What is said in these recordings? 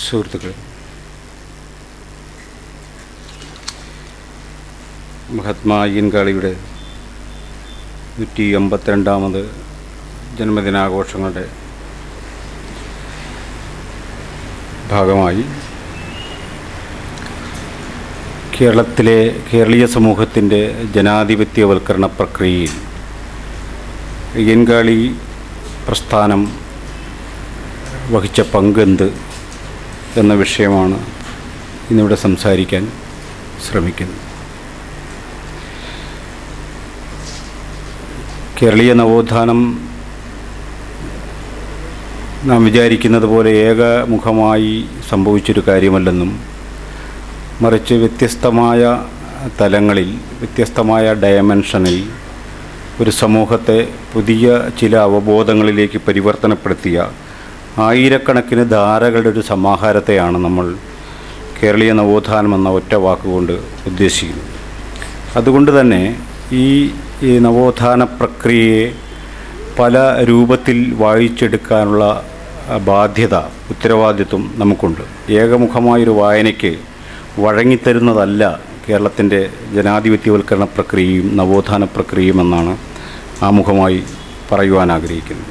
സുഹൃത്തുക്കളെ മഹാത്മാ അയ്യൻകാളിയുടെ നൂറ്റി അമ്പത്തിരണ്ടാമത് ജന്മദിനാഘോഷങ്ങളുടെ ഭാഗമായി കേരളത്തിലെ കേരളീയ സമൂഹത്തിൻ്റെ ജനാധിപത്യവൽക്കരണ പ്രക്രിയയിൽ അയ്യൻകാളി പ്രസ്ഥാനം വഹിച്ച പങ്കെന്ത് എന്ന വിഷയമാണ് ഇന്നിവിടെ സംസാരിക്കാൻ ശ്രമിക്കുന്നത് കേരളീയ നവോത്ഥാനം നാം വിചാരിക്കുന്നത് പോലെ ഏകമുഖമായി സംഭവിച്ചൊരു കാര്യമല്ലെന്നും മറിച്ച് വ്യത്യസ്തമായ തലങ്ങളിൽ വ്യത്യസ്തമായ ഡയമെൻഷനിൽ ഒരു സമൂഹത്തെ പുതിയ ചില അവബോധങ്ങളിലേക്ക് പരിവർത്തനപ്പെടുത്തിയ ആയിരക്കണക്കിന് ധാരകളുടെ ഒരു സമാഹാരത്തെയാണ് നമ്മൾ കേരളീയ നവോത്ഥാനം എന്ന ഒറ്റ വാക്കുകൊണ്ട് ഉദ്ദേശിക്കുന്നത് അതുകൊണ്ട് തന്നെ ഈ ഈ നവോത്ഥാന പ്രക്രിയയെ പല രൂപത്തിൽ വായിച്ചെടുക്കാനുള്ള ബാധ്യത ഉത്തരവാദിത്വം നമുക്കുണ്ട് ഏകമുഖമായൊരു വായനയ്ക്ക് വഴങ്ങിത്തരുന്നതല്ല കേരളത്തിൻ്റെ ജനാധിപത്യവൽക്കരണ പ്രക്രിയയും നവോത്ഥാന പ്രക്രിയയും എന്നാണ് ആമുഖമായി പറയുവാൻ ആഗ്രഹിക്കുന്നത്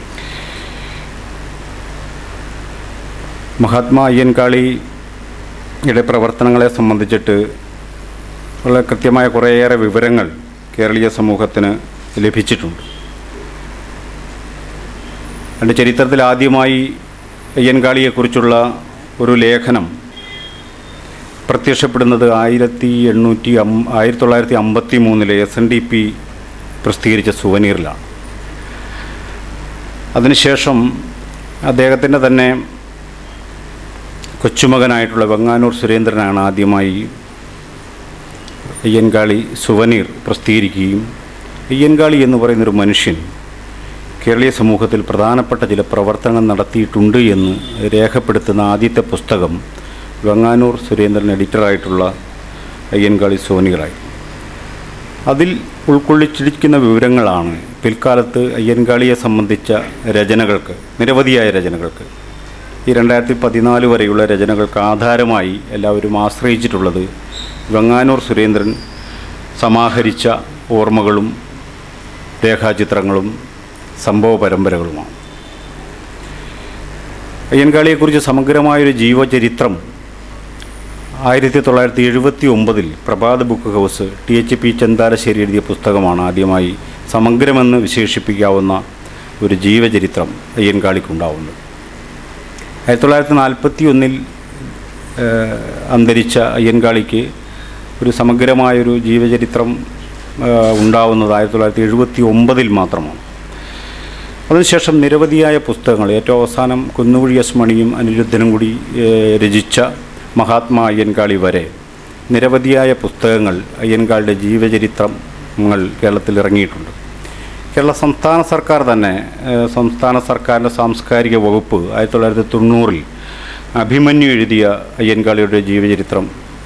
മഹാത്മാ അയ്യൻകാളിയുടെ പ്രവർത്തനങ്ങളെ സംബന്ധിച്ചിട്ട് വളരെ കൃത്യമായ കുറേയേറെ വിവരങ്ങൾ കേരളീയ സമൂഹത്തിന് ലഭിച്ചിട്ടുണ്ട് എൻ്റെ ചരിത്രത്തിൽ ആദ്യമായി അയ്യൻകാളിയെക്കുറിച്ചുള്ള ഒരു ലേഖനം പ്രത്യക്ഷപ്പെടുന്നത് ആയിരത്തി എണ്ണൂറ്റി അം ആയിരത്തി തൊള്ളായിരത്തി അമ്പത്തി മൂന്നിലെ എസ് എൻ ഡി പി പ്രസിദ്ധീകരിച്ച സുവനീറിലാണ് അതിനുശേഷം അദ്ദേഹത്തിൻ്റെ തന്നെ കൊച്ചുമകനായിട്ടുള്ള വെങ്ങാനൂർ സുരേന്ദ്രനാണ് ആദ്യമായി അയ്യൻകാളി സുവനീർ പ്രസിദ്ധീകരിക്കുകയും അയ്യൻകാളി എന്ന് പറയുന്നൊരു മനുഷ്യൻ കേരളീയ സമൂഹത്തിൽ പ്രധാനപ്പെട്ട ചില പ്രവർത്തനങ്ങൾ നടത്തിയിട്ടുണ്ട് എന്ന് രേഖപ്പെടുത്തുന്ന ആദ്യത്തെ പുസ്തകം വെങ്ങാനൂർ സുരേന്ദ്രൻ എഡിറ്ററായിട്ടുള്ള അയ്യൻകാളി സോനിയറായി അതിൽ ഉൾക്കൊള്ളിച്ചിരിക്കുന്ന വിവരങ്ങളാണ് പിൽക്കാലത്ത് അയ്യൻകാളിയെ സംബന്ധിച്ച രചനകൾക്ക് നിരവധിയായ രചനകൾക്ക് ഈ രണ്ടായിരത്തി പതിനാല് വരെയുള്ള രചനകൾക്ക് ആധാരമായി എല്ലാവരും ആശ്രയിച്ചിട്ടുള്ളത് വെങ്ങാനൂർ സുരേന്ദ്രൻ സമാഹരിച്ച ഓർമ്മകളും രേഖാചിത്രങ്ങളും സംഭവ പരമ്പരകളുമാണ് അയ്യൻകാളിയെക്കുറിച്ച് സമഗ്രമായൊരു ജീവചരിത്രം ആയിരത്തി തൊള്ളായിരത്തി എഴുപത്തി ഒമ്പതിൽ Prabhat book house T H P Chentharassery എഴുതിയ പുസ്തകമാണ് ആദ്യമായി സമഗ്രമെന്ന് വിശേഷിപ്പിക്കാവുന്ന ഒരു ജീവചരിത്രം അയ്യൻകാളിക്കുണ്ടാവുന്നത് ആയിരത്തി തൊള്ളായിരത്തി നാൽപ്പത്തി ഒന്നിൽ അന്തരിച്ച അയ്യൻകാളിക്ക് ഒരു സമഗ്രമായൊരു ജീവചരിത്രം ഉണ്ടാവുന്നത് ആയിരത്തി തൊള്ളായിരത്തി എഴുപത്തി ഒമ്പതിൽ മാത്രമാണ് അതിനുശേഷം നിരവധിയായ പുസ്തകങ്ങൾ ഏറ്റവും അവസാനം കുന്നുകുഴി എസ് മണിയും അനിരുദ്ധനും കൂടി രചിച്ച മഹാത്മാ അയ്യൻകാളി വരെ നിരവധിയായ പുസ്തകങ്ങൾ അയ്യൻകാളിയുടെ ജീവചരിത്രങ്ങൾ കേരളത്തിൽ ഇറങ്ങിയിട്ടുണ്ട് കേരള സംസ്ഥാന സർക്കാർ തന്നെ സംസ്ഥാന സർക്കാരിൻ്റെ സാംസ്കാരിക വകുപ്പ് ആയിരത്തി തൊള്ളായിരത്തി തൊണ്ണൂറിൽ അഭിമന്യു എഴുതിയ അയ്യൻകാളിയുടെ ജീവചരിത്രം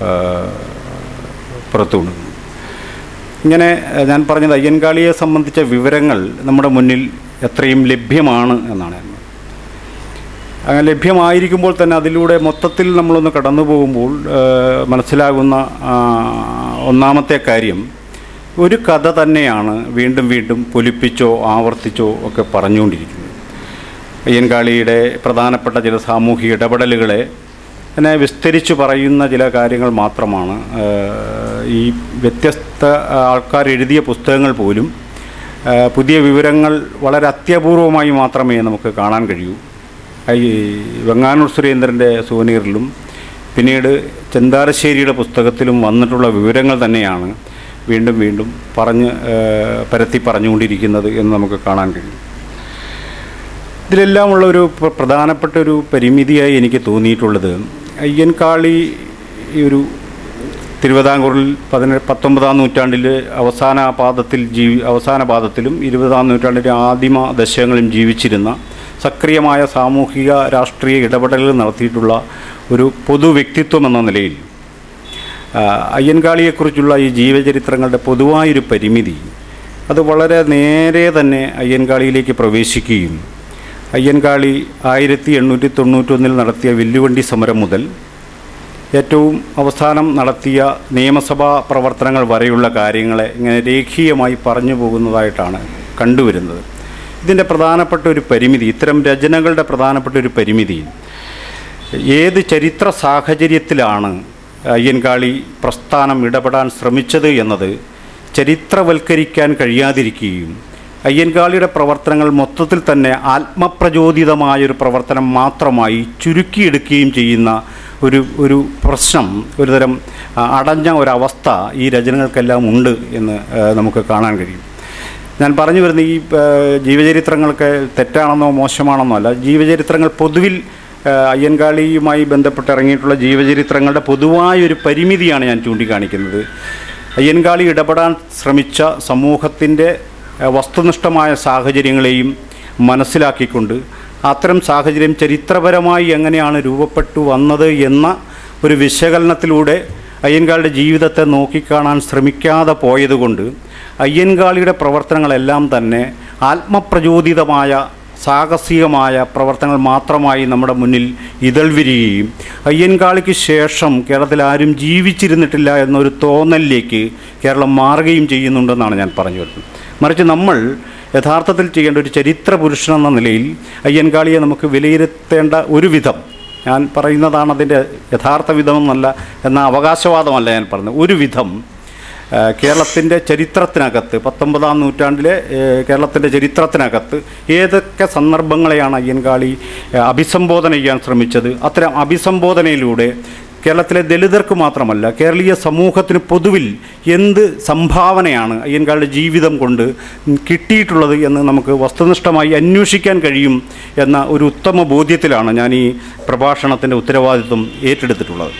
പുറത്തുകൊണ്ടു ഇങ്ങനെ ഞാൻ പറഞ്ഞത് അയ്യൻകാളിയെ സംബന്ധിച്ച വിവരങ്ങൾ നമ്മുടെ മുന്നിൽ എത്രയും ലഭ്യമാണ് എന്നാണ് ഞാൻ അങ്ങനെ ലഭ്യമായിരിക്കുമ്പോൾ തന്നെ അതിലൂടെ മൊത്തത്തിൽ നമ്മളൊന്ന് കടന്നു പോകുമ്പോൾ മനസ്സിലാകുന്ന ഒന്നാമത്തെ കാര്യം ഒരു കഥ തന്നെയാണ് വീണ്ടും വീണ്ടും പൊലിപ്പിച്ചോ ആവർത്തിച്ചോ ഒക്കെ പറഞ്ഞുകൊണ്ടിരിക്കുന്നത് അയ്യൻകാളിയുടെ പ്രധാനപ്പെട്ട ചില സാമൂഹിക ഇടപെടലുകളെ എന്നെ വിസ്തരിച്ച് പറയുന്ന ചില കാര്യങ്ങൾ മാത്രമാണ് ഈ വ്യത്യസ്ത ആൾക്കാർ എഴുതിയ പുസ്തകങ്ങൾ പോലും പുതിയ വിവരങ്ങൾ വളരെ അത്യപൂർവമായി മാത്രമേ നമുക്ക് കാണാൻ കഴിയൂ ഈ വെങ്ങാനൂർ സുരേന്ദ്രൻ്റെ സുവനീറിലും പിന്നീട് ചെന്താരശ്ശേരിയുടെ പുസ്തകത്തിലും വന്നിട്ടുള്ള വിവരങ്ങൾ തന്നെയാണ് വീണ്ടും വീണ്ടും പറഞ്ഞ് പരത്തി പറഞ്ഞുകൊണ്ടിരിക്കുന്നത് എന്ന് നമുക്ക് കാണാൻ കഴിയും ഇതിലെല്ലാമുള്ള ഒരു പ്രധാനപ്പെട്ട ഒരു പരിമിതിയായി എനിക്ക് തോന്നിയിട്ടുള്ളത് അയ്യൻകാളി ഒരു തിരുവിതാംകൂറിൽ പതിനെ പത്തൊമ്പതാം നൂറ്റാണ്ടിലെ അവസാന പാദത്തിൽ ജീവി അവസാന പാദത്തിലും ഇരുപതാം നൂറ്റാണ്ടിലെ ആദിമ ദശകങ്ങളിലും ജീവിച്ചിരുന്ന സക്രിയമായ സാമൂഹിക രാഷ്ട്രീയ ഇടപെടലുകൾ നടത്തിയിട്ടുള്ള ഒരു പൊതു വ്യക്തിത്വം എന്ന നിലയിൽ അയ്യൻകാളിയെക്കുറിച്ചുള്ള ഈ ജീവചരിത്രങ്ങളുടെ പൊതുവായൊരു പരിമിതി അത് വളരെ നേരെ തന്നെ അയ്യൻകാളിയിലേക്ക് പ്രവേശിക്കുകയും അയ്യൻകാളി ആയിരത്തി എണ്ണൂറ്റി തൊണ്ണൂറ്റൊന്നിൽ നടത്തിയ വില്ലുവണ്ടി സമരം മുതൽ ഏറ്റവും അവസാനം നടത്തിയ നിയമസഭാ പ്രവർത്തനങ്ങൾ വരെയുള്ള കാര്യങ്ങളെ ഇങ്ങനെ രേഖീയമായി പറഞ്ഞു പോകുന്നതായിട്ടാണ് കണ്ടുവരുന്നത് ഇതിൻ്റെ പ്രധാനപ്പെട്ട ഒരു പരിമിതി ഇത്തരം രചനകളുടെ പ്രധാനപ്പെട്ട ഒരു പരിമിതി ഏത് ചരിത്ര സാഹചര്യത്തിലാണ് അയ്യൻകാളി പ്രസ്ഥാനം ഇടപെടാൻ ശ്രമിച്ചത് എന്നത് ചരിത്രവൽക്കരിക്കാൻ കഴിയാതിരിക്കുകയും അയ്യൻകാളിയുടെ പ്രവർത്തനങ്ങൾ മൊത്തത്തിൽ തന്നെ ആത്മപ്രചോദിതമായൊരു പ്രവർത്തനം മാത്രമായി ചുരുക്കിയെടുക്കുകയും ചെയ്യുന്ന ഒരു ഒരു പ്രശ്നം ഒരുതരം ആ, അടഞ്ഞ ഒരവസ്ഥ ഈ രചനകൾക്കെല്ലാം ഉണ്ട് എന്ന് ആ, നമുക്ക് കാണാൻ കഴിയും ഞാൻ പറഞ്ഞു വരുന്ന ഈ ആ, ജീവചരിത്രങ്ങളൊക്കെ തെറ്റാണെന്നോ മോശമാണെന്നോ അല്ല ജീവചരിത്രങ്ങൾ പൊതുവിൽ ആ, അയ്യൻകാളിയുമായി ബന്ധപ്പെട്ട് ഇറങ്ങിയിട്ടുള്ള ജീവചരിത്രങ്ങളുടെ പൊതുവായൊരു പരിമിതിയാണ് ഞാൻ ചൂണ്ടിക്കാണിക്കുന്നത് അയ്യൻകാളി ഇടപെടാൻ ശ്രമിച്ച സമൂഹത്തിൻ്റെ ആ, വസ്തുനിഷ്ഠമായ സാഹചര്യങ്ങളെയും മനസ്സിലാക്കിക്കൊണ്ട് അത്തരം സാഹചര്യം ചരിത്രപരമായി എങ്ങനെയാണ് രൂപപ്പെട്ടു വന്നത് എന്ന ഒരു വിശകലനത്തിലൂടെ അയ്യൻകാളിയുടെ ജീവിതത്തെ നോക്കിക്കാണാൻ ശ്രമിക്കാതെ പോയതുകൊണ്ട് അയ്യൻകാളിയുടെ പ്രവർത്തനങ്ങളെല്ലാം തന്നെ ആത്മപ്രചോദിതമായ സാഹസികമായ പ്രവർത്തനങ്ങൾ മാത്രമായി നമ്മുടെ മുന്നിൽ ഇതൾ വിരിയുകയും അയ്യൻകാളിക്ക് ശേഷം കേരളത്തിൽ ആരും ജീവിച്ചിരുന്നിട്ടില്ല എന്നൊരു തോന്നലിലേക്ക് കേരളം മാറുകയും ചെയ്യുന്നുണ്ടെന്നാണ് ഞാൻ പറഞ്ഞു വരുന്നത് മറിച്ച് നമ്മൾ യഥാർത്ഥത്തിൽ ചെയ്യേണ്ട ഒരു ചരിത്ര പുരുഷൻ എന്ന നിലയിൽ അയ്യൻകാളിയെ നമുക്ക് വിലയിരുത്തേണ്ട ഒരു വിധം ഞാൻ പറയുന്നതാണ് അതിൻ്റെ യഥാർത്ഥ വിധമെന്നല്ല എന്ന അവകാശവാദമല്ല ഞാൻ പറയുന്നത് ഒരു വിധം കേരളത്തിൻ്റെ ചരിത്രത്തിനകത്ത് പത്തൊമ്പതാം നൂറ്റാണ്ടിലെ കേരളത്തിൻ്റെ ചരിത്രത്തിനകത്ത് ഏതൊക്കെ സന്ദർഭങ്ങളെയാണ് അയ്യൻകാളി ഏഹ്, അഭിസംബോധന ചെയ്യാൻ ശ്രമിച്ചത് അത്തരം അഭിസംബോധനയിലൂടെ കേരളത്തിലെ ദലിതർക്ക് മാത്രമല്ല കേരളീയ സമൂഹത്തിന് പൊതുവിൽ എന്ത് സംഭാവനയാണ് അയ്യൻകാളുടെ ജീവിതം കൊണ്ട് കിട്ടിയിട്ടുള്ളത് എന്ന് നമുക്ക് വസ്തുനിഷ്ഠമായി അന്വേഷിക്കാൻ കഴിയും എന്ന ഒരു ഉത്തമ ബോധ്യത്തിലാണ് ഞാൻ ഈ പ്രഭാഷണത്തിൻ്റെ ഉത്തരവാദിത്വം ഏറ്റെടുത്തിട്ടുള്ളത്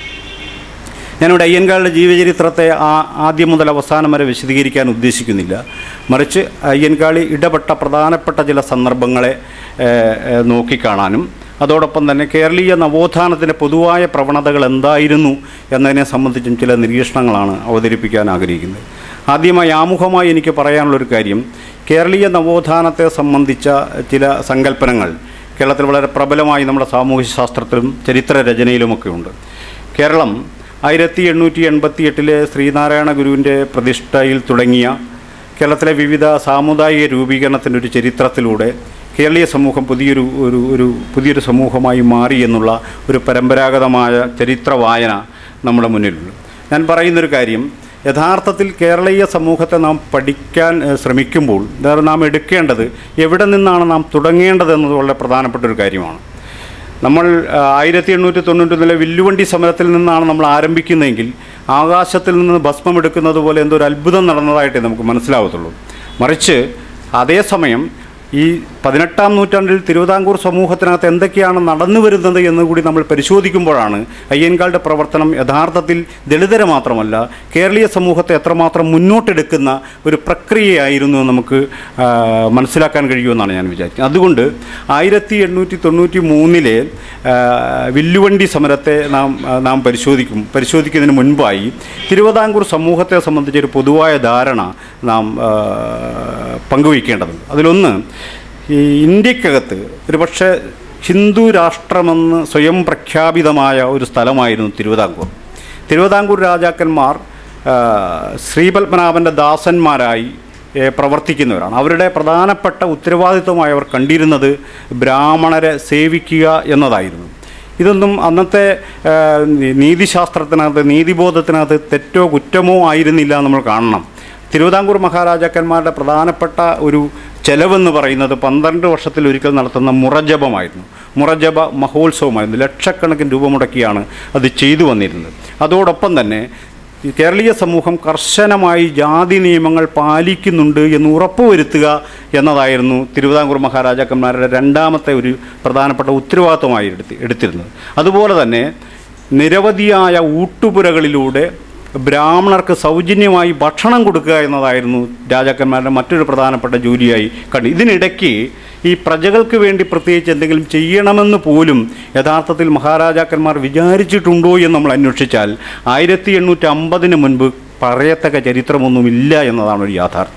ഞാനിവിടെ അയ്യൻകാളുടെ ജീവചരിത്രത്തെ ആ ആദ്യം മുതൽ അവസാനം വരെ വിശദീകരിക്കാൻ ഉദ്ദേശിക്കുന്നില്ല മറിച്ച് അയ്യൻകാളി ഇടപെട്ട പ്രധാനപ്പെട്ട ചില സന്ദർഭങ്ങളെ ഏഹ്, ഏഹ്, നോക്കിക്കാണാനും അതോടൊപ്പം തന്നെ കേരളീയ നവോത്ഥാനത്തിൻ്റെ പൊതുവായ പ്രവണതകൾ എന്തായിരുന്നു എന്നതിനെ സംബന്ധിച്ചും ചില നിരീക്ഷണങ്ങളാണ് അവതരിപ്പിക്കാൻ ആഗ്രഹിക്കുന്നത് ആദ്യമായി ആമുഖമായി എനിക്ക് പറയാനുള്ളൊരു കാര്യം കേരളീയ നവോത്ഥാനത്തെ സംബന്ധിച്ച ചില സങ്കല്പനങ്ങൾ കേരളത്തിൽ വളരെ പ്രബലമായി നമ്മുടെ സാമൂഹ്യ ശാസ്ത്രത്തിലും ചരിത്ര രചനയിലുമൊക്കെ ഉണ്ട് കേരളം ആയിരത്തി എണ്ണൂറ്റി എൺപത്തി എട്ടിലെ ശ്രീനാരായണ ഗുരുവിൻ്റെ പ്രതിഷ്ഠയിൽ തുടങ്ങിയ കേരളത്തിലെ വിവിധ സാമുദായിക രൂപീകരണത്തിൻ്റെ ഒരു ചരിത്രത്തിലൂടെ കേരളീയ സമൂഹം പുതിയൊരു ഒരു ഒരു പുതിയൊരു സമൂഹമായി മാറി എന്നുള്ള ഒരു പരമ്പരാഗതമായ ചരിത്ര വായന നമ്മുടെ മുന്നിലുണ്ട് ഞാൻ പറയുന്നൊരു കാര്യം യഥാർത്ഥത്തിൽ കേരളീയ സമൂഹത്തെ നാം പഠിക്കാൻ ഏഹ്, ശ്രമിക്കുമ്പോൾ അതായത് നാം എടുക്കേണ്ടത് എവിടെ നിന്നാണ് നാം തുടങ്ങേണ്ടത് എന്നത് വളരെ പ്രധാനപ്പെട്ട ഒരു കാര്യമാണ് നമ്മൾ ആയിരത്തി എണ്ണൂറ്റി തൊണ്ണൂറ്റൊന്നിലെ വില്ലുവണ്ടി സമരത്തിൽ നിന്നാണ് നമ്മൾ ആരംഭിക്കുന്നതെങ്കിൽ ആകാശത്തിൽ നിന്ന് ഭസ്മം എടുക്കുന്നത് പോലെ എന്തോ ഒരു അത്ഭുതം നടന്നതായിട്ടേ നമുക്ക് മനസ്സിലാവത്തുള്ളൂ മറിച്ച് അതേസമയം ഈ പതിനെട്ടാം നൂറ്റാണ്ടിൽ തിരുവിതാംകൂർ സമൂഹത്തിനകത്ത് എന്തൊക്കെയാണ് നടന്നു വരുന്നത് എന്ന് കൂടി നമ്മൾ പരിശോധിക്കുമ്പോഴാണ് അയ്യൻകാളുടെ പ്രവർത്തനം യഥാർത്ഥത്തിൽ ദളിതരെ മാത്രമല്ല കേരളീയ സമൂഹത്തെ എത്രമാത്രം മുന്നോട്ടെടുക്കുന്ന ഒരു പ്രക്രിയയായിരുന്നു എന്ന് നമുക്ക് ആ, മനസ്സിലാക്കാൻ കഴിയുമെന്നാണ് ഞാൻ വിചാരിക്കുന്നത് അതുകൊണ്ട് ആയിരത്തി എണ്ണൂറ്റി തൊണ്ണൂറ്റി മൂന്നിലെ വില്ലുവണ്ടി സമരത്തെ നാം ആ, നാം പരിശോധിക്കും പരിശോധിക്കുന്നതിന് മുൻപായി തിരുവിതാംകൂർ സമൂഹത്തെ സംബന്ധിച്ച ഒരു പൊതുവായ ധാരണ നാം ആ, പങ്കുവയ്ക്കേണ്ടതുണ്ട് അതിലൊന്ന് ഈ ഇന്ത്യക്കകത്ത് ഒരുപക്ഷെ ഹിന്ദു രാഷ്ട്രമെന്ന് സ്വയം പ്രഖ്യാപിതമായ ഒരു സ്ഥലമായിരുന്നു തിരുവിതാംകൂർ തിരുവിതാംകൂർ രാജാക്കന്മാർ ആ, ശ്രീപത്മനാഭൻ്റെ ദാസന്മാരായി ഏ, പ്രവർത്തിക്കുന്നവരാണ് അവരുടെ പ്രധാനപ്പെട്ട ഉത്തരവാദിത്വമായി അവർ കണ്ടിരുന്നത് ബ്രാഹ്മണരെ സേവിക്കുക എന്നതായിരുന്നു ഇതൊന്നും അന്നത്തെ ആ, നീ- നീതിശാസ്ത്രത്തിനകത്ത് നീതിബോധത്തിനകത്ത് തെറ്റോ കുറ്റമോ ആയിരുന്നില്ല നമ്മൾ കാണണം തിരുവിതാംകൂർ മഹാരാജാക്കന്മാരുടെ പ്രധാനപ്പെട്ട ഒരു ചെലവെന്ന് പറയുന്നത് പന്ത്രണ്ട് വർഷത്തിൽ ഒരിക്കൽ നടത്തുന്ന മുറജപമായിരുന്നു മുറജപ മഹോത്സവമായിരുന്നു ലക്ഷക്കണക്കിന് രൂപ മുടക്കിയാണ് അത് ചെയ്തു വന്നിരുന്നത് അതോടൊപ്പം തന്നെ ഈ കേരളീയ സമൂഹം കർശനമായി ജാതി നിയമങ്ങൾ പാലിക്കുന്നുണ്ട് എന്ന് ഉറപ്പുവരുത്തുക എന്നതായിരുന്നു തിരുവിതാംകൂർ മഹാരാജാക്കന്മാരുടെ രണ്ടാമത്തെ ഒരു പ്രധാനപ്പെട്ട ഉത്തരവാദിത്വമായി എടുത്തി എടുത്തിരുന്നത് അതുപോലെ തന്നെ നിരവധിയായ ഊട്ടുപുരകളിലൂടെ ബ്രാഹ്മണർക്ക് സൗജന്യമായി ഭക്ഷണം കൊടുക്കുക എന്നതായിരുന്നു രാജാക്കന്മാരുടെ മറ്റൊരു പ്രധാനപ്പെട്ട ജോലിയായി കണ്ടു ഇതിനിടയ്ക്ക് ഈ പ്രജകൾക്ക് വേണ്ടി പ്രത്യേകിച്ച് എന്തെങ്കിലും ചെയ്യണമെന്ന് പോലും യഥാർത്ഥത്തിൽ മഹാരാജാക്കന്മാർ വിചാരിച്ചിട്ടുണ്ടോ എന്ന് നമ്മൾ അന്വേഷിച്ചാൽ ആയിരത്തി എണ്ണൂറ്റി അമ്പതിന് മുൻപ് പറയത്തക്ക ചരിത്രമൊന്നുമില്ല എന്നതാണ് ഒരു യാഥാർത്ഥ്യം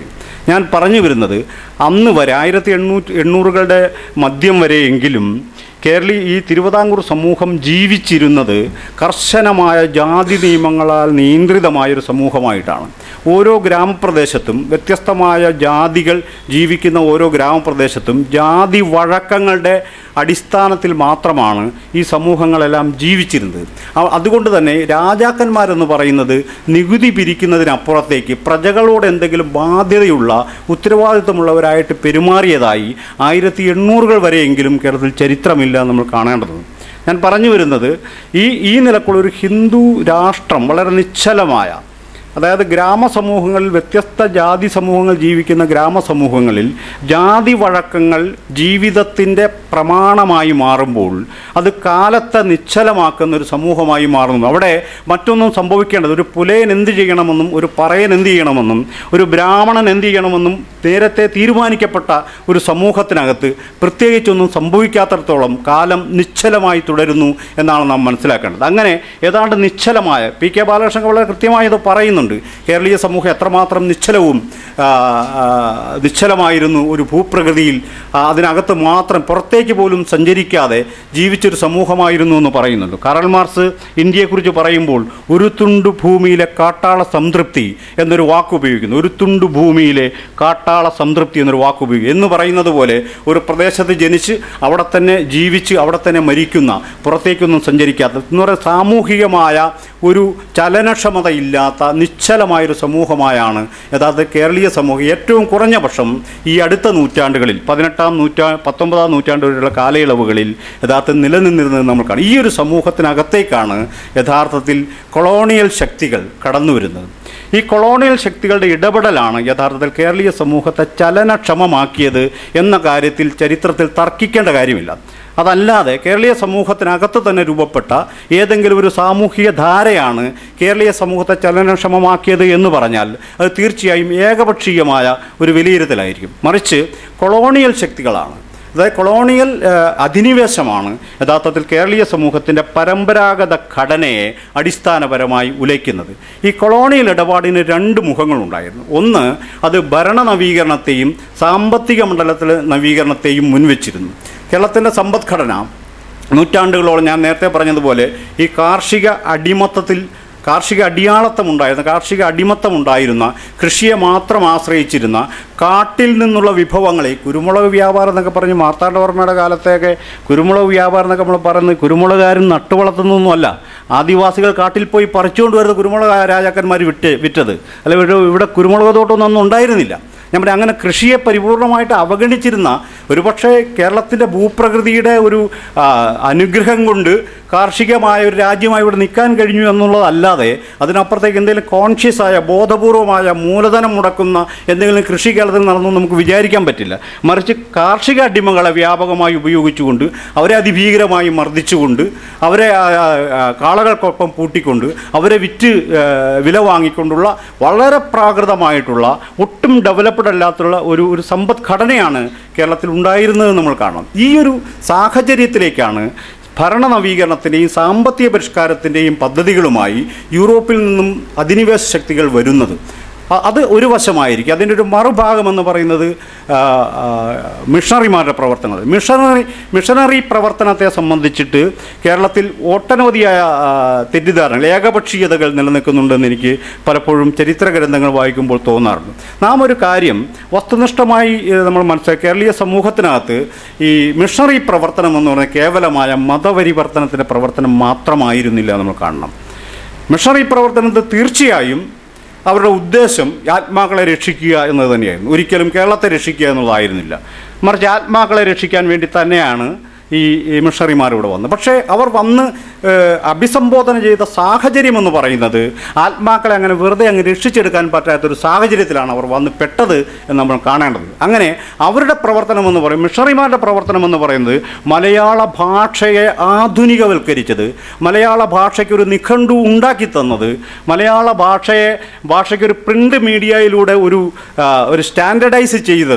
ഞാൻ പറഞ്ഞു വരുന്നത് അന്ന് വരെ ആയിരത്തി എണ്ണൂറ്റി എണ്ണൂറുകളുടെ മധ്യം വരെയെങ്കിലും കേരളീ ഈ തിരുവിതാംകൂർ സമൂഹം ജീവിച്ചിരുന്നത് കർശനമായ ജാതി നിയമങ്ങളാൽ നിയന്ത്രിതമായൊരു സമൂഹമായിട്ടാണ് ഓരോ ഗ്രാമപ്രദേശത്തും വ്യത്യസ്തമായ ജാതികൾ ജീവിക്കുന്ന ഓരോ ഗ്രാമപ്രദേശത്തും ജാതി വഴക്കങ്ങളുടെ അടിസ്ഥാനത്തിൽ മാത്രമാണ് ഈ സമൂഹങ്ങളെല്ലാം ജീവിച്ചിരുന്നത് അ- അതുകൊണ്ട് തന്നെ രാജാക്കന്മാരെന്ന് പറയുന്നത് നികുതി പിരിക്കുന്നതിനപ്പുറത്തേക്ക് പ്രജകളോട് എന്തെങ്കിലും ബാധ്യതയുള്ള ഉത്തരവാദിത്വമുള്ളവരായിട്ട് പെരുമാറിയതായി ആയിരത്തി എണ്ണൂറുകൾ വരെയെങ്കിലും കേരളത്തിൽ ചരിത്രമില്ല എന്ന് നമ്മൾ കാണേണ്ടതുണ്ട് ഞാൻ പറഞ്ഞു വരുന്നത് ഈ ഈ നിലക്കുള്ള ഒരു ഹിന്ദു രാഷ്ട്രം വളരെ നിശ്ചലമായ അതായത് ഗ്രാമസമൂഹങ്ങളിൽ വ്യത്യസ്ത ജാതി സമൂഹങ്ങൾ ജീവിക്കുന്ന ഗ്രാമസമൂഹങ്ങളിൽ ജാതി വഴക്കങ്ങൾ ജീവിതത്തിൻ്റെ പ്രമാണമായി മാറുമ്പോൾ അത് കാലത്തെ നിശ്ചലമാക്കുന്ന ഒരു സമൂഹമായി മാറുന്നു അവിടെ മറ്റൊന്നും സംഭവിക്കേണ്ടത് ഒരു പുലയൻ എന്ത് ചെയ്യണമെന്നും ഒരു പറയൻ എന്ത് ചെയ്യണമെന്നും ഒരു ബ്രാഹ്മണൻ എന്ത് ചെയ്യണമെന്നും നേരത്തെ തീരുമാനിക്കപ്പെട്ട ഒരു സമൂഹത്തിനകത്ത് പ്രത്യേകിച്ചൊന്നും സംഭവിക്കാത്തടത്തോളം കാലം നിശ്ചലമായി തുടരുന്നു എന്നാണ് നാം മനസ്സിലാക്കേണ്ടത് അങ്ങനെ ഏതാണ്ട് നിശ്ചലമായ പി കെ ബാലകൃഷ്ണൻ വളരെ കൃത്യമായി ഇത് പറയുന്നുണ്ട് കേരളീയ സമൂഹം എത്രമാത്രം നിശ്ചലവും ആ, ആ, നിശ്ചലമായിരുന്നു ഒരു ഭൂപ്രകൃതിയിൽ ആ, അതിനകത്ത് മാത്രം പുറത്തേക്ക് പോലും സഞ്ചരിക്കാതെ ജീവിച്ചൊരു സമൂഹമായിരുന്നു എന്ന് പറയുന്നുണ്ട് കാറൽ മാർസ് ഇന്ത്യയെക്കുറിച്ച് പറയുമ്പോൾ ഒരു തുണ്ടു ഭൂമിയിലെ കാട്ടാള സംതൃപ്തി എന്നൊരു വാക്ക് ഉപയോഗിക്കുന്നു ഒരു തുണ്ടു ഭൂമിയിലെ കാട്ടാള സംതൃപ്തി എന്നൊരു വാക്ക് ഉപയോഗിക്കും എന്ന് പറയുന്നത് പോലെ ഒരു പ്രദേശത്ത് ജനിച്ച് അവിടെ തന്നെ ജീവിച്ച് അവിടെ തന്നെ മരിക്കുന്ന പുറത്തേക്കൊന്നും സഞ്ചരിക്കാത്ത എന്ന് പറയുന്ന സാമൂഹികമായ ഒരു ചലനക്ഷമതയില്ലാത്ത നിശ്ചലമായൊരു സമൂഹമായാണ് യഥാർത്ഥ കേരളീയ സമൂഹം ഏറ്റവും കുറഞ്ഞ പക്ഷം ഈ അടുത്ത നൂറ്റാണ്ടുകളിൽ പതിനെട്ടാം നൂറ്റാ പത്തൊമ്പതാം നൂറ്റാണ്ട് വരെയുള്ള കാലയളവുകളിൽ യഥാർത്ഥത്തിൽ നിലനിന്നിരുന്നത് നമ്മൾ കാണും ഈ ഒരു സമൂഹത്തിനകത്തേക്കാണ് യഥാർത്ഥത്തിൽ കൊളോണിയൽ ശക്തികൾ കടന്നു വരുന്നത് ഈ കൊളോണിയൽ ശക്തികളുടെ ഇടപെടലാണ് യഥാർത്ഥത്തിൽ കേരളീയ സമൂഹത്തെ ചലനക്ഷമമാക്കിയത് എന്ന കാര്യത്തിൽ ചരിത്രത്തിൽ തർക്കിക്കേണ്ട കാര്യമില്ല അതല്ലാതെ കേരളീയ സമൂഹത്തിനകത്ത് തന്നെ രൂപപ്പെട്ട ഏതെങ്കിലും ഒരു സാമൂഹിക ധാരയാണ് കേരളീയ സമൂഹത്തെ ചലനക്ഷമമാക്കിയത് എന്ന് പറഞ്ഞാൽ അത് തീർച്ചയായും ഏകപക്ഷീയമായ ഒരു വിലയിരുത്തലായിരിക്കും മറിച്ച് കൊളോണിയൽ ശക്തികളാണ് അതായത് കൊളോണിയൽ ഏഹ്, അധിനിവേശമാണ് യഥാർത്ഥത്തിൽ കേരളീയ സമൂഹത്തിൻ്റെ പരമ്പരാഗത ഘടനയെ അടിസ്ഥാനപരമായി ഉലയ്ക്കുന്നത് ഈ കൊളോണിയൽ ഇടപാടിന് രണ്ട് മുഖങ്ങളുണ്ടായിരുന്നു ഒന്ന് അത് ഭരണ നവീകരണത്തെയും സാമ്പത്തിക മണ്ഡലത്തിലെ നവീകരണത്തെയും മുൻവെച്ചിരുന്നു കേരളത്തിൻ്റെ സമ്പദ്ഘടന നൂറ്റാണ്ടുകളോളം ഞാൻ നേരത്തെ പറഞ്ഞതുപോലെ ഈ കാർഷിക അടിമത്തത്തിൽ കാർഷിക അടിയാളത്തമുണ്ടായിരുന്ന കാർഷിക അടിമത്തമുണ്ടായിരുന്ന കൃഷിയെ മാത്രം ആശ്രയിച്ചിരുന്ന കാട്ടിൽ നിന്നുള്ള വിഭവങ്ങളെ കുരുമുളക് വ്യാപാരം എന്നൊക്കെ പറഞ്ഞ് മാർത്താണ്ഡവർമ്മയുടെ കാലത്തെയൊക്കെ കുരുമുളക് വ്യാപാരം എന്നൊക്കെ നമ്മൾ പറയുന്നത് കുരുമുളകാരും നട്ടുവളർത്തുന്നൊന്നുമല്ല ആദിവാസികൾ കാട്ടിൽ പോയി പറിച്ചുകൊണ്ട് വരുന്ന കുരുമുളക് രാജാക്കന്മാർ വിറ്റ് വിറ്റത് അല്ല ഇവിടെ ഇവിടെ കുരുമുളക് തോട്ടമൊന്നും അന്ന് ഉണ്ടായിരുന്നില്ല ഞാൻ പറയാം അങ്ങനെ കൃഷിയെ പരിപൂർണമായിട്ട് അവഗണിച്ചിരുന്ന ഒരുപക്ഷെ കേരളത്തിൻ്റെ ഭൂപ്രകൃതിയുടെ ഒരു ആ, അനുഗ്രഹം കൊണ്ട് കാർഷികമായ ഒരു രാജ്യമായി ഇവിടെ നിൽക്കാൻ കഴിഞ്ഞു എന്നുള്ളതല്ലാതെ അതിനപ്പുറത്തേക്ക് എന്തെങ്കിലും കോൺഷ്യസ് ആയ ബോധപൂർവമായ മൂലധനം മുടക്കുന്ന എന്തെങ്കിലും കൃഷി കേരളത്തിൽ നടന്നു എന്ന് നമുക്ക് വിചാരിക്കാൻ പറ്റില്ല മറിച്ച് കാർഷിക അടിമകളെ വ്യാപകമായി ഉപയോഗിച്ചുകൊണ്ട് അവരെ അതിഭീകരമായി മർദ്ദിച്ചുകൊണ്ട് അവരെ ആ, ആ, ആ, കാളകൾക്കൊപ്പം പൂട്ടിക്കൊണ്ട് അവരെ വിറ്റ് ആ, വില വാങ്ങിക്കൊണ്ടുള്ള വളരെ പ്രാകൃതമായിട്ടുള്ള ഒട്ടും ഡെവലപ്ഡ് അല്ലാത്തുള്ള ഒരു ഒരു സമ്പദ്ഘടനയാണ് കേരളത്തിൽ ഉണ്ടായിരുന്നത് നമ്മൾ കാണണം ഈ ഒരു സാഹചര്യത്തിലേക്കാണ് ഭരണ നവീകരണത്തിൻ്റെയും സാമ്പത്തിക പരിഷ്കാരത്തിൻ്റെയും പദ്ധതികളുമായി യൂറോപ്പിൽ നിന്നും അധിനിവേശ ശക്തികൾ വരുന്നത് അ- അത് ഒരു വശമായിരിക്കും അതിൻ്റെ ഒരു മറുഭാഗം എന്ന് പറയുന്നത് ആ, ആ, മിഷണറിമാരുടെ പ്രവർത്തനങ്ങൾ മിഷണറി മിഷണറി പ്രവർത്തനത്തെ സംബന്ധിച്ചിട്ട് കേരളത്തിൽ ഒട്ടനവധിയായ ആ, തെറ്റിദ്ധാരണകൾ ഏകപക്ഷീയതകൾ നിലനിൽക്കുന്നുണ്ടെന്ന് എനിക്ക് പലപ്പോഴും ചരിത്ര ഗ്രന്ഥങ്ങൾ വായിക്കുമ്പോൾ തോന്നാറുണ്ട് നാം ഒരു കാര്യം വസ്തുനിഷ്ഠമായി ഏഹ്, നമ്മൾ മനസ്സിലാക്കി കേരളീയ സമൂഹത്തിനകത്ത് ഈ മിഷണറി പ്രവർത്തനം എന്ന് പറയുന്നത് കേവലമായ മതപരിവർത്തനത്തിൻ്റെ പ്രവർത്തനം മാത്രമായിരുന്നില്ല നമ്മൾ കാണണം മിഷണറി പ്രവർത്തനത്തിൽ തീർച്ചയായും അവരുടെ ഉദ്ദേശം ആത്മാക്കളെ രക്ഷിക്കുക എന്നത് തന്നെയായിരുന്നു ഒരിക്കലും കേരളത്തെ രക്ഷിക്കുക എന്നുള്ളതായിരുന്നില്ല മറിച്ച് ആത്മാക്കളെ രക്ഷിക്കാൻ വേണ്ടി തന്നെയാണ് ഈ ഈ മിഷണറിമാർ ഇവിടെ വന്നത് പക്ഷേ അവർ വന്ന് ഏഹ്, അഭിസംബോധന ചെയ്ത സാഹചര്യം എന്ന് പറയുന്നത് ആത്മാക്കളെ അങ്ങനെ വെറുതെ അങ്ങ് രക്ഷിച്ചെടുക്കാൻ പറ്റാത്തൊരു സാഹചര്യത്തിലാണ് അവർ വന്ന് പെട്ടത് എന്ന് നമ്മൾ കാണേണ്ടത് അങ്ങനെ അവരുടെ പ്രവർത്തനം എന്ന് പറയും മിഷണറിമാരുടെ പ്രവർത്തനം എന്ന് പറയുന്നത് മലയാള ഭാഷയെ ആധുനികവൽക്കരിച്ചത് മലയാള ഭാഷയ്ക്ക് ഒരു നിഘണ്ടു ഉണ്ടാക്കി തന്നത് മലയാള ഭാഷയെ ഭാഷയ്ക്ക് ഒരു പ്രിൻ്റ് മീഡിയയിലൂടെ ഒരു ആ, ഒരു സ്റ്റാൻഡർഡൈസ് ചെയ്തത്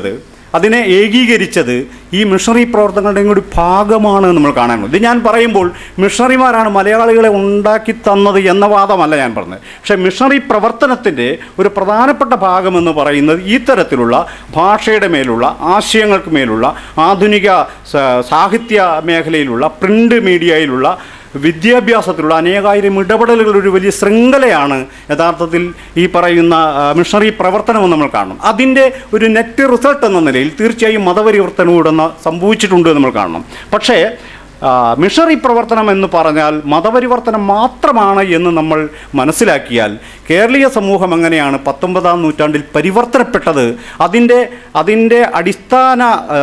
അതിനെ ഏകീകരിച്ചത് ഈ മിഷണറി പ്രവർത്തനങ്ങളുടെയും കൂടി ഭാഗമാണ് എന്ന് നമ്മൾ കാണാൻ ഇത് ഞാൻ പറയുമ്പോൾ മിഷണറിമാരാണ് മലയാളികളെ ഉണ്ടാക്കി തന്നത് എന്ന വാദമല്ല ഞാൻ പറഞ്ഞത് പക്ഷേ മിഷണറി പ്രവർത്തനത്തിൻ്റെ ഒരു പ്രധാനപ്പെട്ട ഭാഗമെന്ന് പറയുന്നത് ഈ തരത്തിലുള്ള ഭാഷയുടെ മേലുള്ള ആശയങ്ങൾക്ക് മേലുള്ള ആധുനിക സ- സാഹിത്യ മേഖലയിലുള്ള പ്രിൻ്റ് മീഡിയയിലുള്ള വിദ്യാഭ്യാസത്തിലുള്ള അനേകായിരം ഇടപെടലുകളുടെ ഒരു വലിയ ശൃംഖലയാണ് യഥാർത്ഥത്തിൽ ഈ പറയുന്ന ആ, മിഷണറി പ്രവർത്തനമെന്ന് നമ്മൾ കാണണം അതിൻ്റെ ഒരു നെറ്റ് റിസൾട്ട് എന്ന നിലയിൽ തീർച്ചയായും മതപരിവർത്തനവും ഇവിടെ ന- സംഭവിച്ചിട്ടുണ്ട് എന്ന് നമ്മൾ കാണണം പക്ഷേ ആ, മിഷണറി പ്രവർത്തനം എന്ന് പറഞ്ഞാൽ മതപരിവർത്തനം മാത്രമാണ് എന്ന് നമ്മൾ മനസ്സിലാക്കിയാൽ കേരളീയ സമൂഹം എങ്ങനെയാണ് പത്തൊമ്പതാം നൂറ്റാണ്ടിൽ പരിവർത്തനപ്പെട്ടത് അതിൻ്റെ അതിൻ്റെ അടിസ്ഥാന ആ,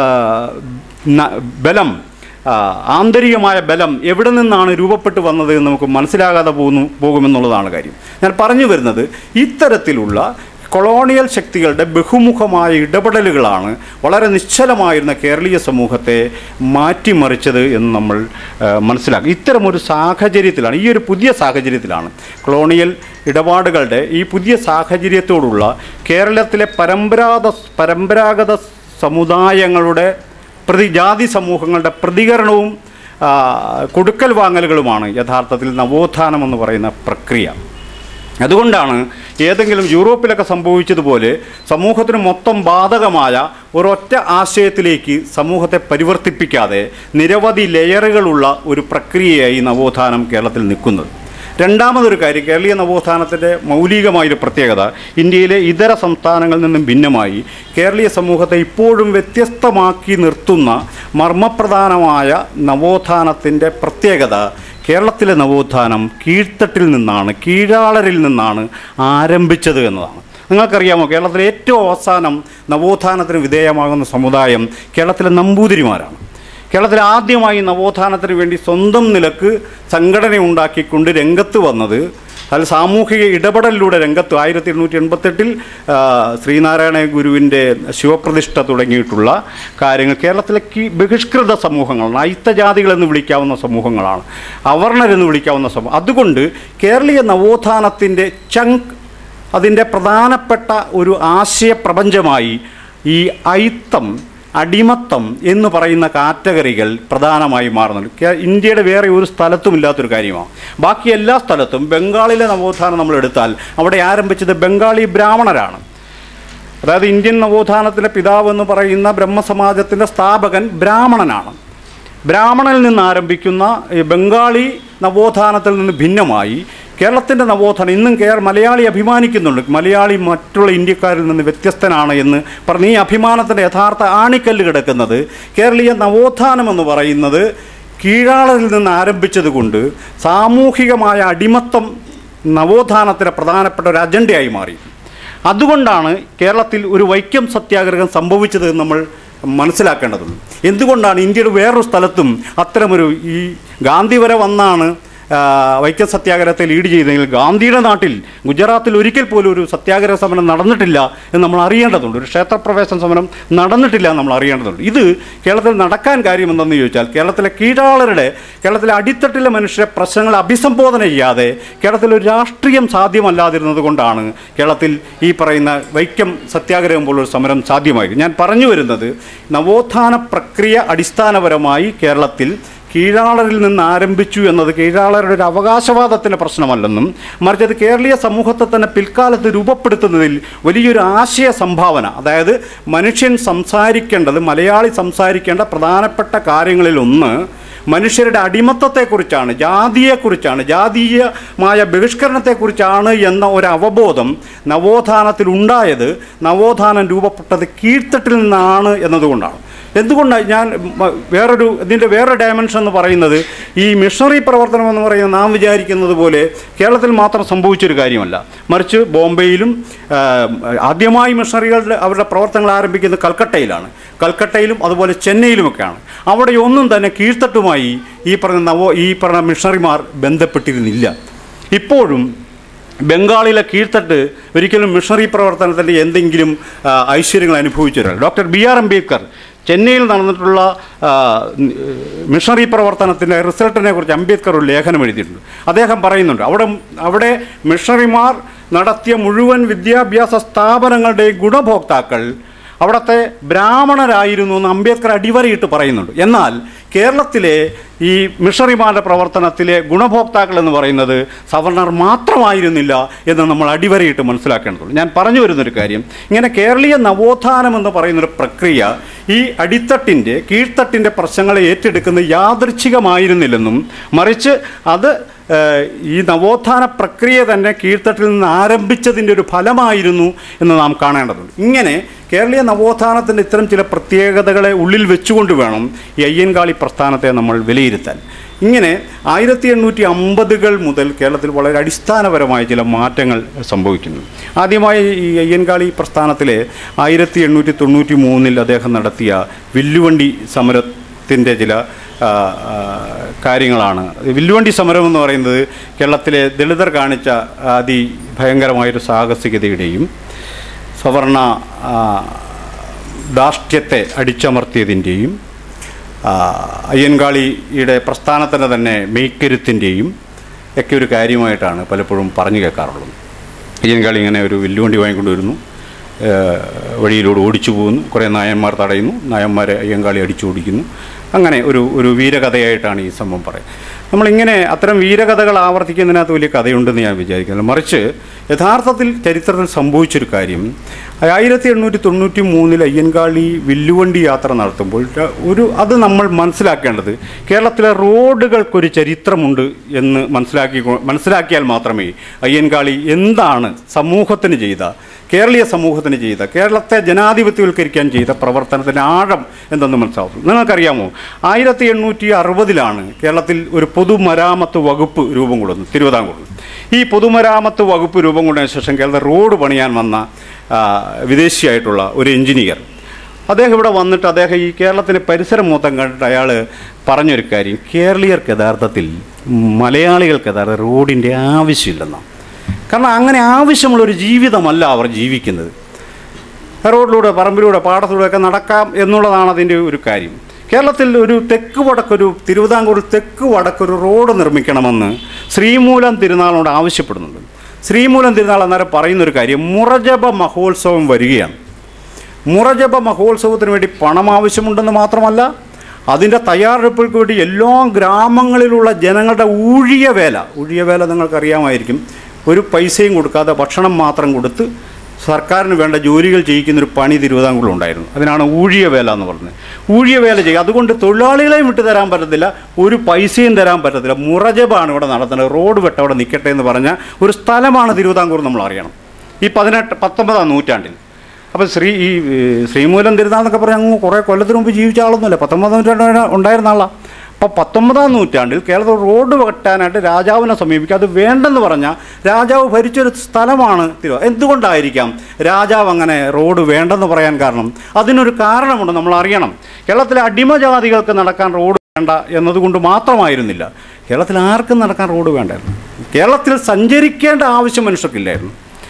ന- ബലം ആ, ആന്തരികമായ ബലം എവിടെ നിന്നാണ് രൂപപ്പെട്ടു വന്നത് എന്ന് നമുക്ക് മനസ്സിലാകാതെ പോകുന്നു പോകുമെന്നുള്ളതാണ് കാര്യം ഞാൻ പറഞ്ഞു വരുന്നത് ഇത്തരത്തിലുള്ള കൊളോണിയൽ ശക്തികളുടെ ബഹുമുഖമായ ഇടപെടലുകളാണ് വളരെ നിശ്ചലമായിരുന്ന കേരളീയ സമൂഹത്തെ മാറ്റിമറിച്ചത് എന്ന് നമ്മൾ ആ, മനസ്സിലാക്കും ഇത്തരമൊരു സാഹചര്യത്തിലാണ് ഈ ഒരു പുതിയ സാഹചര്യത്തിലാണ് കൊളോണിയൽ ഇടപാടുകളുടെ ഈ പുതിയ സാഹചര്യത്തോടുള്ള കേരളത്തിലെ പരമ്പരാഗത പരമ്പരാഗത സമുദായങ്ങളുടെ പ്രതി ജാതി സമൂഹങ്ങളുടെ പ്രതികരണവും ആ, കൊടുക്കൽ വാങ്ങലുകളുമാണ് യഥാർത്ഥത്തിൽ നവോത്ഥാനം എന്ന് പറയുന്ന പ്രക്രിയ അതുകൊണ്ടാണ് ഏതെങ്കിലും യൂറോപ്പിലൊക്കെ സംഭവിച്ചതുപോലെ സമൂഹത്തിന് മൊത്തം ബാധകമായ ഒരൊറ്റ ആശയത്തിലേക്ക് സമൂഹത്തെ പരിവർത്തിപ്പിക്കാതെ നിരവധി ലെയറുകളുള്ള ഒരു പ്രക്രിയയായി നവോത്ഥാനം കേരളത്തിൽ നിൽക്കുന്നത് രണ്ടാമതൊരു കാര്യം കേരളീയ നവോത്ഥാനത്തിൻ്റെ മൗലികമായൊരു പ്രത്യേകത ഇന്ത്യയിലെ ഇതര സംസ്ഥാനങ്ങളിൽ നിന്നും ഭിന്നമായി കേരളീയ സമൂഹത്തെ ഇപ്പോഴും വ്യത്യസ്തമാക്കി നിർത്തുന്ന മർമ്മപ്രധാനമായ നവോത്ഥാനത്തിൻ്റെ പ്രത്യേകത കേരളത്തിലെ നവോത്ഥാനം കീഴ്ത്തട്ടിൽ നിന്നാണ് കീഴാളരിൽ നിന്നാണ് ആരംഭിച്ചത് എന്നതാണ് നിങ്ങൾക്കറിയാമോ കേരളത്തിലെ ഏറ്റവും അവസാനം നവോത്ഥാനത്തിന് വിധേയമാകുന്ന സമുദായം കേരളത്തിലെ നമ്പൂതിരിമാരാണ് കേരളത്തിൽ ആദ്യമായി നവോത്ഥാനത്തിന് വേണ്ടി സ്വന്തം നിലക്ക് സംഘടന ഉണ്ടാക്കിക്കൊണ്ട് രംഗത്ത് വന്നത് അതിൽ സാമൂഹിക ഇടപെടലിലൂടെ രംഗത്ത് ആയിരത്തി എണ്ണൂറ്റി എൺപത്തെട്ടിൽ ശ്രീനാരായണ ഗുരുവിൻ്റെ ശിവപ്രതിഷ്ഠ തുടങ്ങിയിട്ടുള്ള കാര്യങ്ങൾ കേരളത്തിലെ കി- ബഹിഷ്കൃത സമൂഹങ്ങളാണ് അയിത്തജാതികളെന്ന് വിളിക്കാവുന്ന സമൂഹങ്ങളാണ് അവർണരെന്ന് വിളിക്കാവുന്ന സമൂഹം അതുകൊണ്ട് കേരളീയ നവോത്ഥാനത്തിൻ്റെ ചങ്ക് അതിൻ്റെ പ്രധാനപ്പെട്ട ഒരു ആശയപ്രപഞ്ചമായി ഈ അയിത്തം അടിമത്തം എന്ന് പറയുന്ന കാറ്റഗറികൾ പ്രധാനമായി മാറുന്നുണ്ട് കേ- ഇന്ത്യയുടെ വേറെ ഒരു സ്ഥലത്തും ഇല്ലാത്തൊരു കാര്യമാണ് ബാക്കി എല്ലാ സ്ഥലത്തും ബംഗാളിലെ നവോത്ഥാനം നമ്മൾ എടുത്താൽ അവിടെ ആരംഭിച്ചത് ബംഗാളി ബ്രാഹ്മണരാണ് അതായത് ഇന്ത്യൻ നവോത്ഥാനത്തിൻ്റെ പിതാവ് എന്ന് പറയുന്ന ബ്രഹ്മസമാജത്തിൻ്റെ സ്ഥാപകൻ ബ്രാഹ്മണനാണ് ബ്രാഹ്മണനിൽ നിന്ന് ആരംഭിക്കുന്ന ഈ ബംഗാളി നവോത്ഥാനത്തിൽ നിന്ന് ഭിന്നമായി കേരളത്തിൻ്റെ നവോത്ഥാനം ഇന്നും കേര മലയാളി അഭിമാനിക്കുന്നുണ്ട് മലയാളി മറ്റുള്ള ഇന്ത്യക്കാരിൽ നിന്ന് വ്യത്യസ്തനാണ് എന്ന് പറഞ്ഞ് ഈ അഭിമാനത്തിൻ്റെ യഥാർത്ഥ ആണിക്കല്ല് കിടക്കുന്നത് കേരളീയ നവോത്ഥാനം എന്ന് പറയുന്നത് കീഴാളരിൽ നിന്ന് ആരംഭിച്ചതുകൊണ്ട് സാമൂഹികമായ അടിമത്തം നവോത്ഥാനത്തിന് പ്രധാനപ്പെട്ട ഒരു അജണ്ടയായി മാറി അതുകൊണ്ടാണ് കേരളത്തിൽ ഒരു വൈക്കം സത്യാഗ്രഹം സംഭവിച്ചത് എന്ന് നമ്മൾ മനസ്സിലാക്കേണ്ടതുണ്ട് എന്തുകൊണ്ടാണ് ഇന്ത്യയുടെ വേറൊരു സ്ഥലത്തും അത്തരമൊരു ഈ ഗാന്ധി വരെ വന്നാണ് ആ, വൈക്കം സത്യാഗ്രഹത്തെ ലീഡ് ചെയ്തെങ്കിൽ ഗാന്ധിയുടെ നാട്ടിൽ ഗുജറാത്തിൽ ഒരിക്കൽ പോലും ഒരു സത്യാഗ്രഹ സമരം നടന്നിട്ടില്ല എന്ന് നമ്മൾ അറിയേണ്ടതുണ്ട് ഒരു ക്ഷേത്രപ്രവേശന സമരം നടന്നിട്ടില്ല എന്ന് നമ്മൾ അറിയേണ്ടതുണ്ട് ഇത് കേരളത്തിൽ നടക്കാൻ കാര്യം എന്തെന്ന് ചോദിച്ചാൽ കേരളത്തിലെ കീഴാളരുടെ കേരളത്തിലെ അടിത്തട്ടിലെ മനുഷ്യരെ പ്രശ്നങ്ങൾ അഭിസംബോധന ചെയ്യാതെ കേരളത്തിൽ ഒരു രാഷ്ട്രീയം സാധ്യമല്ലാതിരുന്നത് കൊണ്ടാണ് കേരളത്തിൽ ഈ പറയുന്ന വൈക്കം സത്യാഗ്രഹം പോലൊരു സമരം സാധ്യമായത് ഞാൻ പറഞ്ഞു വരുന്നത് നവോത്ഥാന പ്രക്രിയ അടിസ്ഥാനപരമായി കേരളത്തിൽ കീഴാളരിൽ നിന്ന് ആരംഭിച്ചു എന്നത് കീഴാളരുടെ ഒരു അവകാശവാദത്തിൻ്റെ പ്രശ്നമല്ലെന്നും മറിച്ച് അത് കേരളീയ സമൂഹത്തെ തന്നെ പിൽക്കാലത്ത് രൂപപ്പെടുത്തുന്നതിൽ വലിയൊരു ആശയ സംഭാവന അതായത് മനുഷ്യൻ സംസാരിക്കേണ്ടത് മലയാളി സംസാരിക്കേണ്ട പ്രധാനപ്പെട്ട കാര്യങ്ങളിലൊന്ന് മനുഷ്യരുടെ അടിമത്തത്തെക്കുറിച്ചാണ് ജാതിയെക്കുറിച്ചാണ് ജാതീയമായ ബഹിഷ്കരണത്തെക്കുറിച്ചാണ് എന്ന ഒരു അവബോധം നവോത്ഥാനത്തിൽ ഉണ്ടായത് നവോത്ഥാനം രൂപപ്പെട്ടത് കീഴ്ത്തട്ടിൽ നിന്നാണ് എന്നതുകൊണ്ടാണ് എന്തുകൊണ്ടാണ് ഞാൻ മ- വേറൊരു ഇതിൻ്റെ വേറെ ഡയമെൻഷൻ എന്ന് പറയുന്നത് ഈ മിഷണറി പ്രവർത്തനം എന്ന് പറയുന്നത് നാം വിചാരിക്കുന്നത് പോലെ കേരളത്തിൽ മാത്രം സംഭവിച്ചൊരു കാര്യമല്ല മറിച്ച് ബോംബെയിലും ആ, ആദ്യമായി മിഷണറികളുടെ അവരുടെ പ്രവർത്തനങ്ങൾ ആരംഭിക്കുന്നത് കൽക്കട്ടയിലാണ് കൽക്കട്ടയിലും അതുപോലെ ചെന്നൈയിലുമൊക്കെയാണ് അവിടെ ഒന്നും തന്നെ കീഴ്ത്തട്ടുമായി ഈ പറഞ്ഞ നവോ ഈ പറഞ്ഞ മിഷണറിമാർ ബന്ധപ്പെട്ടിരുന്നില്ല ഇപ്പോഴും ബംഗാളിലെ കീഴ്ത്തട്ട് ഒരിക്കലും മിഷണറി പ്രവർത്തനത്തിൻ്റെ എന്തെങ്കിലും ആ, ഐശ്വര്യങ്ങൾ അനുഭവിച്ചിട്ടില്ല ഡോക്ടർ ബി ആർ അംബേദ്കർ ചെന്നൈയിൽ നടന്നിട്ടുള്ള ആ, മിഷണറി പ്രവർത്തനത്തിൻ്റെ റിസൾട്ടിനെ കുറിച്ച് അംബേദ്കർ ഒരു ലേഖനം എഴുതിയിട്ടുണ്ട് അദ്ദേഹം പറയുന്നുണ്ട് അവിടെ അവിടെ മിഷണറിമാർ നടത്തിയ മുഴുവൻ വിദ്യാഭ്യാസ സ്ഥാപനങ്ങളുടെയും ഗുണഭോക്താക്കൾ അവിടുത്തെ ബ്രാഹ്മണരായിരുന്നു എന്ന് അംബേദ്കർ അടിവരയിട്ട് പറയുന്നുണ്ട് എന്നാൽ കേരളത്തിലെ ഈ മിഷണറിമാരുടെ പ്രവർത്തനത്തിലെ ഗുണഭോക്താക്കൾ എന്ന് പറയുന്നത് സവർണർ മാത്രമായിരുന്നില്ല എന്ന് നമ്മൾ അടിവരയിട്ട് മനസ്സിലാക്കേണ്ടതുള്ളൂ ഞാൻ പറഞ്ഞു വരുന്നൊരു കാര്യം ഇങ്ങനെ കേരളീയ നവോത്ഥാനം എന്ന് പറയുന്നൊരു പ്രക്രിയ ഈ അടിത്തട്ടിൻ്റെ കീഴ്ത്തട്ടിൻ്റെ പ്രശ്നങ്ങളെ ഏറ്റെടുക്കുന്ന യാദൃച്ഛികമായിരുന്നില്ലെന്നും മറിച്ച് അത് ഏഹ്, ഈ നവോത്ഥാന പ്രക്രിയ തന്നെ കീഴ്ത്തട്ടിൽ നിന്ന് ആരംഭിച്ചതിൻ്റെ ഒരു ഫലമായിരുന്നു എന്ന് നാം കാണേണ്ടതുണ്ട് ഇങ്ങനെ കേരളീയ നവോത്ഥാനത്തിൻ്റെ ഇത്തരം ചില പ്രത്യേകതകളെ ഉള്ളിൽ വെച്ചുകൊണ്ട് വേണം ഈ അയ്യൻകാളി പ്രസ്ഥാനത്തെ നമ്മൾ വിലയിരുത്താൻ ഇങ്ങനെ ആയിരത്തി എണ്ണൂറ്റി അമ്പതുകൾ മുതൽ കേരളത്തിൽ വളരെ അടിസ്ഥാനപരമായ ചില മാറ്റങ്ങൾ സംഭവിക്കുന്നു ആദ്യമായി ഈ അയ്യൻകാളി പ്രസ്ഥാനത്തിലെ ആയിരത്തി എണ്ണൂറ്റി തൊണ്ണൂറ്റി മൂന്നിൽ അദ്ദേഹം നടത്തിയ വില്ലുവണ്ടി സമരത്തിൻ്റെ ചില ആ, ആ, കാര്യങ്ങളാണ് വില്ലുവണ്ടി സമരം എന്ന് പറയുന്നത് കേരളത്തിലെ ദളിതർ കാണിച്ച അതിഭയങ്കരമായൊരു സാഹസികതയുടെയും സവർണ ആ, ധാർഷ്ട്യത്തെ അടിച്ചമർത്തിയതിൻ്റെയും ആ, അയ്യൻകാളിയുടെ പ്രസ്ഥാനത്തിൻ്റെ തന്നെ മെയ്ക്കരുത്തിൻ്റെയും ഒക്കെ ഒരു കാര്യമായിട്ടാണ് പലപ്പോഴും പറഞ്ഞു കേൾക്കാറുള്ളത് അയ്യൻകാളി ഇങ്ങനെ ഒരു വില്ലുവണ്ടി വാങ്ങിക്കൊണ്ട് വരുന്നു ഏഹ്, വഴിയിലൂടെ ഓടിച്ചു പോകുന്നു കുറേ നായന്മാർ തടയുന്നു നായന്മാരെ അയ്യങ്കാളി അടിച്ചു ഓടിക്കുന്നു അങ്ങനെ ഒരു ഒരു വീരകഥയായിട്ടാണ് ഈ സംഭവം പറയുന്നത് നമ്മളിങ്ങനെ അത്തരം വീരകഥകൾ ആവർത്തിക്കുന്നതിനകത്ത് വലിയ കഥയുണ്ടെന്ന് ഞാൻ വിചാരിക്കുന്നില്ല മറിച്ച് യഥാർത്ഥത്തിൽ ചരിത്രത്തിൽ സംഭവിച്ചൊരു കാര്യം ആയിരത്തി എണ്ണൂറ്റി തൊണ്ണൂറ്റി മൂന്നിൽ അയ്യൻകാളി വില്ലുവണ്ടി യാത്ര നടത്തുമ്പോൾ ര- ഒരു അത് നമ്മൾ മനസ്സിലാക്കേണ്ടത് കേരളത്തിലെ റോഡുകൾക്കൊരു ചരിത്രമുണ്ട് എന്ന് മനസ്സിലാക്കി മനസ്സിലാക്കിയാൽ മാത്രമേ അയ്യൻകാളി എന്താണ് സമൂഹത്തിന് ചെയ്ത കേരളീയ സമൂഹത്തിന് ചെയ്ത കേരളത്തെ ജനാധിപത്യവൽക്കരിക്കാൻ ചെയ്ത പ്രവർത്തനത്തിൻ്റെ ആഴം എന്തെന്ന് മനസ്സിലാവും നിങ്ങൾക്കറിയാമോ ആയിരത്തി എണ്ണൂറ്റി അറുപതിലാണ് കേരളത്തിൽ ഒരു പൊതുമരാമത്ത് വകുപ്പ് രൂപം കൊള്ളുന്നത് തിരുവിതാംകൂറിൽ ഈ പൊതുമരാമത്ത് വകുപ്പ് രൂപം കൊണ്ടതിന് ശേഷം കേരളത്തിൽ റോഡ് പണിയാൻ വന്ന ആ, വിദേശിയായിട്ടുള്ള ഒരു എഞ്ചിനീയർ അദ്ദേഹം ഇവിടെ വന്നിട്ട് അദ്ദേഹം ഈ കേരളത്തിലെ പരിസരം മൊത്തം കണ്ടിട്ട് അയാൾ പറഞ്ഞൊരു കാര്യം കേരളീയർക്ക് യഥാർത്ഥത്തിൽ മലയാളികൾക്ക് യഥാർത്ഥ റോഡിൻ്റെ ആവശ്യമില്ലെന്നാണ് കാരണം അങ്ങനെ ആവശ്യമുള്ള ഒരു ജീവിതമല്ല അവർ ജീവിക്കുന്നത് റോഡിലൂടെ പറമ്പിലൂടെ പാടത്തിലൂടെ ഒക്കെ നടക്കാം എന്നുള്ളതാണ് അതിൻ്റെ ഒരു കാര്യം കേരളത്തിൽ ഒരു തെക്ക് വടക്കൊരു തിരുവിതാംകൂറിൽ തെക്ക് വടക്കൊരു റോഡ് നിർമ്മിക്കണമെന്ന് ശ്രീമൂലം തിരുനാളിനോട് ആവശ്യപ്പെടുന്നുണ്ട് ശ്രീമൂലം തിരുനാൾ അന്നേരം പറയുന്നൊരു കാര്യം മുറജപ മഹോത്സവം വരികയാണ് മുറജപ മഹോത്സവത്തിന് വേണ്ടി പണം ആവശ്യമുണ്ടെന്ന് മാത്രമല്ല അതിൻ്റെ തയ്യാറെടുപ്പുകൾക്ക് വേണ്ടി എല്ലാ ഗ്രാമങ്ങളിലുള്ള ജനങ്ങളുടെ ഊഴിയ വേല ഊഴിയ വേല നിങ്ങൾക്കറിയാമായിരിക്കും ഒരു പൈസയും കൊടുക്കാതെ ഭക്ഷണം മാത്രം കൊടുത്ത് സർക്കാരിന് വേണ്ട ജോലികൾ ചെയ്യിക്കുന്നൊരു പണി തിരുവിതാംകൂറിലുണ്ടായിരുന്നു അതിനാണ് ഊഴിയ വേല എന്ന് പറയുന്നത് ഊഴിയ വേല ചെയ്യുക അതുകൊണ്ട് തൊഴിലാളികളെയും വിട്ടു തരാൻ പറ്റത്തില്ല ഒരു പൈസയും തരാൻ പറ്റത്തില്ല മുറജബാണ് ഇവിടെ നടത്തുന്നത് റോഡ് വെട്ട അവിടെ നിൽക്കട്ടെ എന്ന് പറഞ്ഞ ഒരു സ്ഥലമാണ് തിരുവിതാംകൂർ നമ്മൾ അറിയണം ഈ പതിനെട്ട് പത്തൊമ്പതാം നൂറ്റാണ്ടിൽ അപ്പോൾ ശ്രീ ഈ ഏഹ്, ശ്രീമൂലം തിരുനാൾ എന്നൊക്കെ പറഞ്ഞാൽ അങ്ങ് കുറേ കൊല്ലത്തിന് മുമ്പ് ജീവിച്ച ആളൊന്നുമല്ല പത്തൊമ്പതാം നൂറ്റാണ്ട് ഉണ്ടായിരുന്ന ആളാണ് അപ്പോൾ പത്തൊമ്പതാം നൂറ്റാണ്ടിൽ കേരളത്തിൽ റോഡ് വെട്ടാനായിട്ട് രാജാവിനെ സമീപിക്കുക അത് വേണ്ടെന്ന് പറഞ്ഞാൽ രാജാവ് ഭരിച്ചൊരു സ്ഥലമാണ് തിരുവ എന്തുകൊണ്ടായിരിക്കാം രാജാവ് അങ്ങനെ റോഡ് വേണ്ടെന്ന് പറയാൻ കാരണം അതിനൊരു കാരണമുണ്ട് നമ്മൾ അറിയണം കേരളത്തിലെ അടിമജാതികൾക്ക് നടക്കാൻ റോഡ് വേണ്ട എന്നതുകൊണ്ട് മാത്രമായിരുന്നില്ല കേരളത്തിൽ ആർക്കും നടക്കാൻ റോഡ് വേണ്ടായിരുന്നു കേരളത്തിൽ സഞ്ചരിക്കേണ്ട ആവശ്യം മനുഷ്യർക്കില്ലായിരുന്നു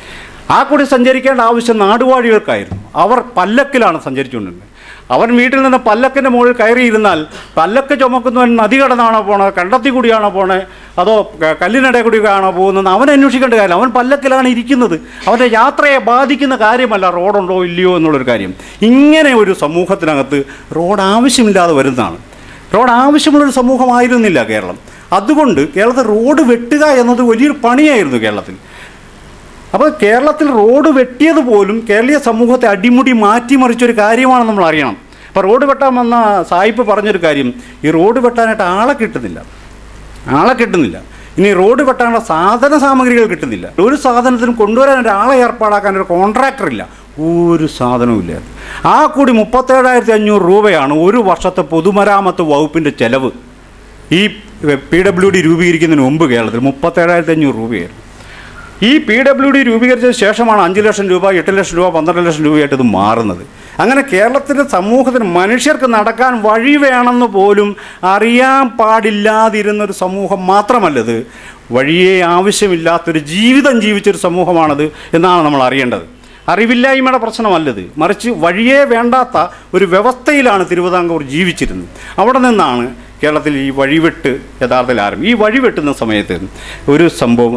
ആ കൂടി സഞ്ചരിക്കേണ്ട ആവശ്യം നാടുവാഴികൾക്കായിരുന്നു അവർ പല്ലക്കിലാണ് സഞ്ചരിച്ചുകൊണ്ടിരുന്നത് അവൻ വീട്ടിൽ നിന്ന് പല്ലക്കിൻ്റെ മുകളിൽ കയറിയിരുന്നാൽ പല്ലക്ക് ചുമക്കുന്നവൻ നദി കടന്നാണോ പോണത് കണ്ടത്തി കൂടിയാണോ പോണേ അതോ ക- കല്ലിനട കൂടിയാണോ പോകുന്നത് അവൻ അന്വേഷിക്കേണ്ട കാര്യം അവൻ പല്ലക്കിലാണ് ഇരിക്കുന്നത് അവൻ്റെ യാത്രയെ ബാധിക്കുന്ന കാര്യമല്ല റോഡുണ്ടോ ഇല്ലയോ എന്നുള്ളൊരു കാര്യം ഇങ്ങനെ ഒരു സമൂഹത്തിനകത്ത് റോഡ് ആവശ്യമില്ലാതെ വരുന്നതാണ് റോഡ് ആവശ്യമുള്ളൊരു സമൂഹമായിരുന്നില്ല കേരളം അതുകൊണ്ട് കേരളത്തിൽ റോഡ് വെട്ടുക എന്നത് വലിയൊരു പണിയായിരുന്നു കേരളത്തിൽ അപ്പോൾ കേരളത്തിൽ റോഡ് വെട്ടിയത് പോലും കേരളീയ സമൂഹത്തെ അടിമുടി മാറ്റിമറിച്ചൊരു കാര്യമാണ് നമ്മൾ അറിയണം അപ്പോൾ റോഡ് വെട്ടാൻ വന്ന സായിപ്പ് പറഞ്ഞൊരു കാര്യം ഈ റോഡ് വെട്ടാനായിട്ട് ആളെ കിട്ടുന്നില്ല ആളെ കിട്ടുന്നില്ല ഇനി റോഡ് വെട്ടാനുള്ള സാധന സാമഗ്രികൾ കിട്ടുന്നില്ല ഒരു സാധനത്തിനും കൊണ്ടുവരാൻ ഒരാളെ ഏർപ്പാടാക്കാൻ ഒരു കോൺട്രാക്ടർ ഇല്ല ഒരു സാധനവും ഇല്ല ആ കൂടി മുപ്പത്തേഴായിരത്തി അഞ്ഞൂറ് രൂപയാണ് ഒരു വർഷത്തെ പൊതുമരാമത്ത് വകുപ്പിൻ്റെ ചെലവ് ഈ പി ഡബ്ല്യു ഡി രൂപീകരിക്കുന്നതിന് മുമ്പ് കേരളത്തിൽ മുപ്പത്തേഴായിരത്തി അഞ്ഞൂറ് രൂപയായിരുന്നു ഈ പി ഡബ്ല്യു ഡി രൂപീകരിച്ച ശേഷമാണ് അഞ്ച് ലക്ഷം രൂപ എട്ട് ലക്ഷം രൂപ പന്ത്രണ്ട് ലക്ഷം രൂപയായിട്ട് ഇത് മാറുന്നത് അങ്ങനെ കേരളത്തിൻ്റെ സമൂഹത്തിന് മനുഷ്യർക്ക് നടക്കാൻ വഴി വേണമെന്ന് പോലും അറിയാൻ പാടില്ലാതിരുന്നൊരു സമൂഹം മാത്രമല്ലത് വഴിയെ ആവശ്യമില്ലാത്തൊരു ജീവിതം ജീവിച്ചൊരു സമൂഹമാണത് എന്നാണ് നമ്മൾ അറിയേണ്ടത് അറിവില്ലായ്മയുടെ പ്രശ്നമല്ലത് മറിച്ച് വഴിയേ വേണ്ടാത്ത ഒരു വ്യവസ്ഥയിലാണ് തിരുവിതാംകൂർ ജീവിച്ചിരുന്നത് അവിടെ നിന്നാണ് കേരളത്തിൽ ഈ വഴിവെട്ട് യഥാർത്ഥത്തിൽ ആരംഭം ഈ വഴിവെട്ടുന്ന സമയത്ത് ഒരു സംഭവം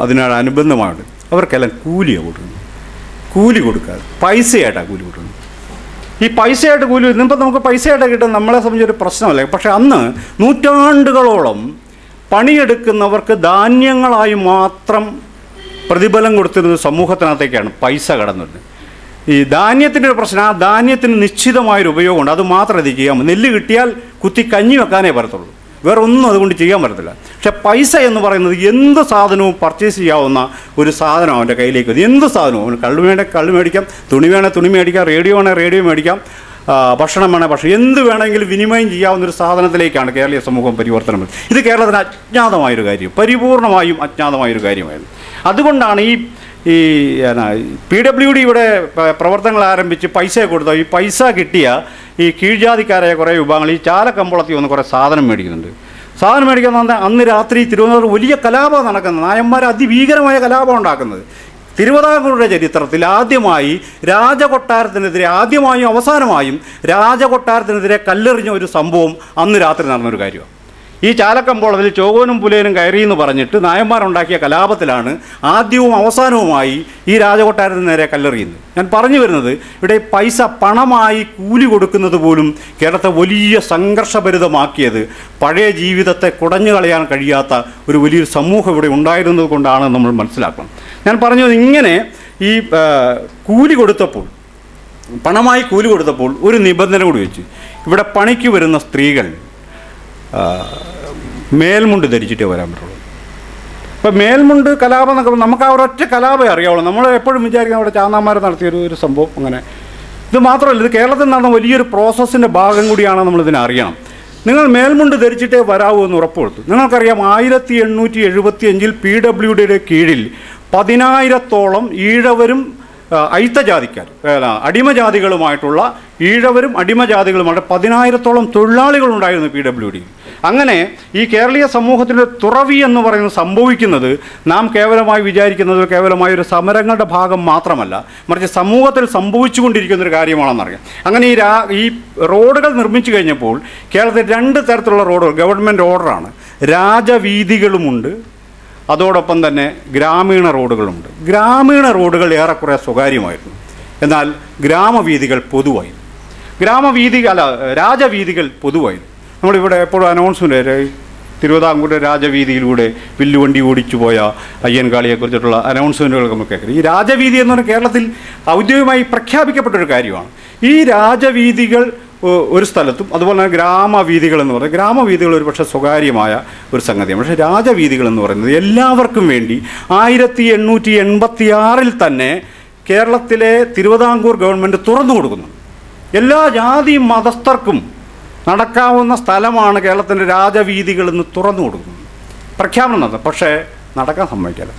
അതിനോടനുബന്ധമായിട്ട് അവർക്കെല്ലാം കൂലിയാണ് കൊടുക്കുന്നത് കൂലി കൊടുക്കാതെ പൈസയായിട്ടാണ് കൂലി കൊടുക്കുന്നത് ഈ പൈസയായിട്ട് കൂലി ഇന്നിപ്പോൾ നമുക്ക് പൈസയായിട്ട് കിട്ടുന്ന നമ്മളെ സംബന്ധിച്ചൊരു പ്രശ്നമല്ല പക്ഷെ അന്ന് നൂറ്റാണ്ടുകളോളം പണിയെടുക്കുന്നവർക്ക് ധാന്യങ്ങളായി മാത്രം പ്രതിഫലം കൊടുത്തിരുന്ന സമൂഹത്തിനകത്തേക്കാണ് പൈസ കടന്നിരുന്നത് ഈ ധാന്യത്തിൻ്റെ ഒരു പ്രശ്നം ആ ധാന്യത്തിന് നിശ്ചിതമായൊരു ഉപയോഗമുണ്ട് അത് മാത്രമേ ഇത് ചെയ്യാൻ പറ്റൂ. നെല്ല് കിട്ടിയാൽ കുത്തി കഞ്ഞി വെക്കാനേ പറ്റത്തുള്ളൂ വേറെ ഒന്നും അതുകൊണ്ട് ചെയ്യാൻ പറ്റത്തില്ല പക്ഷെ പൈസ എന്ന് പറയുന്നത് എന്ത് സാധനവും പർച്ചേസ് ചെയ്യാവുന്ന ഒരു സാധനം അവൻ്റെ കയ്യിലേക്ക് വരും എന്ത് സാധനവും അവന് കള്ള് വേണേൽ കള്ള് മേടിക്കാം തുണി വേണേൽ തുണി മേടിക്കാം റേഡിയോ വേണേൽ റേഡിയോ മേടിക്കാം ആ, ഭക്ഷണം വേണേൽ ഭക്ഷണം എന്ത് വേണമെങ്കിലും വിനിമയം ചെയ്യാവുന്ന ഒരു സാധനത്തിലേക്കാണ് കേരളീയ സമൂഹം പരിവർത്തനം വരുന്നത്. ഇത് കേരളത്തിന് അജ്ഞാതമായൊരു കാര്യം പരിപൂർണമായും അജ്ഞാതമായൊരു കാര്യമായിരുന്നു അതുകൊണ്ടാണ് ഈ ഈ പി ഡബ്ല്യു ഡി ഇവിടെ പ- പ്രവർത്തനങ്ങൾ ആരംഭിച്ച് പൈസ കൊടുത്ത ഈ പൈസ കിട്ടിയ ഈ കീഴ്ജാതിക്കാരായ കുറേ വിഭാഗങ്ങൾ ഈ ചാലക്കമ്പളത്തിൽ വന്ന് കുറേ സാധനം മേടിക്കുന്നുണ്ട് സാധനം മേടിക്കാൻ പറഞ്ഞാൽ അന്ന് രാത്രി തിരുവനന്തപുരം വലിയ കലാപം നടക്കുന്നത് നായന്മാർ അതിഭീകരമായ കലാപം ഉണ്ടാക്കുന്നത് തിരുവിതാംകൂറുടെ ചരിത്രത്തിൽ ആദ്യമായി രാജകൊട്ടാരത്തിനെതിരെ ആദ്യമായും അവസാനമായും രാജകൊട്ടാരത്തിനെതിരെ കല്ലെറിഞ്ഞ ഒരു സംഭവം അന്ന് രാത്രി നടന്നൊരു കാര്യമാണ് ഈ ചാലക്കമ്പോളത്തിൽ ചോകോനും പുലേനും കയറി എന്ന് പറഞ്ഞിട്ട് നായന്മാരുണ്ടാക്കിയ കലാപത്തിലാണ് ആദ്യവും അവസാനവുമായി ഈ രാജകൊട്ടാരത്തിന് നേരെ കല്ലെറിയുന്നത് ഞാൻ പറഞ്ഞു വരുന്നത് ഇവിടെ ഈ പൈസ പണമായി കൂലി കൊടുക്കുന്നത് പോലും കേരളത്തെ വലിയ സംഘർഷഭരിതമാക്കിയത് പഴയ ജീവിതത്തെ കുടഞ്ഞു കളയാൻ കഴിയാത്ത ഒരു വലിയൊരു സമൂഹം ഇവിടെ ഉണ്ടായിരുന്നത് കൊണ്ടാണ് നമ്മൾ മനസ്സിലാക്കണം ഞാൻ പറഞ്ഞത് ഇങ്ങനെ ഈ ആ, കൂലി കൊടുത്തപ്പോൾ പണമായി കൂലി കൊടുത്തപ്പോൾ ഒരു നിബന്ധന കൂടി വെച്ച് ഇവിടെ പണിക്ക് വരുന്ന സ്ത്രീകൾ ആ, മേൽമുണ്ട് ധരിച്ചിട്ടേ വരാൻ പറ്റുള്ളൂ ഇപ്പം മേൽമുണ്ട് കലാപം എന്നൊക്കെ പറഞ്ഞാൽ നമുക്ക് ആ ഒരൊറ്റ കലാപേ അറിയാവുള്ളൂ നമ്മൾ എപ്പോഴും വിചാരിക്കുന്ന അവിടെ ചാന്നാമാർ നടത്തിയൊരു ഒരു സംഭവം അങ്ങനെ ഇത് മാത്രമല്ല ഇത് കേരളത്തിൽ നടന്ന വലിയൊരു പ്രോസസ്സിൻ്റെ ഭാഗം കൂടിയാണ് നമ്മളിതിനെ അറിയണം നിങ്ങൾ മേൽമുണ്ട് ധരിച്ചിട്ടേ വരാവൂ എന്ന് ഉറപ്പുവരുത്തും നിങ്ങൾക്കറിയാം ആയിരത്തി എണ്ണൂറ്റി എഴുപത്തി അഞ്ചിൽ പി ഡബ്ല്യു ഡിയുടെ കീഴിൽ പതിനായിരത്തോളം ഈഴവരും ആ, അയിത്തജാതിക്കാർ അല്ല, അടിമജാതികളുമായിട്ടുള്ള ഈഴവരും അടിമജാതികളുമായിട്ട് പതിനായിരത്തോളം തൊഴിലാളികളുണ്ടായിരുന്നു പി ഡബ്ല്യു ഡിയിൽ അങ്ങനെ ഈ കേരളീയ സമൂഹത്തിൻ്റെ തുറവി എന്ന് പറയുന്നത് സംഭവിക്കുന്നത് നാം കേവലമായി വിചാരിക്കുന്നത് കേവലമായ ഒരു സമരങ്ങളുടെ ഭാഗം മാത്രമല്ല മറിച്ച് സമൂഹത്തിൽ സംഭവിച്ചുകൊണ്ടിരിക്കുന്ന ഒരു കാര്യമാണെന്നറിയാം അങ്ങനെ ഈ രാ ഈ റോഡുകൾ നിർമ്മിച്ചു കഴിഞ്ഞപ്പോൾ കേരളത്തിൽ രണ്ട് തരത്തിലുള്ള റോഡുകൾ ഗവൺമെൻറ് ഓർഡറാണ് രാജവീതികളുമുണ്ട് അതോടൊപ്പം തന്നെ ഗ്രാമീണ റോഡുകളുണ്ട് ഗ്രാമീണ റോഡുകൾ ഏറെക്കുറെ സ്വകാര്യമായിരുന്നു എന്നാൽ ഗ്രാമവീഥികൾ പൊതുവായിരുന്നു ഗ്രാമവീഥി അല്ല രാജവീഥികൾ പൊതുവായിരുന്നു നമ്മളിവിടെ എപ്പോഴും അനൗൺസ്മെൻ്റ് തിരുവിതാംകൂർ രാജവീതിയിലൂടെ വില്ലുവണ്ടി ഓടിച്ചു പോയ അയ്യൻകാളിയെക്കുറിച്ചിട്ടുള്ള അനൗൺസ്മെൻറ്റുകൾ നമുക്ക് കേൾക്കാം ഈ രാജവീതി എന്ന് പറഞ്ഞാൽ കേരളത്തിൽ ഔദ്യോഗികമായി പ്രഖ്യാപിക്കപ്പെട്ട ഒരു കാര്യമാണ് ഈ രാജവീതികൾ ഒ- ഒരു സ്ഥലത്തും അതുപോലെ തന്നെ ഗ്രാമവീഥികൾ എന്ന് പറയുന്നത് ഗ്രാമവീഥികൾ ഒരു പക്ഷേ സ്വകാര്യമായ ഒരു സംഗതിയാണ് പക്ഷേ രാജവീഥികൾ എന്ന് പറയുന്നത് എല്ലാവർക്കും വേണ്ടി ആയിരത്തി എണ്ണൂറ്റി എൺപത്തി ആറിൽ തന്നെ കേരളത്തിലെ തിരുവിതാംകൂർ ഗവൺമെൻറ് തുറന്നു കൊടുക്കുന്നു എല്ലാ ജാതി മതസ്ഥർക്കും നടക്കാവുന്ന സ്ഥലമാണ് കേരളത്തിൻ്റെ രാജവീഥികൾ എന്ന് തുറന്നു കൊടുക്കുന്നത് പ്രഖ്യാപനം നടത്തുന്നത് പക്ഷേ നടക്കാൻ സമ്മതിക്കില്ല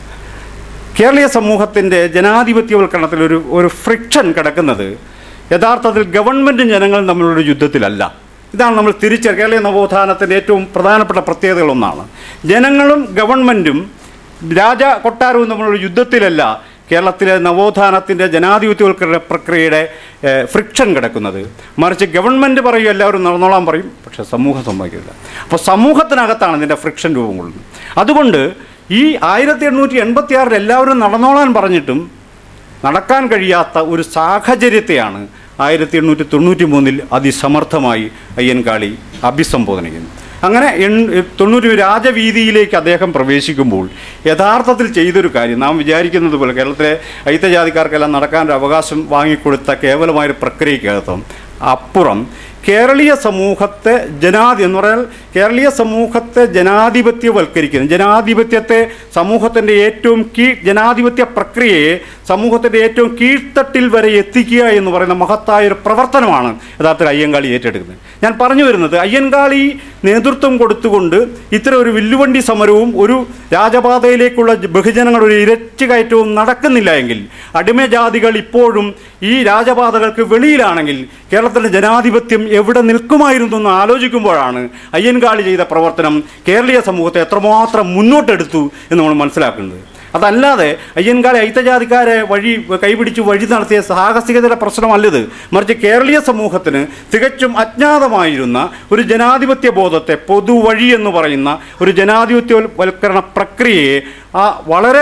കേരളീയ സമൂഹത്തിൻ്റെ ജനാധിപത്യവൽക്കരണത്തിൽ ഒരു ഒരു ഫ്രിക്ഷൻ കിടക്കുന്നത് യഥാർത്ഥത്തിൽ ഗവൺമെൻറ്റും ജനങ്ങളും തമ്മിലുള്ള യുദ്ധത്തിലല്ല ഇതാണ് നമ്മൾ തിരിച്ച കേരളീയ നവോത്ഥാനത്തിൻ്റെ ഏറ്റവും പ്രധാനപ്പെട്ട പ്രത്യേകതകളൊന്നാണ് ജനങ്ങളും ഗവൺമെൻറ്റും രാജ കൊട്ടാരവും തമ്മിലുള്ള യുദ്ധത്തിലല്ല കേരളത്തിലെ നവോത്ഥാനത്തിൻ്റെ ജനാധിപത്യവൽക്കരണ പ്രക്രിയയുടെ ഏഹ്, ഫ്രിക്ഷൻ കിടക്കുന്നത് മറിച്ച് ഗവൺമെൻറ് പറയും എല്ലാവരും നടന്നോളാൻ പറയും പക്ഷേ സമൂഹം സമ്മതിക്കില്ല അപ്പോൾ സമൂഹത്തിനകത്താണ് ഇതിൻ്റെ ഫ്രിക്ഷൻ രൂപം കൊള്ളുന്നത് അതുകൊണ്ട് ഈ ആയിരത്തി എണ്ണൂറ്റി എൺപത്തി ആറിൽ എല്ലാവരും നടന്നോളാൻ പറഞ്ഞിട്ടും നടക്കാൻ കഴിയാത്ത ഒരു സാഹചര്യത്തെയാണ് ആയിരത്തി എണ്ണൂറ്റി തൊണ്ണൂറ്റി മൂന്നിൽ അതിസമർത്ഥമായി അയ്യൻകാളി അഭിസംബോധന ചെയ്യുന്നത് അങ്ങനെ എൺ തൊണ്ണൂറ്റി രാജവീതിയിലേക്ക് അദ്ദേഹം പ്രവേശിക്കുമ്പോൾ യഥാർത്ഥത്തിൽ ചെയ്തൊരു കാര്യം നാം വിചാരിക്കുന്നത് പോലെ കേരളത്തിലെ അയിത്തജാതിക്കാർക്കെല്ലാം നടക്കാനൊരു അവകാശം വാങ്ങിക്കൊടുത്ത കേവലമായൊരു പ്രക്രിയക്കകത്തും അപ്പുറം കേരളീയ സമൂഹത്തെ ജനാധി എന്ന് പറഞ്ഞാൽ കേരളീയ സമൂഹത്തെ ജനാധിപത്യവൽക്കരിക്കുന്നു ജനാധിപത്യത്തെ സമൂഹത്തിൻ്റെ ഏറ്റവും കീഴ് ജനാധിപത്യ പ്രക്രിയയെ സമൂഹത്തിൻ്റെ ഏറ്റവും കീഴ്ത്തട്ടിൽ വരെ എത്തിക്കുക എന്ന് പറയുന്ന മഹത്തായ ഒരു പ്രവർത്തനമാണ് യഥാർത്ഥത്തിൽ അയ്യങ്കാളി ഏറ്റെടുക്കുന്നത് ഞാൻ പറഞ്ഞു വരുന്നത് അയ്യൻകാളി നേതൃത്വം കൊടുത്തുകൊണ്ട് ഇത്തരം ഒരു വില്ലുവണ്ടി സമരവും ഒരു രാജപാതയിലേക്കുള്ള ജ- ബഹുജനങ്ങളുടെ ഒരു ഇരച്ചു കയറ്റവും നടക്കുന്നില്ല എങ്കിൽ അടിമജാതികൾ ഇപ്പോഴും ഈ രാജപാതകൾക്ക് വെളിയിലാണെങ്കിൽ കേരളത്തിൻ്റെ ജനാധിപത്യം എവിടെ നിൽക്കുമായിരുന്നു എന്ന് ആലോചിക്കുമ്പോഴാണ് അയ്യൻകാളി ചെയ്ത പ്രവർത്തനം കേരളീയ സമൂഹത്തെ എത്രമാത്രം മുന്നോട്ടെടുത്തു എന്ന് നമ്മൾ മനസ്സിലാക്കുന്നത് അതല്ലാതെ അയ്യൻകാളി അയിത്തജാതിക്കാരെ വഴി കൈപിടിച്ച് വഴി നടത്തിയ സാഹസികതയുടെ പ്രശ്നമല്ലത് മറിച്ച് കേരളീയ സമൂഹത്തിന് തികച്ചും അജ്ഞാതമായിരുന്ന ഒരു ജനാധിപത്യ ബോധത്തെ പൊതുവഴി എന്ന് പറയുന്ന ഒരു ജനാധിപത്യവൽക്കരണ പ്രക്രിയയെ ആ വളരെ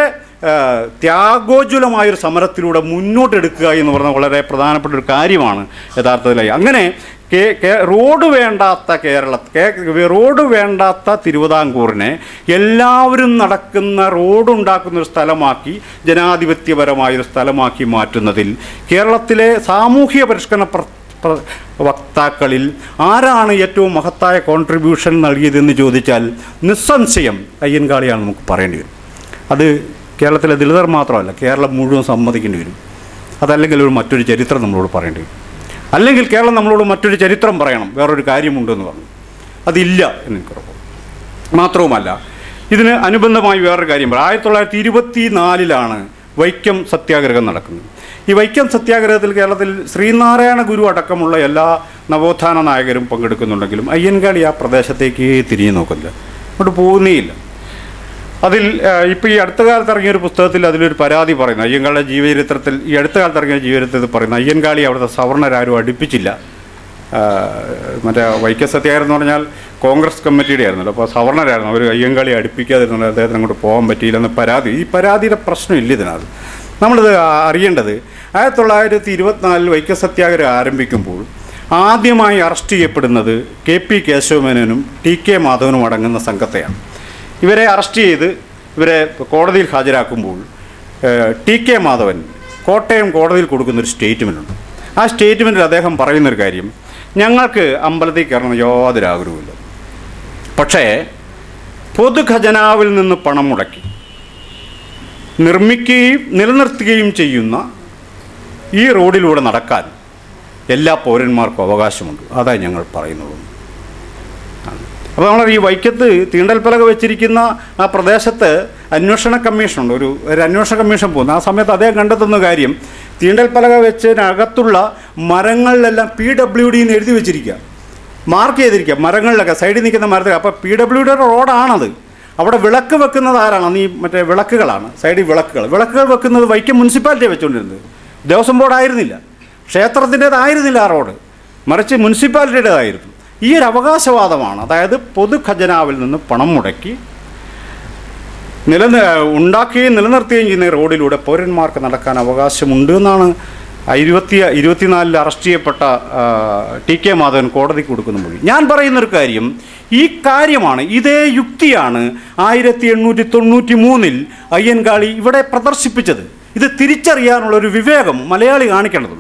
ആ, ത്യാഗോജ്വലമായൊരു സമരത്തിലൂടെ മുന്നോട്ടെടുക്കുക എന്ന് പറഞ്ഞ വളരെ പ്രധാനപ്പെട്ട ഒരു കാര്യമാണ് യഥാർത്ഥത്തിലായി അങ്ങനെ കേ- കേ- റോഡ് വേണ്ടാത്ത കേരള കേ- റോഡ് വേണ്ടാത്ത തിരുവിതാംകൂറിനെ എല്ലാവരും നടക്കുന്ന റോഡ് ഉണ്ടാക്കുന്ന ഒരു സ്ഥലമാക്കി ജനാധിപത്യപരമായൊരു സ്ഥലമാക്കി മാറ്റുന്നതിൽ കേരളത്തിലെ സാമൂഹിക പരിഷ്കരണ പ്ര പ്ര- വക്താക്കളിൽ ആരാണ് ഏറ്റവും മഹത്തായ കോൺട്രിബ്യൂഷൻ നൽകിയതെന്ന് ചോദിച്ചാൽ നിസ്സംശയം അയ്യൻകാളിയാണ് നമുക്ക് പറയേണ്ടി വരും അത് കേരളത്തിലെ ദളിതർ മാത്രമല്ല കേരളം മുഴുവൻ സമ്മതിക്കേണ്ടി വരും അതല്ലെങ്കിൽ ഒരു മറ്റൊരു ചരിത്രം നമ്മളോട് പറയേണ്ടി വരും അല്ലെങ്കിൽ കേരളം നമ്മളോട് മറ്റൊരു ചരിത്രം പറയണം വേറൊരു കാര്യമുണ്ടെന്ന് പറഞ്ഞു അതില്ല എന്ന് എനിക്ക് ഉറപ്പ് മാത്രവുമല്ല ഇതിന് അനുബന്ധമായി വേറൊരു കാര്യം പറയാം ആയിരത്തി തൊള്ളായിരത്തി ഇരുപത്തി നാലിലാണ് വൈക്കം സത്യാഗ്രഹം നടക്കുന്നത് ഈ വൈക്കം സത്യാഗ്രഹത്തിൽ കേരളത്തിൽ ശ്രീനാരായണ ഗുരു അടക്കമുള്ള എല്ലാ നവോത്ഥാന നായകരും പങ്കെടുക്കുന്നുണ്ടെങ്കിലും അയ്യൻകാളി ആ പ്രദേശത്തേക്ക് തിരിഞ്ഞു നോക്കുന്നില്ല അങ്ങോട്ട് പോകുന്നേയില്ല അതിൽ ഇപ്പോൾ ഈ അടുത്ത കാലത്ത് ഇറങ്ങിയ ഒരു പുസ്തകത്തിൽ അതിലൊരു പരാതി പറയുന്നു അയ്യങ്കാളിയുടെ ജീവചരിത്രത്തിൽ ഈ അടുത്ത കാലത്ത് ഇറങ്ങിയ ജീവചരിത്രത്തിൽ പറയുന്നു അയ്യൻകാളി അവിടുത്തെ സവർണരാരും അടുപ്പിച്ചില്ല ആ, മറ്റേ വൈക്കം സത്യാഗ്രഹം എന്ന് പറഞ്ഞാൽ കോൺഗ്രസ് കമ്മിറ്റിയുടെ ആയിരുന്നല്ലോ അപ്പോൾ സവർണരായിരുന്നു അവർ അയ്യങ്കാളി അടുപ്പിക്കാതിരുന്നത് അദ്ദേഹത്തിന് അങ്ങോട്ട് പോകാൻ പറ്റിയില്ലെന്ന് പരാതി ഈ പരാതിയുടെ പ്രശ്നമില്ല ഇതിനകത്ത് നമ്മളിത് അറിയേണ്ടത് ആയിരത്തി തൊള്ളായിരത്തി ഇരുപത്തിനാലിൽ വൈക്കം സത്യാഗ്രഹം ആരംഭിക്കുമ്പോൾ ആദ്യമായി അറസ്റ്റ് ചെയ്യപ്പെടുന്നത് കെ പി കേശവമേനോനും ടി കെ മാധവനും അടങ്ങുന്ന സംഘത്തെയാണ് ഇവരെ അറസ്റ്റ് ചെയ്ത് ഇവരെ കോടതിയിൽ ഹാജരാക്കുമ്പോൾ ഏഹ്, ടി കെ മാധവൻ കോട്ടയം കോടതിയിൽ കൊടുക്കുന്നൊരു സ്റ്റേറ്റ്മെൻറ്റുണ്ട് ആ സ്റ്റേറ്റ്മെൻറ്റിൽ അദ്ദേഹം പറയുന്നൊരു കാര്യം ഞങ്ങൾക്ക് അമ്പലത്തിൽ കയറണം യാതൊരു ആഗ്രഹമില്ല പക്ഷേ പൊതുഖജനാവിൽ നിന്ന് പണം മുടക്കി നിർമ്മിക്കുകയും നിലനിർത്തുകയും ചെയ്യുന്ന ഈ റോഡിലൂടെ നടക്കാൻ എല്ലാ പൗരന്മാർക്കും അവകാശമുണ്ട് അതായി ഞങ്ങൾ പറയുന്നുള്ളൂ അപ്പോൾ നമ്മൾ ഈ വൈക്കത്ത് തീണ്ടൽപ്പലക വെച്ചിരിക്കുന്ന ആ പ്രദേശത്ത് അന്വേഷണ കമ്മീഷനുണ്ട് ഒരു ഒരു അന്വേഷണ കമ്മീഷൻ പോകുന്നു ആ സമയത്ത് അദ്ദേഹം കണ്ടെത്തുന്ന കാര്യം തീണ്ടൽപ്പലക വെച്ചതിനകത്തുള്ള മരങ്ങളിലെല്ലാം പി ഡബ്ല്യു ഡി എന്ന് എഴുതി വെച്ചിരിക്കുക മാർക്ക് ചെയ്തിരിക്കുക മരങ്ങളിലൊക്കെ സൈഡിൽ നിൽക്കുന്ന മരത്തിൽ അപ്പോൾ പി ഡബ്ല്യു ഡിയുടെ റോഡാണത് അവിടെ വിളക്ക് വെക്കുന്നത് ആരാണ് അന്ന് ഈ മറ്റേ വിളക്കുകളാണ് സൈഡിൽ വിളക്കുകൾ വിളക്കുകൾ വെക്കുന്നത് വൈക്കം മുനിസിപ്പാലിറ്റി വെച്ചുകൊണ്ടിരുന്നത് ദേവസ്വം ബോർഡ് ആയിരുന്നില്ല ക്ഷേത്രത്തിൻ്റേതായിരുന്നില്ല ആ റോഡ് മറിച്ച് മുനിസിപ്പാലിറ്റിയുടേതായിരുന്നു ഈ ഒരു അവകാശവാദമാണ് അതായത് പൊതു ഖജനാവിൽ നിന്ന് പണം മുടക്കി നിലനി ഉണ്ടാക്കുകയും നിലനിർത്തുകയും ചെയ്യുന്ന ഈ റോഡിലൂടെ പൗരന്മാർക്ക് നടക്കാൻ അവകാശമുണ്ട് എന്നാണ് ആ ഇരുപത്തി ഇരുപത്തിനാലിൽ അറസ്റ്റ് ചെയ്യപ്പെട്ട ആ, ടി കെ മാധവൻ കോടതിക്ക് കൊടുക്കുന്ന മൊഴി ഞാൻ പറയുന്നൊരു കാര്യം ഈ കാര്യമാണ് ഇതേ യുക്തിയാണ് ആയിരത്തി എണ്ണൂറ്റി തൊണ്ണൂറ്റി മൂന്നിൽ അയ്യൻകാളി ഇവിടെ പ്രദർശിപ്പിച്ചത് ഇത് തിരിച്ചറിയാനുള്ള ഒരു വിവേകം മലയാളി കാണിക്കേണ്ടതുണ്ട്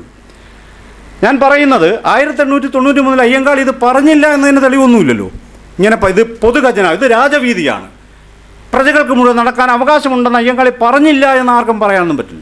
ഞാൻ പറയുന്നത് ആയിരത്തി എണ്ണൂറ്റി തൊണ്ണൂറ്റി മൂന്നിൽ അയ്യങ്കാളി ഇത് പറഞ്ഞില്ല എന്നതിന് തെളിവൊന്നുമില്ലല്ലോ ഇങ്ങനെ പ- ഇത് പൊതുഖജന ഇത് രാജവീതിയാണ് പ്രജകൾക്ക് മുഴുവൻ നടക്കാൻ അവകാശമുണ്ടെന്ന് അയ്യങ്കാളി പറഞ്ഞില്ല എന്ന് ആർക്കും പറയാനൊന്നും പറ്റില്ല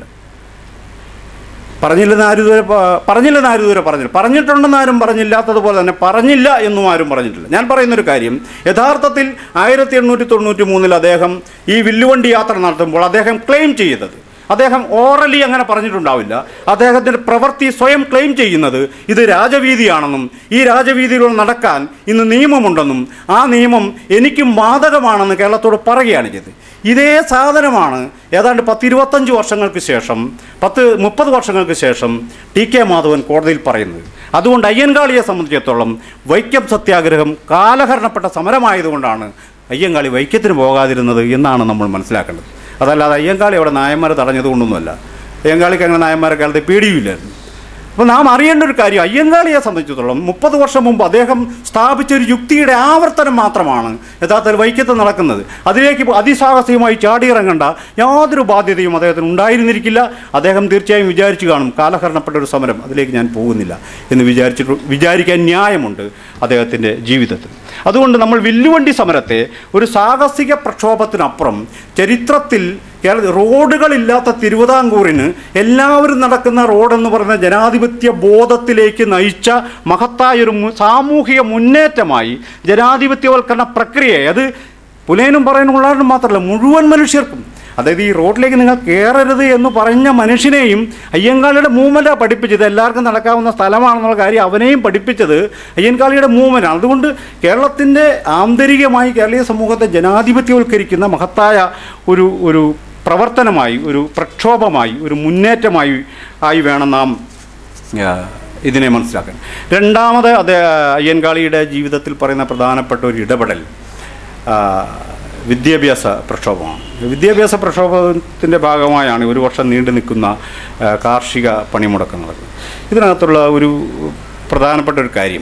പറഞ്ഞില്ലെന്ന് ആരും ഇതുവരെ പ- പറഞ്ഞില്ലെന്ന് ആരും ഇതുവരെ പറഞ്ഞില്ല പറഞ്ഞിട്ടുണ്ടെന്ന് ആരും പറഞ്ഞില്ലാത്തതുപോലെ തന്നെ പറഞ്ഞില്ല എന്നും ആരും പറഞ്ഞിട്ടില്ല ഞാൻ പറയുന്നൊരു കാര്യം യഥാർത്ഥത്തിൽ ആയിരത്തി എണ്ണൂറ്റി തൊണ്ണൂറ്റി മൂന്നിൽ അദ്ദേഹം ഈ വില്ലുവണ്ടി യാത്ര നടത്തുമ്പോൾ അദ്ദേഹം ക്ലെയിം ചെയ്തത് അദ്ദേഹം ഓറലി അങ്ങനെ പറഞ്ഞിട്ടുണ്ടാവില്ല അദ്ദേഹത്തിൻ്റെ പ്രവൃത്തി സ്വയം ക്ലെയിം ചെയ്യുന്നത് ഇത് രാജവീതിയാണെന്നും ഈ രാജവീതിയിലൂടെ നടക്കാൻ ഇന്ന് നിയമമുണ്ടെന്നും ആ നിയമം എനിക്കും ബാധകമാണെന്ന് കേരളത്തോട് പറയുകയാണ് ചെയ്തത് ഇതേ സാധനമാണ് ഏതാണ്ട് പത്തിരുപത്തഞ്ച് വർഷങ്ങൾക്ക് ശേഷം പത്ത് മുപ്പത് വർഷങ്ങൾക്ക് ശേഷം ടി കെ മാധവൻ കോടതിയിൽ പറയുന്നത് അതുകൊണ്ട് അയ്യൻകാളിയെ സംബന്ധിച്ചിടത്തോളം വൈക്കം സത്യാഗ്രഹം കാലഹരണപ്പെട്ട സമരമായതുകൊണ്ടാണ് അയ്യങ്കാളി വൈക്കത്തിന് പോകാതിരുന്നത് എന്നാണ് നമ്മൾ മനസ്സിലാക്കേണ്ടത് അതല്ലാതെ അയ്യങ്കാളി അവിടെ നായന്മാർ തടഞ്ഞതുകൊണ്ടൊന്നുമല്ല അയ്യങ്കാളിക്ക് അങ്ങനെ നായന്മാരെ കാലത്ത് പേടിയുമില്ലായിരുന്നു അപ്പോൾ നാം അറിയേണ്ട ഒരു കാര്യം അയ്യങ്കാളിയെ സംബന്ധിച്ചിടത്തോളം മുപ്പത് വർഷം മുമ്പ് അദ്ദേഹം സ്ഥാപിച്ച ഒരു യുക്തിയുടെ ആവർത്തനം മാത്രമാണ് യഥാർത്ഥത്തിൽ വൈക്കത്ത് നടക്കുന്നത് അതിലേക്ക് ഇപ്പോൾ അതിസാഹസികമായി ചാടിയിറങ്ങേണ്ട യാതൊരു ബാധ്യതയും അദ്ദേഹത്തിന് ഉണ്ടായിരുന്നിരിക്കില്ല അദ്ദേഹം തീർച്ചയായും വിചാരിച്ചു കാണും കാലഹരണപ്പെട്ട ഒരു സമരം അതിലേക്ക് ഞാൻ പോകുന്നില്ല എന്ന് വിചാരിച്ചിട്ട് വിചാരിക്കാൻ ന്യായമുണ്ട് അദ്ദേഹത്തിൻ്റെ ജീവിതത്തിൽ അതുകൊണ്ട് നമ്മൾ വില്ലുവണ്ടി സമരത്തെ ഒരു സാഹസിക പ്രക്ഷോഭത്തിനപ്പുറം ചരിത്രത്തിൽ കേരള റോഡുകളില്ലാത്ത തിരുവിതാംകൂറിന് എല്ലാവരും നടക്കുന്ന റോഡെന്ന് പറയുന്ന ജനാധിപത്യ ബോധത്തിലേക്ക് നയിച്ച മഹത്തായൊരു മു- സാമൂഹിക മുന്നേറ്റമായി ജനാധിപത്യവൽക്കരണ പ്രക്രിയയെ അത് പുലേനും പറയാനുള്ളവരും മാത്രമല്ല മുഴുവൻ മനുഷ്യർക്കും അതായത് ഈ റോഡിലേക്ക് നിങ്ങൾ കയറരുത് എന്ന് പറഞ്ഞ മനുഷ്യനെയും അയ്യങ്കാളിയുടെ മൂവ്മെൻറ്റാണ് പഠിപ്പിച്ചത് എല്ലാവർക്കും നടക്കാവുന്ന സ്ഥലമാണെന്നുള്ള കാര്യം അവനെയും പഠിപ്പിച്ചത് അയ്യൻകാളിയുടെ മൂവ്മെൻറ്റാണ് അതുകൊണ്ട് കേരളത്തിൻ്റെ ആന്തരികമായി കേരളീയ സമൂഹത്തെ ജനാധിപത്യവൽക്കരിക്കുന്ന മഹത്തായ ഒരു ഒരു പ്രവർത്തനമായി ഒരു പ്രക്ഷോഭമായി ഒരു മുന്നേറ്റമായി ആയി വേണം നാം ആ, ഇതിനെ മനസ്സിലാക്കാൻ രണ്ടാമത് അത് അയ്യൻകാളിയുടെ ജീവിതത്തിൽ പറയുന്ന പ്രധാനപ്പെട്ട ഒരു ഇടപെടൽ ആ, വിദ്യാഭ്യാസ പ്രക്ഷോഭമാണ് വിദ്യാഭ്യാസ പ്രക്ഷോഭത്തിൻ്റെ ഭാഗമായാണ് ഒരു വർഷം നീണ്ടു നിൽക്കുന്ന ആ, കാർഷിക പണിമുടക്ക് നടക്കുന്നത് ഇതിനകത്തുള്ള ഒരു പ്രധാനപ്പെട്ട ഒരു കാര്യം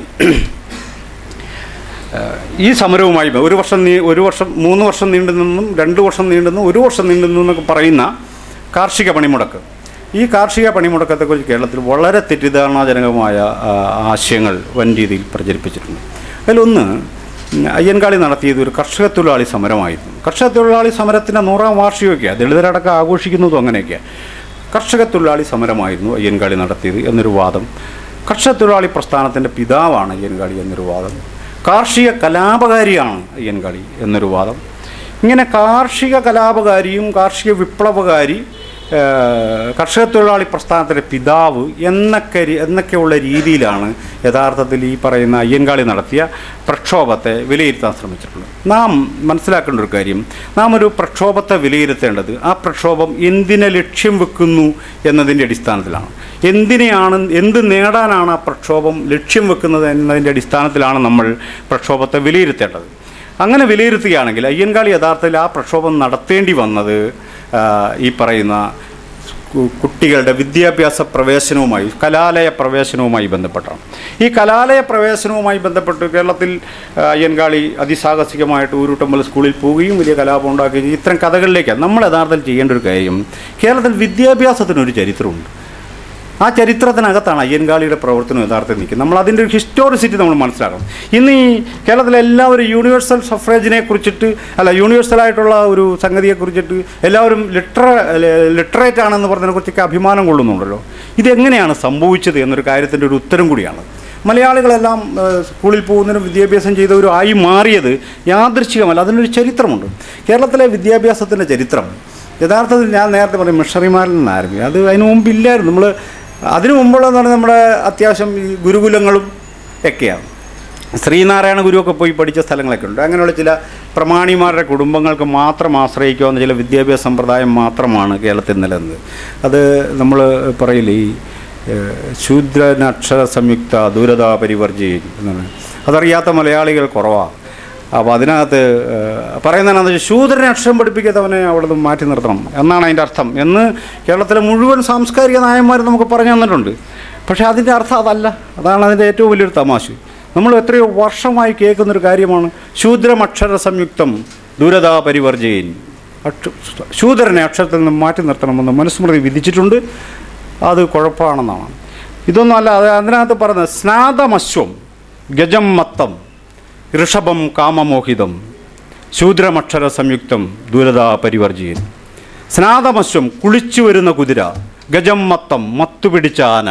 ഈ സമരവുമായി ബ- ഒരു വർഷം നീ ഒരു വർഷം മൂന്ന് വർഷം നീണ്ടു നിന്നും രണ്ട് വർഷം നീണ്ടു നിന്നും ഒരു വർഷം നീണ്ടു നിന്നും എന്നൊക്കെ പറയുന്ന കാർഷിക പണിമുടക്ക് ഈ കാർഷിക പണിമുടക്കത്തെക്കുറിച്ച് കേരളത്തിൽ വളരെ തെറ്റിദ്ധാരണാജനകമായ ആ, ആശയങ്ങൾ വൻ രീതിയിൽ പ്രചരിപ്പിച്ചിട്ടുണ്ട് അതിലൊന്ന് ഉം, അയ്യൻകാളി നടത്തിയത് ഒരു കർഷക തൊഴിലാളി സമരമായിരുന്നു കർഷക തൊഴിലാളി സമരത്തിൻ്റെ നൂറാം വാർഷികമൊക്കെയാണ് ദളിതരടക്കം ആഘോഷിക്കുന്നതും അങ്ങനെയൊക്കെയാണ് കർഷക തൊഴിലാളി സമരമായിരുന്നു അയ്യൻകാളി നടത്തിയത് എന്നൊരു വാദം കർഷക തൊഴിലാളി പ്രസ്ഥാനത്തിൻ്റെ പിതാവാണ് അയ്യൻകാളി എന്നൊരു വാദം കാർഷിക കലാപകാരിയാണ് അയ്യൻകാളി എന്നൊരു വാദം ഇങ്ങനെ കാർഷിക കലാപകാരിയും കാർഷിക വിപ്ലവകാരി ഏഹ്, കർഷക തൊഴിലാളി പ്രസ്ഥാനത്തിൻ്റെ പിതാവ് എന്നൊക്കെ രി- എന്നൊക്കെയുള്ള രീതിയിലാണ് യഥാർത്ഥത്തിൽ ഈ പറയുന്ന അയ്യൻകാളി നടത്തിയ പ്രക്ഷോഭത്തെ വിലയിരുത്താൻ ശ്രമിച്ചിട്ടുള്ളത് നാം മനസ്സിലാക്കേണ്ട ഒരു കാര്യം നാം ഒരു പ്രക്ഷോഭത്തെ വിലയിരുത്തേണ്ടത് ആ പ്രക്ഷോഭം എന്തിനെ ലക്ഷ്യം വെക്കുന്നു എന്നതിൻ്റെ അടിസ്ഥാനത്തിലാണ് എന്തിനെയാണ് എന്ത് നേടാനാണ് ആ പ്രക്ഷോഭം ലക്ഷ്യം വെക്കുന്നത് എന്നതിൻ്റെ അടിസ്ഥാനത്തിലാണ് നമ്മൾ പ്രക്ഷോഭത്തെ വിലയിരുത്തേണ്ടത് അങ്ങനെ വിലയിരുത്തുകയാണെങ്കിൽ അയ്യൻകാളി യഥാർത്ഥത്തിൽ ആ പ്രക്ഷോഭം നടത്തേണ്ടി വന്നത് ആ, ഈ പറയുന്ന കു- കുട്ടികളുടെ വിദ്യാഭ്യാസ പ്രവേശനവുമായി കലാലയ പ്രവേശനവുമായി ബന്ധപ്പെട്ടാണ് ഈ കലാലയ പ്രവേശനവുമായി ബന്ധപ്പെട്ട് കേരളത്തിൽ ആ, അയ്യൻകാളി അതിസാഹസികമായിട്ട് ഊരുട്ടമ്പൽ സ്കൂളിൽ പോവുകയും വലിയ കലാപം ഉണ്ടാക്കുകയും ചെയ്യും. ഇത്തരം കഥകളിലേക്കാണ് നമ്മൾ യഥാർത്ഥത്തിൽ ചെയ്യേണ്ട ഒരു കാര്യം കേരളത്തിൽ വിദ്യാഭ്യാസത്തിനൊരു ചരിത്രമുണ്ട് ആ ചരിത്രത്തിനകത്താണ് അയ്യൻകാളിയുടെ പ്രവർത്തനം യഥാർത്ഥത്തിൽ നിൽക്കുന്നത് നമ്മൾ അതിൻ്റെ ഒരു ഹിസ്റ്റോറിസിറ്റി നമ്മൾ മനസ്സിലാക്കണം ഇന്ന് ഈ കേരളത്തിലെ എല്ലാവരും യൂണിവേഴ്സൽ സഫ്രേജിനെ കുറിച്ചിട്ട് അല്ല യൂണിവേഴ്സലായിട്ടുള്ള ഒരു സംഗതിയെ കുറിച്ചിട്ട് എല്ലാവരും ലിറ്ററ ലിറ്ററേറ്റ് ആണെന്ന് പറഞ്ഞതിനെ കുറിച്ചൊക്കെ അഭിമാനം കൊള്ളുന്നുണ്ടല്ലോ ഇതെങ്ങനെയാണ് സംഭവിച്ചത് എന്നൊരു കാര്യത്തിൻ്റെ ഒരു ഉത്തരം കൂടിയാണ് മലയാളികളെല്ലാം ഏഹ്, സ്കൂളിൽ പോകുന്നതിനും വിദ്യാഭ്യാസം ചെയ്തവരും ആയി മാറിയത് യാദൃച്ഛികമല്ല അതിനൊരു ചരിത്രമുണ്ട് കേരളത്തിലെ വിദ്യാഭ്യാസത്തിൻ്റെ ചരിത്രം യഥാർത്ഥത്തിൽ ഞാൻ നേരത്തെ പറയും മിഷണറിമാരിൽ നിന്നായിരുന്നു അത് അതിന് മുമ്പില്ലായിരുന്നു നമ്മൾ അതിനു മുമ്പുള്ളതെന്ന് പറഞ്ഞാൽ നമ്മുടെ അത്യാവശ്യം ഈ ഗുരുകുലങ്ങളും ഒക്കെയാണ് ശ്രീനാരായണ ഗുരുവൊക്കെ പോയി പഠിച്ച സ്ഥലങ്ങളൊക്കെ ഉണ്ട് അങ്ങനെയുള്ള ചില പ്രമാണിമാരുടെ കുടുംബങ്ങൾക്ക് മാത്രം ആശ്രയിക്കാവുന്ന ചില വിദ്യാഭ്യാസ സമ്പ്രദായം മാത്രമാണ് കേരളത്തിൽ നിലനിന്നത് അത് നമ്മൾ പറയില്ലേ ഈ ഏഹ്, ശൂദ്രനക്ഷര സംയുക്ത ദൂരത പരിവർജി എന്നാണ് അതറിയാത്ത മലയാളികൾ കുറവാണ് അപ്പോൾ അതിനകത്ത് ഏഹ്, പറയുന്നതെന്നു വെച്ചാൽ ശൂദ്രനെ അക്ഷരം പഠിപ്പിക്കാത്തവനെ അവിടെ നിന്ന് മാറ്റി നിർത്തണം എന്നാണ് അതിൻ്റെ അർത്ഥം എന്ന് കേരളത്തിലെ മുഴുവൻ സാംസ്കാരിക നായന്മാർ നമുക്ക് പറഞ്ഞു തന്നിട്ടുണ്ട് പക്ഷേ അതിൻ്റെ അർത്ഥം അതല്ല അതാണ് അതിൻ്റെ ഏറ്റവും വലിയൊരു തമാശ നമ്മൾ എത്രയോ വർഷമായി കേൾക്കുന്നൊരു കാര്യമാണ് ശൂദ്രം അക്ഷര സംയുക്തം ദൂരതാ പരിവർജയൻ അക്ഷ ശൂദ്രനെ അക്ഷരത്തിൽ നിന്ന് മാറ്റി നിർത്തണമെന്ന് മനുസ്മൃതി വിധിച്ചിട്ടുണ്ട് അത് കുഴപ്പമാണെന്നാണ് ഇതൊന്നും അല്ല അത് അതിനകത്ത് പറയുന്നത് സ്നാതമശ്വം ഗജം മത്തം ഋഷഭം കാമമോഹിതം ശൂദ്രമക്ഷര സംയുക്തം ദൂരതാ പരിവർജിയൻ സ്നാതമശ്വം കുളിച്ചു വരുന്ന കുതിര ഗജം മത്തം മത്തുപിടിച്ച ആന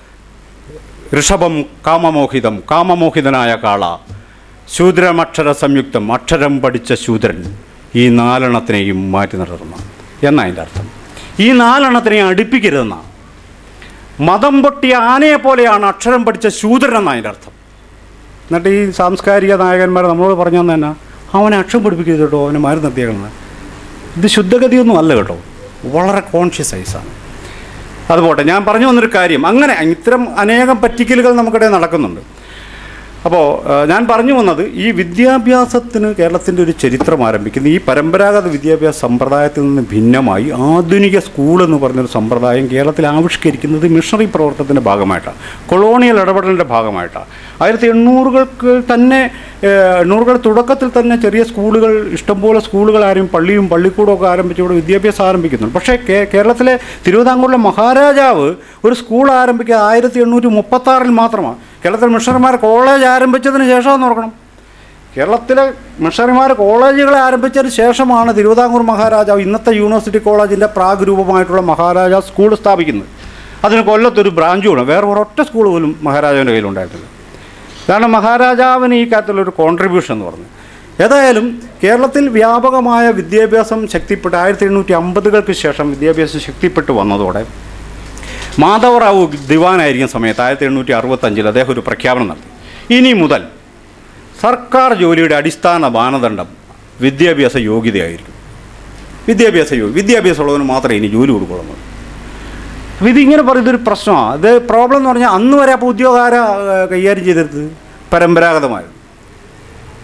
ഋഷഭം കാമമോഹിതം കാമമോഹിതനായ കാള ശൂദ്രമക്ഷര സംയുക്തം അക്ഷരം പഠിച്ച ശൂദ്രൻ ഈ നാലെണ്ണത്തിനെയും മാറ്റി നിർത്തണം എന്നാ അതിൻ്റെ അർത്ഥം ഈ നാലെണ്ണത്തിനെയും അടുപ്പിക്കരുതെന്നാണ് മതം പൊട്ടിയ ആനയെ പോലെയാണ് അക്ഷരം പഠിച്ച ശൂദ്രൻ എന്നാണ് അതിൻ്റെ അർത്ഥം എന്നിട്ട് ഈ സാംസ്കാരിക നായകന്മാർ നമ്മളോട് പറഞ്ഞു തന്നെ എന്നാ അവനെ അക്ഷരം പഠിപ്പിക്കരുത് കേട്ടോ അവനെ മാറി നിർത്തിയേക്കണം ഇത് ശുദ്ധഗതിയൊന്നും അല്ല കേട്ടോ വളരെ കോൺഷ്യസ് ഐസാണ് അതുപോട്ടെ ഞാൻ പറഞ്ഞു വന്നൊരു കാര്യം അങ്ങനെ ഇത്തരം അനേകം പറ്റിക്കലുകൾ നമുക്കിടയിൽ നടക്കുന്നുണ്ട് അപ്പോൾ ഏഹ്, ഞാൻ പറഞ്ഞു വന്നത് ഈ വിദ്യാഭ്യാസത്തിന് കേരളത്തിൻ്റെ ഒരു ചരിത്രം ആരംഭിക്കുന്നത് ഈ പരമ്പരാഗത വിദ്യാഭ്യാസ സമ്പ്രദായത്തിൽ നിന്ന് ഭിന്നമായി ആധുനിക സ്കൂൾ എന്ന് പറഞ്ഞൊരു സമ്പ്രദായം കേരളത്തിൽ ആവിഷ്കരിക്കുന്നത് മിഷണറി പ്രവർത്തനത്തിൻ്റെ ഭാഗമായിട്ടാണ് കൊളോണിയൽ ഇടപെടലിൻ്റെ ഭാഗമായിട്ടാണ് ആയിരത്തി എണ്ണൂറുകൾക്ക് തന്നെ ഏഹ്, എണ്ണൂറുകൾ തുടക്കത്തിൽ തന്നെ ചെറിയ സ്കൂളുകൾ ഇഷ്ടംപോലെ സ്കൂളുകൾ ആരും പള്ളിയും പള്ളിക്കൂടമൊക്കെ ആരംഭിച്ചുകൊണ്ട് വിദ്യാഭ്യാസം ആരംഭിക്കുന്നുണ്ട് പക്ഷേ കേ കേരളത്തിലെ തിരുവിതാംകൂറിലെ മഹാരാജാവ് ഒരു സ്കൂൾ ആരംഭിക്കുക ആയിരത്തി എണ്ണൂറ്റി മുപ്പത്താറിൽ മാത്രമാണ് കേരളത്തിൽ മിഷണറിമാർ കോളേജ് ആരംഭിച്ചതിന് ശേഷമെന്ന് ഓർക്കണം കേരളത്തിലെ മിഷണറിമാർ കോളേജുകൾ ആരംഭിച്ചതിന് ശേഷമാണ് തിരുവിതാംകൂർ മഹാരാജാവ് ഇന്നത്തെ യൂണിവേഴ്സിറ്റി കോളേജിൻ്റെ പ്രാഗ്രൂപമായിട്ടുള്ള മഹാരാജാവ് സ്കൂൾ സ്ഥാപിക്കുന്നത് അതിന് കൊല്ലത്തൊരു ബ്രാഞ്ചുമാണ് വേറെ ഒരൊറ്റ സ്കൂൾ പോലും മഹാരാജാവിൻ്റെ കയ്യിലുണ്ടായിരുന്നില്ല ഇതാണ് മഹാരാജാവിന് ഈ കാര്യത്തിലൊരു കോൺട്രിബ്യൂഷൻ എന്ന് പറഞ്ഞത് ഏതായാലും കേരളത്തിൽ വ്യാപകമായ വിദ്യാഭ്യാസം ശക്തിപ്പെട്ട് ആയിരത്തി എണ്ണൂറ്റി അമ്പതുകൾക്ക് ശേഷം വിദ്യാഭ്യാസം ശക്തിപ്പെട്ട് വന്നതോടെ മാധവറാവു ദിവാനായിരിക്കുന്ന സമയത്ത് ആയിരത്തി എണ്ണൂറ്റി അറുപത്തഞ്ചിൽ അദ്ദേഹം ഒരു പ്രഖ്യാപനം നടത്തി ഇനി മുതൽ സർക്കാർ ജോലിയുടെ അടിസ്ഥാന മാനദണ്ഡം വിദ്യാഭ്യാസ യോഗ്യതയായിരിക്കും വിദ്യാഭ്യാസ യോഗ്യ വിദ്യാഭ്യാസമുള്ളവന് മാത്രമേ ഇനി ജോലി കൊടുക്കുള്ളൂ അപ്പോൾ ഇതിങ്ങനെ പറയുന്നതൊരു പ്രശ്നമാണ് ഇത് പ്രോബ്ലം എന്ന് പറഞ്ഞാൽ അന്ന് വരെ അപ്പോൾ ഉദ്യോഗാര കൈകാര്യം ചെയ്തിരുന്നത് പരമ്പരാഗതമായിരുന്നു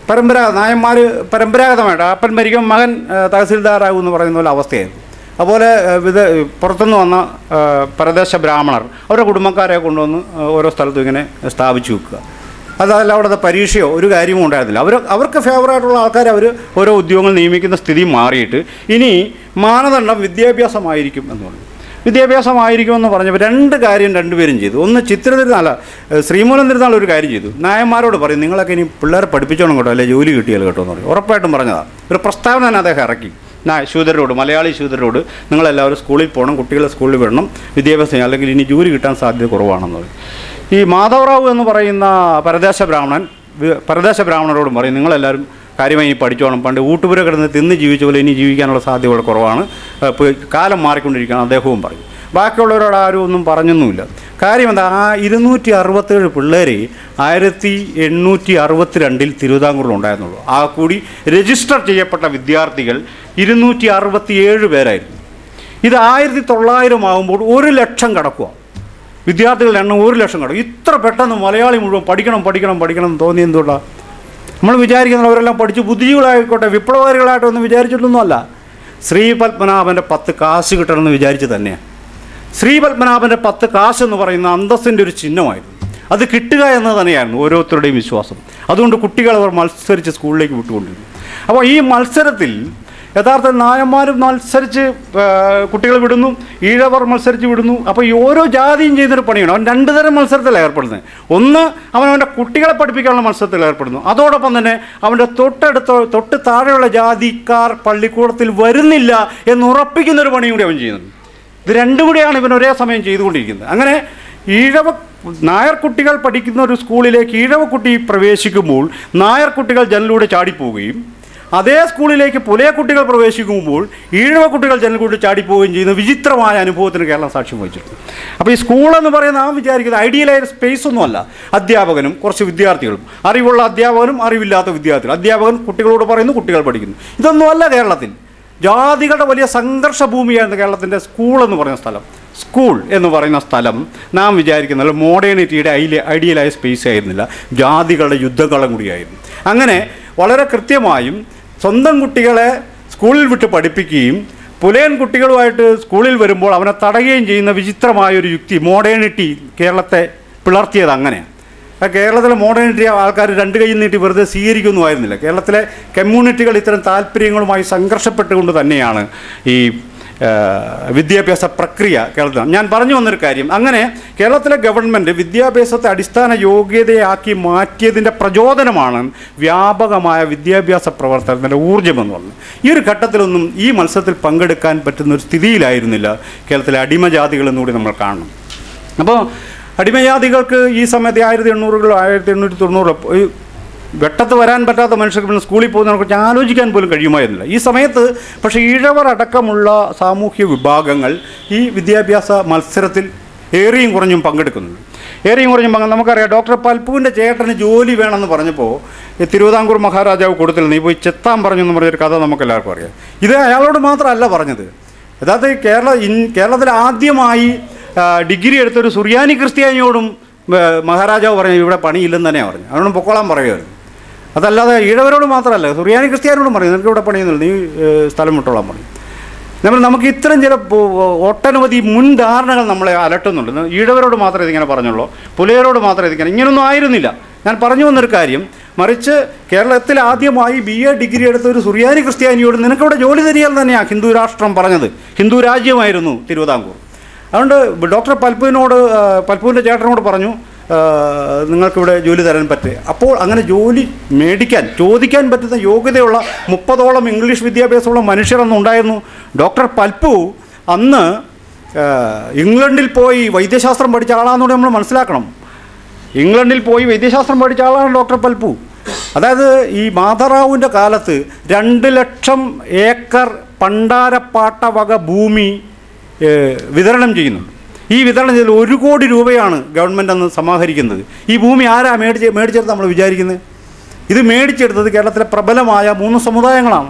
പരമ്പരാഗത നായന്മാർ പരമ്പരാഗതമായിട്ട് അപ്പൻ മരിക്കും മകൻ ആ, തഹസീൽദാരാകും എന്ന് പറയുന്ന പോലെ അവസ്ഥയായിരുന്നു അതുപോലെ ആ, വിദ പുറത്തുനിന്ന് വന്ന ആ, പരദേശ ബ്രാഹ്മണർ അവരുടെ കുടുംബക്കാരെ കൊണ്ടുവന്ന് ആ, ഓരോ സ്ഥലത്തും ഇങ്ങനെ സ്ഥാപിച്ചു വെക്കുക അതല്ല അവിടുത്തെ പരീക്ഷയോ ഒരു കാര്യവും ഉണ്ടായിരുന്നില്ല അവർ അവർക്ക് ഫേവറായിട്ടുള്ള ആൾക്കാർ അവർ ഓരോ ഉദ്യോഗങ്ങൾ നിയമിക്കുന്ന സ്ഥിതി മാറിയിട്ട് ഇനി മാനദണ്ഡം വിദ്യാഭ്യാസമായിരിക്കും എന്ന് പറഞ്ഞു വിദ്യാഭ്യാസമായിരിക്കുമെന്ന് പറഞ്ഞപ്പോൾ രണ്ട് കാര്യം രണ്ടുപേരും ചെയ്തു ഒന്ന് ചിത്രതിരുന്നാൾ ശ്രീമൂലം തിരുനാൾ ഒരു കാര്യം ചെയ്തു നായന്മാരോട് പറയും നിങ്ങളൊക്കെ ഇനി പിള്ളേരെ പഠിപ്പിച്ചോണം കേട്ടോ അല്ലെ ജോലി കിട്ടിയാൽ കേട്ടോ എന്ന് പറയും ഉറപ്പായിട്ടും പറഞ്ഞതാണ് ഒരു പ്രസ്താവന തന്നെ അദ്ദേഹം ഇറക്കി നാ ശൂദ്രരോട് മലയാളി ശൂദ്രരോട് നിങ്ങളെല്ലാവരും സ്കൂളിൽ പോകണം കുട്ടികളെ സ്കൂളിൽ വിടണം വിദ്യാഭ്യാസം ചെയ്യണം, അല്ലെങ്കിൽ ഇനി ജോലി കിട്ടാൻ സാധ്യത കുറവാണെന്ന് പറയും ഈ മാധവറാവു എന്ന് പറയുന്ന പരദേശ ബ്രാഹ്മണൻ വി- പരദേശ ബ്രാഹ്മണരോടും പറയും നിങ്ങളെല്ലാവരും കാര്യമായി ഇനി പഠിച്ചോണം പണ്ട് ഊട്ടുപുര കിടന്ന് തിന്ന് ജീവിച്ച പോലെ ഇനി ജീവിക്കാനുള്ള സാധ്യത വളരെ കുറവാണ് ഏഹ് ഇപ്പോൾ കാലം മാറിക്കൊണ്ടിരിക്കുകയാണ് അദ്ദേഹവും പറയും ബാക്കിയുള്ളവരോട് ആരും ഒന്നും പറഞ്ഞൊന്നുമില്ല കാര്യം എന്താ ആ ഇരുന്നൂറ്റി അറുപത്തേഴ് പിള്ളേരെ ആയിരത്തി എണ്ണൂറ്റി അറുപത്തിരണ്ടിൽ തിരുവിതാംകൂറിൽ ഉണ്ടായിരുന്നുള്ളൂ ആ കൂടി രജിസ്റ്റർ ചെയ്യപ്പെട്ട വിദ്യാർത്ഥികൾ ഇരുന്നൂറ്റി അറുപത്തിയേഴ് പേരായിരുന്നു ഇത് ആയിരത്തി തൊള്ളായിരം ആകുമ്പോൾ ഒരു ലക്ഷം കടക്കുക വിദ്യാർത്ഥികളുടെ എണ്ണം ഒരു ലക്ഷം കടക്കും ഇത്ര പെട്ടെന്ന് മലയാളി മുഴുവൻ പഠിക്കണം പഠിക്കണം പഠിക്കണം എന്ന് തോന്നി എന്തുകൊണ്ടാണ് നമ്മൾ വിചാരിക്കുന്നത് അവരെല്ലാം പഠിച്ച് ബുദ്ധിജീവികളായിക്കോട്ടെ വിപ്ലവകാരികളായിട്ടൊന്നും വിചാരിച്ചിട്ടൊന്നുമല്ല ശ്രീ പത്മനാഭൻ്റെ പത്ത് കാശ് കിട്ടണമെന്ന് വിചാരിച്ച് തന്നെയാണ് ശ്രീ പത്മനാഭൻ്റെ പത്ത് കാശ് എന്ന് പറയുന്ന അന്തസ്സിൻ്റെ ഒരു ചിഹ്നമായിരുന്നു അത് കിട്ടുക എന്ന് തന്നെയായിരുന്നു ഓരോരുത്തരുടെയും വിശ്വാസം അതുകൊണ്ട് കുട്ടികൾ അവർ മത്സരിച്ച് സ്കൂളിലേക്ക് വിട്ടുകൊണ്ടിരുന്നു അപ്പോൾ ഈ മത്സരത്തിൽ യഥാർത്ഥ നായന്മാരും മത്സരിച്ച് കുട്ടികൾ വിടുന്നു ഈഴവർ മത്സരിച്ച് വിടുന്നു അപ്പോൾ ഈ ഓരോ ജാതിയും ചെയ്യുന്നൊരു പണിയാണ് അവൻ രണ്ട് തരം മത്സരത്തിൽ ഏർപ്പെടുന്നത് ഒന്ന് അവൻ അവൻ്റെ കുട്ടികളെ പഠിപ്പിക്കാനുള്ള മത്സരത്തിൽ ഏർപ്പെടുന്നു അതോടൊപ്പം തന്നെ അവൻ്റെ തൊട്ടടുത്ത തൊട്ട് താഴെയുള്ള ജാതിക്കാർ പള്ളിക്കൂടത്തിൽ വരുന്നില്ല എന്ന് ഉറപ്പിക്കുന്ന ഒരു പണിയും കൂടി അവൻ ചെയ്യുന്നുണ്ട് ഇത് രണ്ടും കൂടിയാണ് ഇവൻ ഒരേ സമയം ചെയ്തുകൊണ്ടിരിക്കുന്നത് അങ്ങനെ ഈഴവ നായർ കുട്ടികൾ പഠിക്കുന്ന ഒരു സ്കൂളിലേക്ക് ഈഴവ കുട്ടി പ്രവേശിക്കുമ്പോൾ നായർ കുട്ടികൾ ജനലിലൂടെ ചാടിപ്പോവുകയും അതേ സ്കൂളിലേക്ക് പുലയ കുട്ടികൾ പ്രവേശിക്കുമ്പോൾ ഈഴവ കുട്ടികൾ ജനലിലൂടെ ചാടിപ്പോവുകയും ചെയ്യുന്ന വിചിത്രമായ അനുഭവത്തിന് കേരളം സാക്ഷ്യം വഹിച്ചിട്ടുണ്ട് അപ്പോൾ ഈ സ്കൂൾ എന്ന് പറയുന്ന ആ വിചാരിക്കുന്നത് ഐഡിയലായ സ്പേസ് ഒന്നുമല്ല അധ്യാപകനും കുറച്ച് വിദ്യാർത്ഥികളും അറിവുള്ള അധ്യാപകനും അറിവില്ലാത്ത വിദ്യാർത്ഥികൾ അധ്യാപകൻ കുട്ടികളോട് പറയുന്നു കുട്ടികൾ പഠിക്കുന്നു ഇതൊന്നുമല്ല കേരളത്തിൽ ജാതികളുടെ വലിയ സംഘർഷ ഭൂമിയായിരുന്നു കേരളത്തിൻ്റെ സ്കൂൾ എന്ന് പറയുന്ന സ്ഥലം സ്കൂൾ എന്ന് പറയുന്ന സ്ഥലം നാം വിചാരിക്കുന്നത് മോഡേണിറ്റിയുടെ ഐഡിയ ഐഡിയലായ സ്പേസ് ആയിരുന്നില്ല ജാതികളുടെ യുദ്ധക്കളം കൂടിയായിരുന്നു അങ്ങനെ വളരെ കൃത്യമായും സ്വന്തം കുട്ടികളെ സ്കൂളിൽ വിട്ട് പഠിപ്പിക്കുകയും പുലയൻ കുട്ടികളുമായിട്ട് സ്കൂളിൽ വരുമ്പോൾ അവനെ തടയുകയും ചെയ്യുന്ന വിചിത്രമായൊരു യുക്തി മോഡേണിറ്റി കേരളത്തെ പിളർത്തിയത് അങ്ങനെയാണ് ആ കേരളത്തിലെ മോഡേണിറ്റി ആൾക്കാർ രണ്ട് കൈ നീട്ടി വെറുതെ സ്വീകരിക്കുന്നതുമായിരുന്നില്ല കേരളത്തിലെ കമ്മ്യൂണിറ്റികൾ ഇത്തരം താല്പര്യങ്ങളുമായി സംഘർഷപ്പെട്ടുകൊണ്ട് തന്നെയാണ് ഈ ആ, വിദ്യാഭ്യാസ പ്രക്രിയ കേരളത്തിൽ ഞാൻ പറഞ്ഞു വന്നൊരു കാര്യം അങ്ങനെ കേരളത്തിലെ ഗവൺമെൻറ് വിദ്യാഭ്യാസത്തെ അടിസ്ഥാന യോഗ്യതയാക്കി മാറ്റിയതിൻ്റെ പ്രചോദനമാണ് വ്യാപകമായ വിദ്യാഭ്യാസ പ്രവർത്തനത്തിൻ്റെ ഊർജ്ജമെന്ന് പറഞ്ഞത് ഈ ഒരു ഘട്ടത്തിലൊന്നും ഈ മത്സരത്തിൽ പങ്കെടുക്കാൻ പറ്റുന്ന ഒരു സ്ഥിതിയിലായിരുന്നില്ല കേരളത്തിലെ അടിമജാതികൾ എന്നുകൂടി നമ്മൾ കാണണം അപ്പോൾ അടിമജാതികൾക്ക് ഈ സമയത്ത് ആയിരത്തി എണ്ണൂറുകൾ ആയിരത്തി എണ്ണൂറ്റി തൊണ്ണൂറ് ഈ വെട്ടത്ത് വരാൻ പറ്റാത്ത മനുഷ്യർക്ക് പിന്നെ സ്കൂളിൽ പോകുന്നതിനെ കുറിച്ച് ആലോചിക്കാൻ പോലും കഴിയുമായിരുന്നില്ല ഈ സമയത്ത് പക്ഷേ ഈഴവർ അടക്കമുള്ള സാമൂഹ്യ വിഭാഗങ്ങൾ ഈ വിദ്യാഭ്യാസ മത്സരത്തിൽ ഏറിയും കുറഞ്ഞും പങ്കെടുക്കുന്നുണ്ട് ഏറിയും കുറഞ്ഞും പങ്കെ നമുക്കറിയാം ഡോക്ടർ പൽപ്പുവിൻ്റെ ചേട്ടന് ജോലി വേണമെന്ന് പറഞ്ഞപ്പോൾ ഈ തിരുവിതാംകൂർ മഹാരാജാവ് കൊടുത്തില്ല നീ പോയി ചെത്താൻ പറഞ്ഞു എന്ന് പറഞ്ഞൊരു കഥ നമുക്ക് എല്ലാവർക്കും അറിയാം ഇത് അയാളോട് മാത്രമല്ല പറഞ്ഞത് യഥാർത്ഥത്തിൽ കേരള ഇൻ കേരളത്തിൽ ആദ്യമായി ആ, ഡിഗ്രി എടുത്തൊരു സുറിയാനി ക്രിസ്ത്യാനിയോടും ആ, മഹാരാജാവ് പറഞ്ഞു ഇവിടെ പണിയില്ലെന്ന് തന്നെയാണ് പറഞ്ഞു അവനോട് പൊക്കോളാൻ പറയുമായിരുന്നു അതല്ലാതെ ഈഴവരോട് മാത്രമല്ല സുറിയാനി ക്രിസ്ത്യാനിയോടും പറയും നിനക്ക് ഇവിടെ പണിയുന്നില്ല നീ ഏ, സ്ഥലം വിട്ടോളാൻ പറയും നമ്മൾ നമുക്ക് ഇത്തരം ചില പോ- ഒട്ടനവധി മുൻധാരണകൾ നമ്മളെ അലട്ടുന്നുണ്ട് ഈഴവരോട് മാത്രമേ ഇതിങ്ങനെ പറഞ്ഞുള്ളൂ പുലയരോട് മാത്രമേ ഇതിങ്ങനെ ഇങ്ങനൊന്നും ആയിരുന്നില്ല ഞാൻ പറഞ്ഞു വന്നൊരു കാര്യം മറിച്ച് കേരളത്തിൽ ആദ്യമായി ബി എ ഡിഗ്രി എടുത്ത ഒരു സുറിയാനി ക്രിസ്ത്യാനിയോട് നിനക്കിവിടെ ജോലി തരികയെന്ന് തന്നെയാണ് ഹിന്ദു രാഷ്ട്രം പറഞ്ഞത് ഹിന്ദു രാജ്യമായിരുന്നു തിരുവിതാംകൂർ അതുകൊണ്ട് ഡോക്ടർ പൽപ്പുവിനോട് ആ, പൽപ്പുവിൻ്റെ ചേട്ടനോട് പറഞ്ഞു ആ, നിങ്ങൾക്കിവിടെ ജോലി തരാൻ പറ്റുക അപ്പോൾ അങ്ങനെ ജോലി മേടിക്കാൻ ചോദിക്കാൻ പറ്റുന്ന യോഗ്യതയുള്ള മുപ്പതോളം ഇംഗ്ലീഷ് വിദ്യാഭ്യാസമുള്ള മനുഷ്യരൊന്നും ഉണ്ടായിരുന്നു ഡോക്ടർ പൽപ്പു അന്ന് ആ, ഇംഗ്ലണ്ടിൽ പോയി വൈദ്യശാസ്ത്രം പഠിച്ച ആളാണെന്നുകൂടി നമ്മൾ മനസ്സിലാക്കണം ഇംഗ്ലണ്ടിൽ പോയി വൈദ്യശാസ്ത്രം പഠിച്ച ആളാണ് ഡോക്ടർ പൽപ്പു അതായത് ഈ മാധറാവുവിൻ്റെ കാലത്ത് രണ്ട് ലക്ഷം ഏക്കർ പണ്ടാരപ്പാട്ട വക ഭൂമി ഏഹ്, വിതരണം ചെയ്യുന്നുണ്ട് ഈ വിതരണം ചെയ്തതിൽ ഒരു കോടി രൂപയാണ് ഗവൺമെൻറ് അന്ന് സമാഹരിക്കുന്നത് ഈ ഭൂമി ആരാ മേടിച്ച് മേടിച്ചെടുത്ത് നമ്മൾ വിചാരിക്കുന്നത് ഇത് മേടിച്ചെടുത്തത് കേരളത്തിലെ പ്രബലമായ മൂന്ന് സമുദായങ്ങളാണ്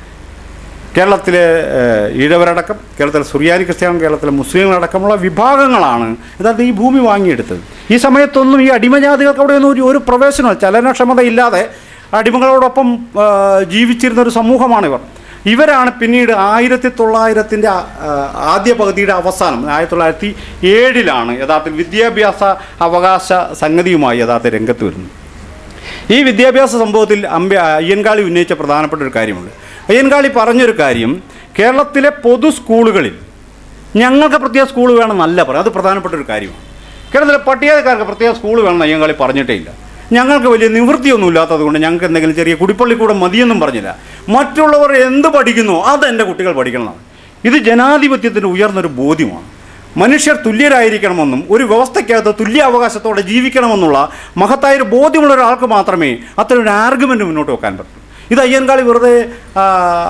കേരളത്തിലെ ഏഹ്, ഈഴവരടക്കം കേരളത്തിലെ സുറിയാനി ക്രിസ്ത്യാനി കേരളത്തിലെ മുസ്ലിങ്ങളടക്കമുള്ള വിഭാഗങ്ങളാണ് യഥാർത്ഥം ഈ ഭൂമി വാങ്ങിയെടുത്തത് ഈ സമയത്തൊന്നും ഈ അടിമജാതികൾക്ക് അവിടെ ഒന്നും ഒരു ഒരു പ്രവേശനമോ ചലനക്ഷമത ഇല്ലാതെ അടിമകളോടൊപ്പം ആ, ജീവിച്ചിരുന്ന ഒരു സമൂഹമാണ് ഇവർ ഇവരാണ് പിന്നീട് ആയിരത്തി തൊള്ളായിരത്തിൻ്റെ ആദ്യ പകുതിയുടെ അവസാനം ആയിരത്തി തൊള്ളായിരത്തി ഏഴിലാണ് യഥാർത്ഥത്തിൽ വിദ്യാഭ്യാസ അവകാശ സംഗതിയുമായി യഥാർത്ഥ രംഗത്ത് വരുന്നത് ഈ വിദ്യാഭ്യാസ സംഭവത്തിൽ അമ്പ അയ്യൻകാളി ഉന്നയിച്ച പ്രധാനപ്പെട്ട ഒരു കാര്യമുണ്ട് അയ്യൻകാളി പറഞ്ഞൊരു കാര്യം കേരളത്തിലെ പൊതു സ്കൂളുകളിൽ ഞങ്ങൾക്ക് പ്രത്യേക സ്കൂൾ വേണമെന്നല്ല പറയും അത് പ്രധാനപ്പെട്ട ഒരു കാര്യമാണ് കേരളത്തിലെ പട്ടികക്കാർക്ക് പ്രത്യേക സ്കൂൾ വേണമെന്ന് അയ്യങ്കാളി പറഞ്ഞിട്ടേ ഇല്ല ഞങ്ങൾക്ക് വലിയ നിവൃത്തിയൊന്നും ഇല്ലാത്തത് കൊണ്ട് ഞങ്ങൾക്ക് എന്തെങ്കിലും ചെറിയ കുടിപ്പള്ളിക്കൂടെ മതിയെന്നും പറഞ്ഞില്ല മറ്റുള്ളവർ എന്ത് പഠിക്കുന്നു അത് എൻ്റെ കുട്ടികൾ പഠിക്കണമെന്നാണ് ഇത് ജനാധിപത്യത്തിന് ഉയർന്നൊരു ബോധ്യമാണ് മനുഷ്യർ തുല്യരായിരിക്കണമെന്നും ഒരു വ്യവസ്ഥയ്ക്കകത്ത് തുല്യ അവകാശത്തോടെ ജീവിക്കണമെന്നുള്ള മഹത്തായ ഒരു ബോധ്യമുള്ള ഒരാൾക്ക് മാത്രമേ അത്തരം ഒരു ആർഗ്യുമെൻ്റ് മുന്നോട്ട് വെക്കാൻ പറ്റൂ ഇത് അയ്യൻകാളി വെറുതെ ആ,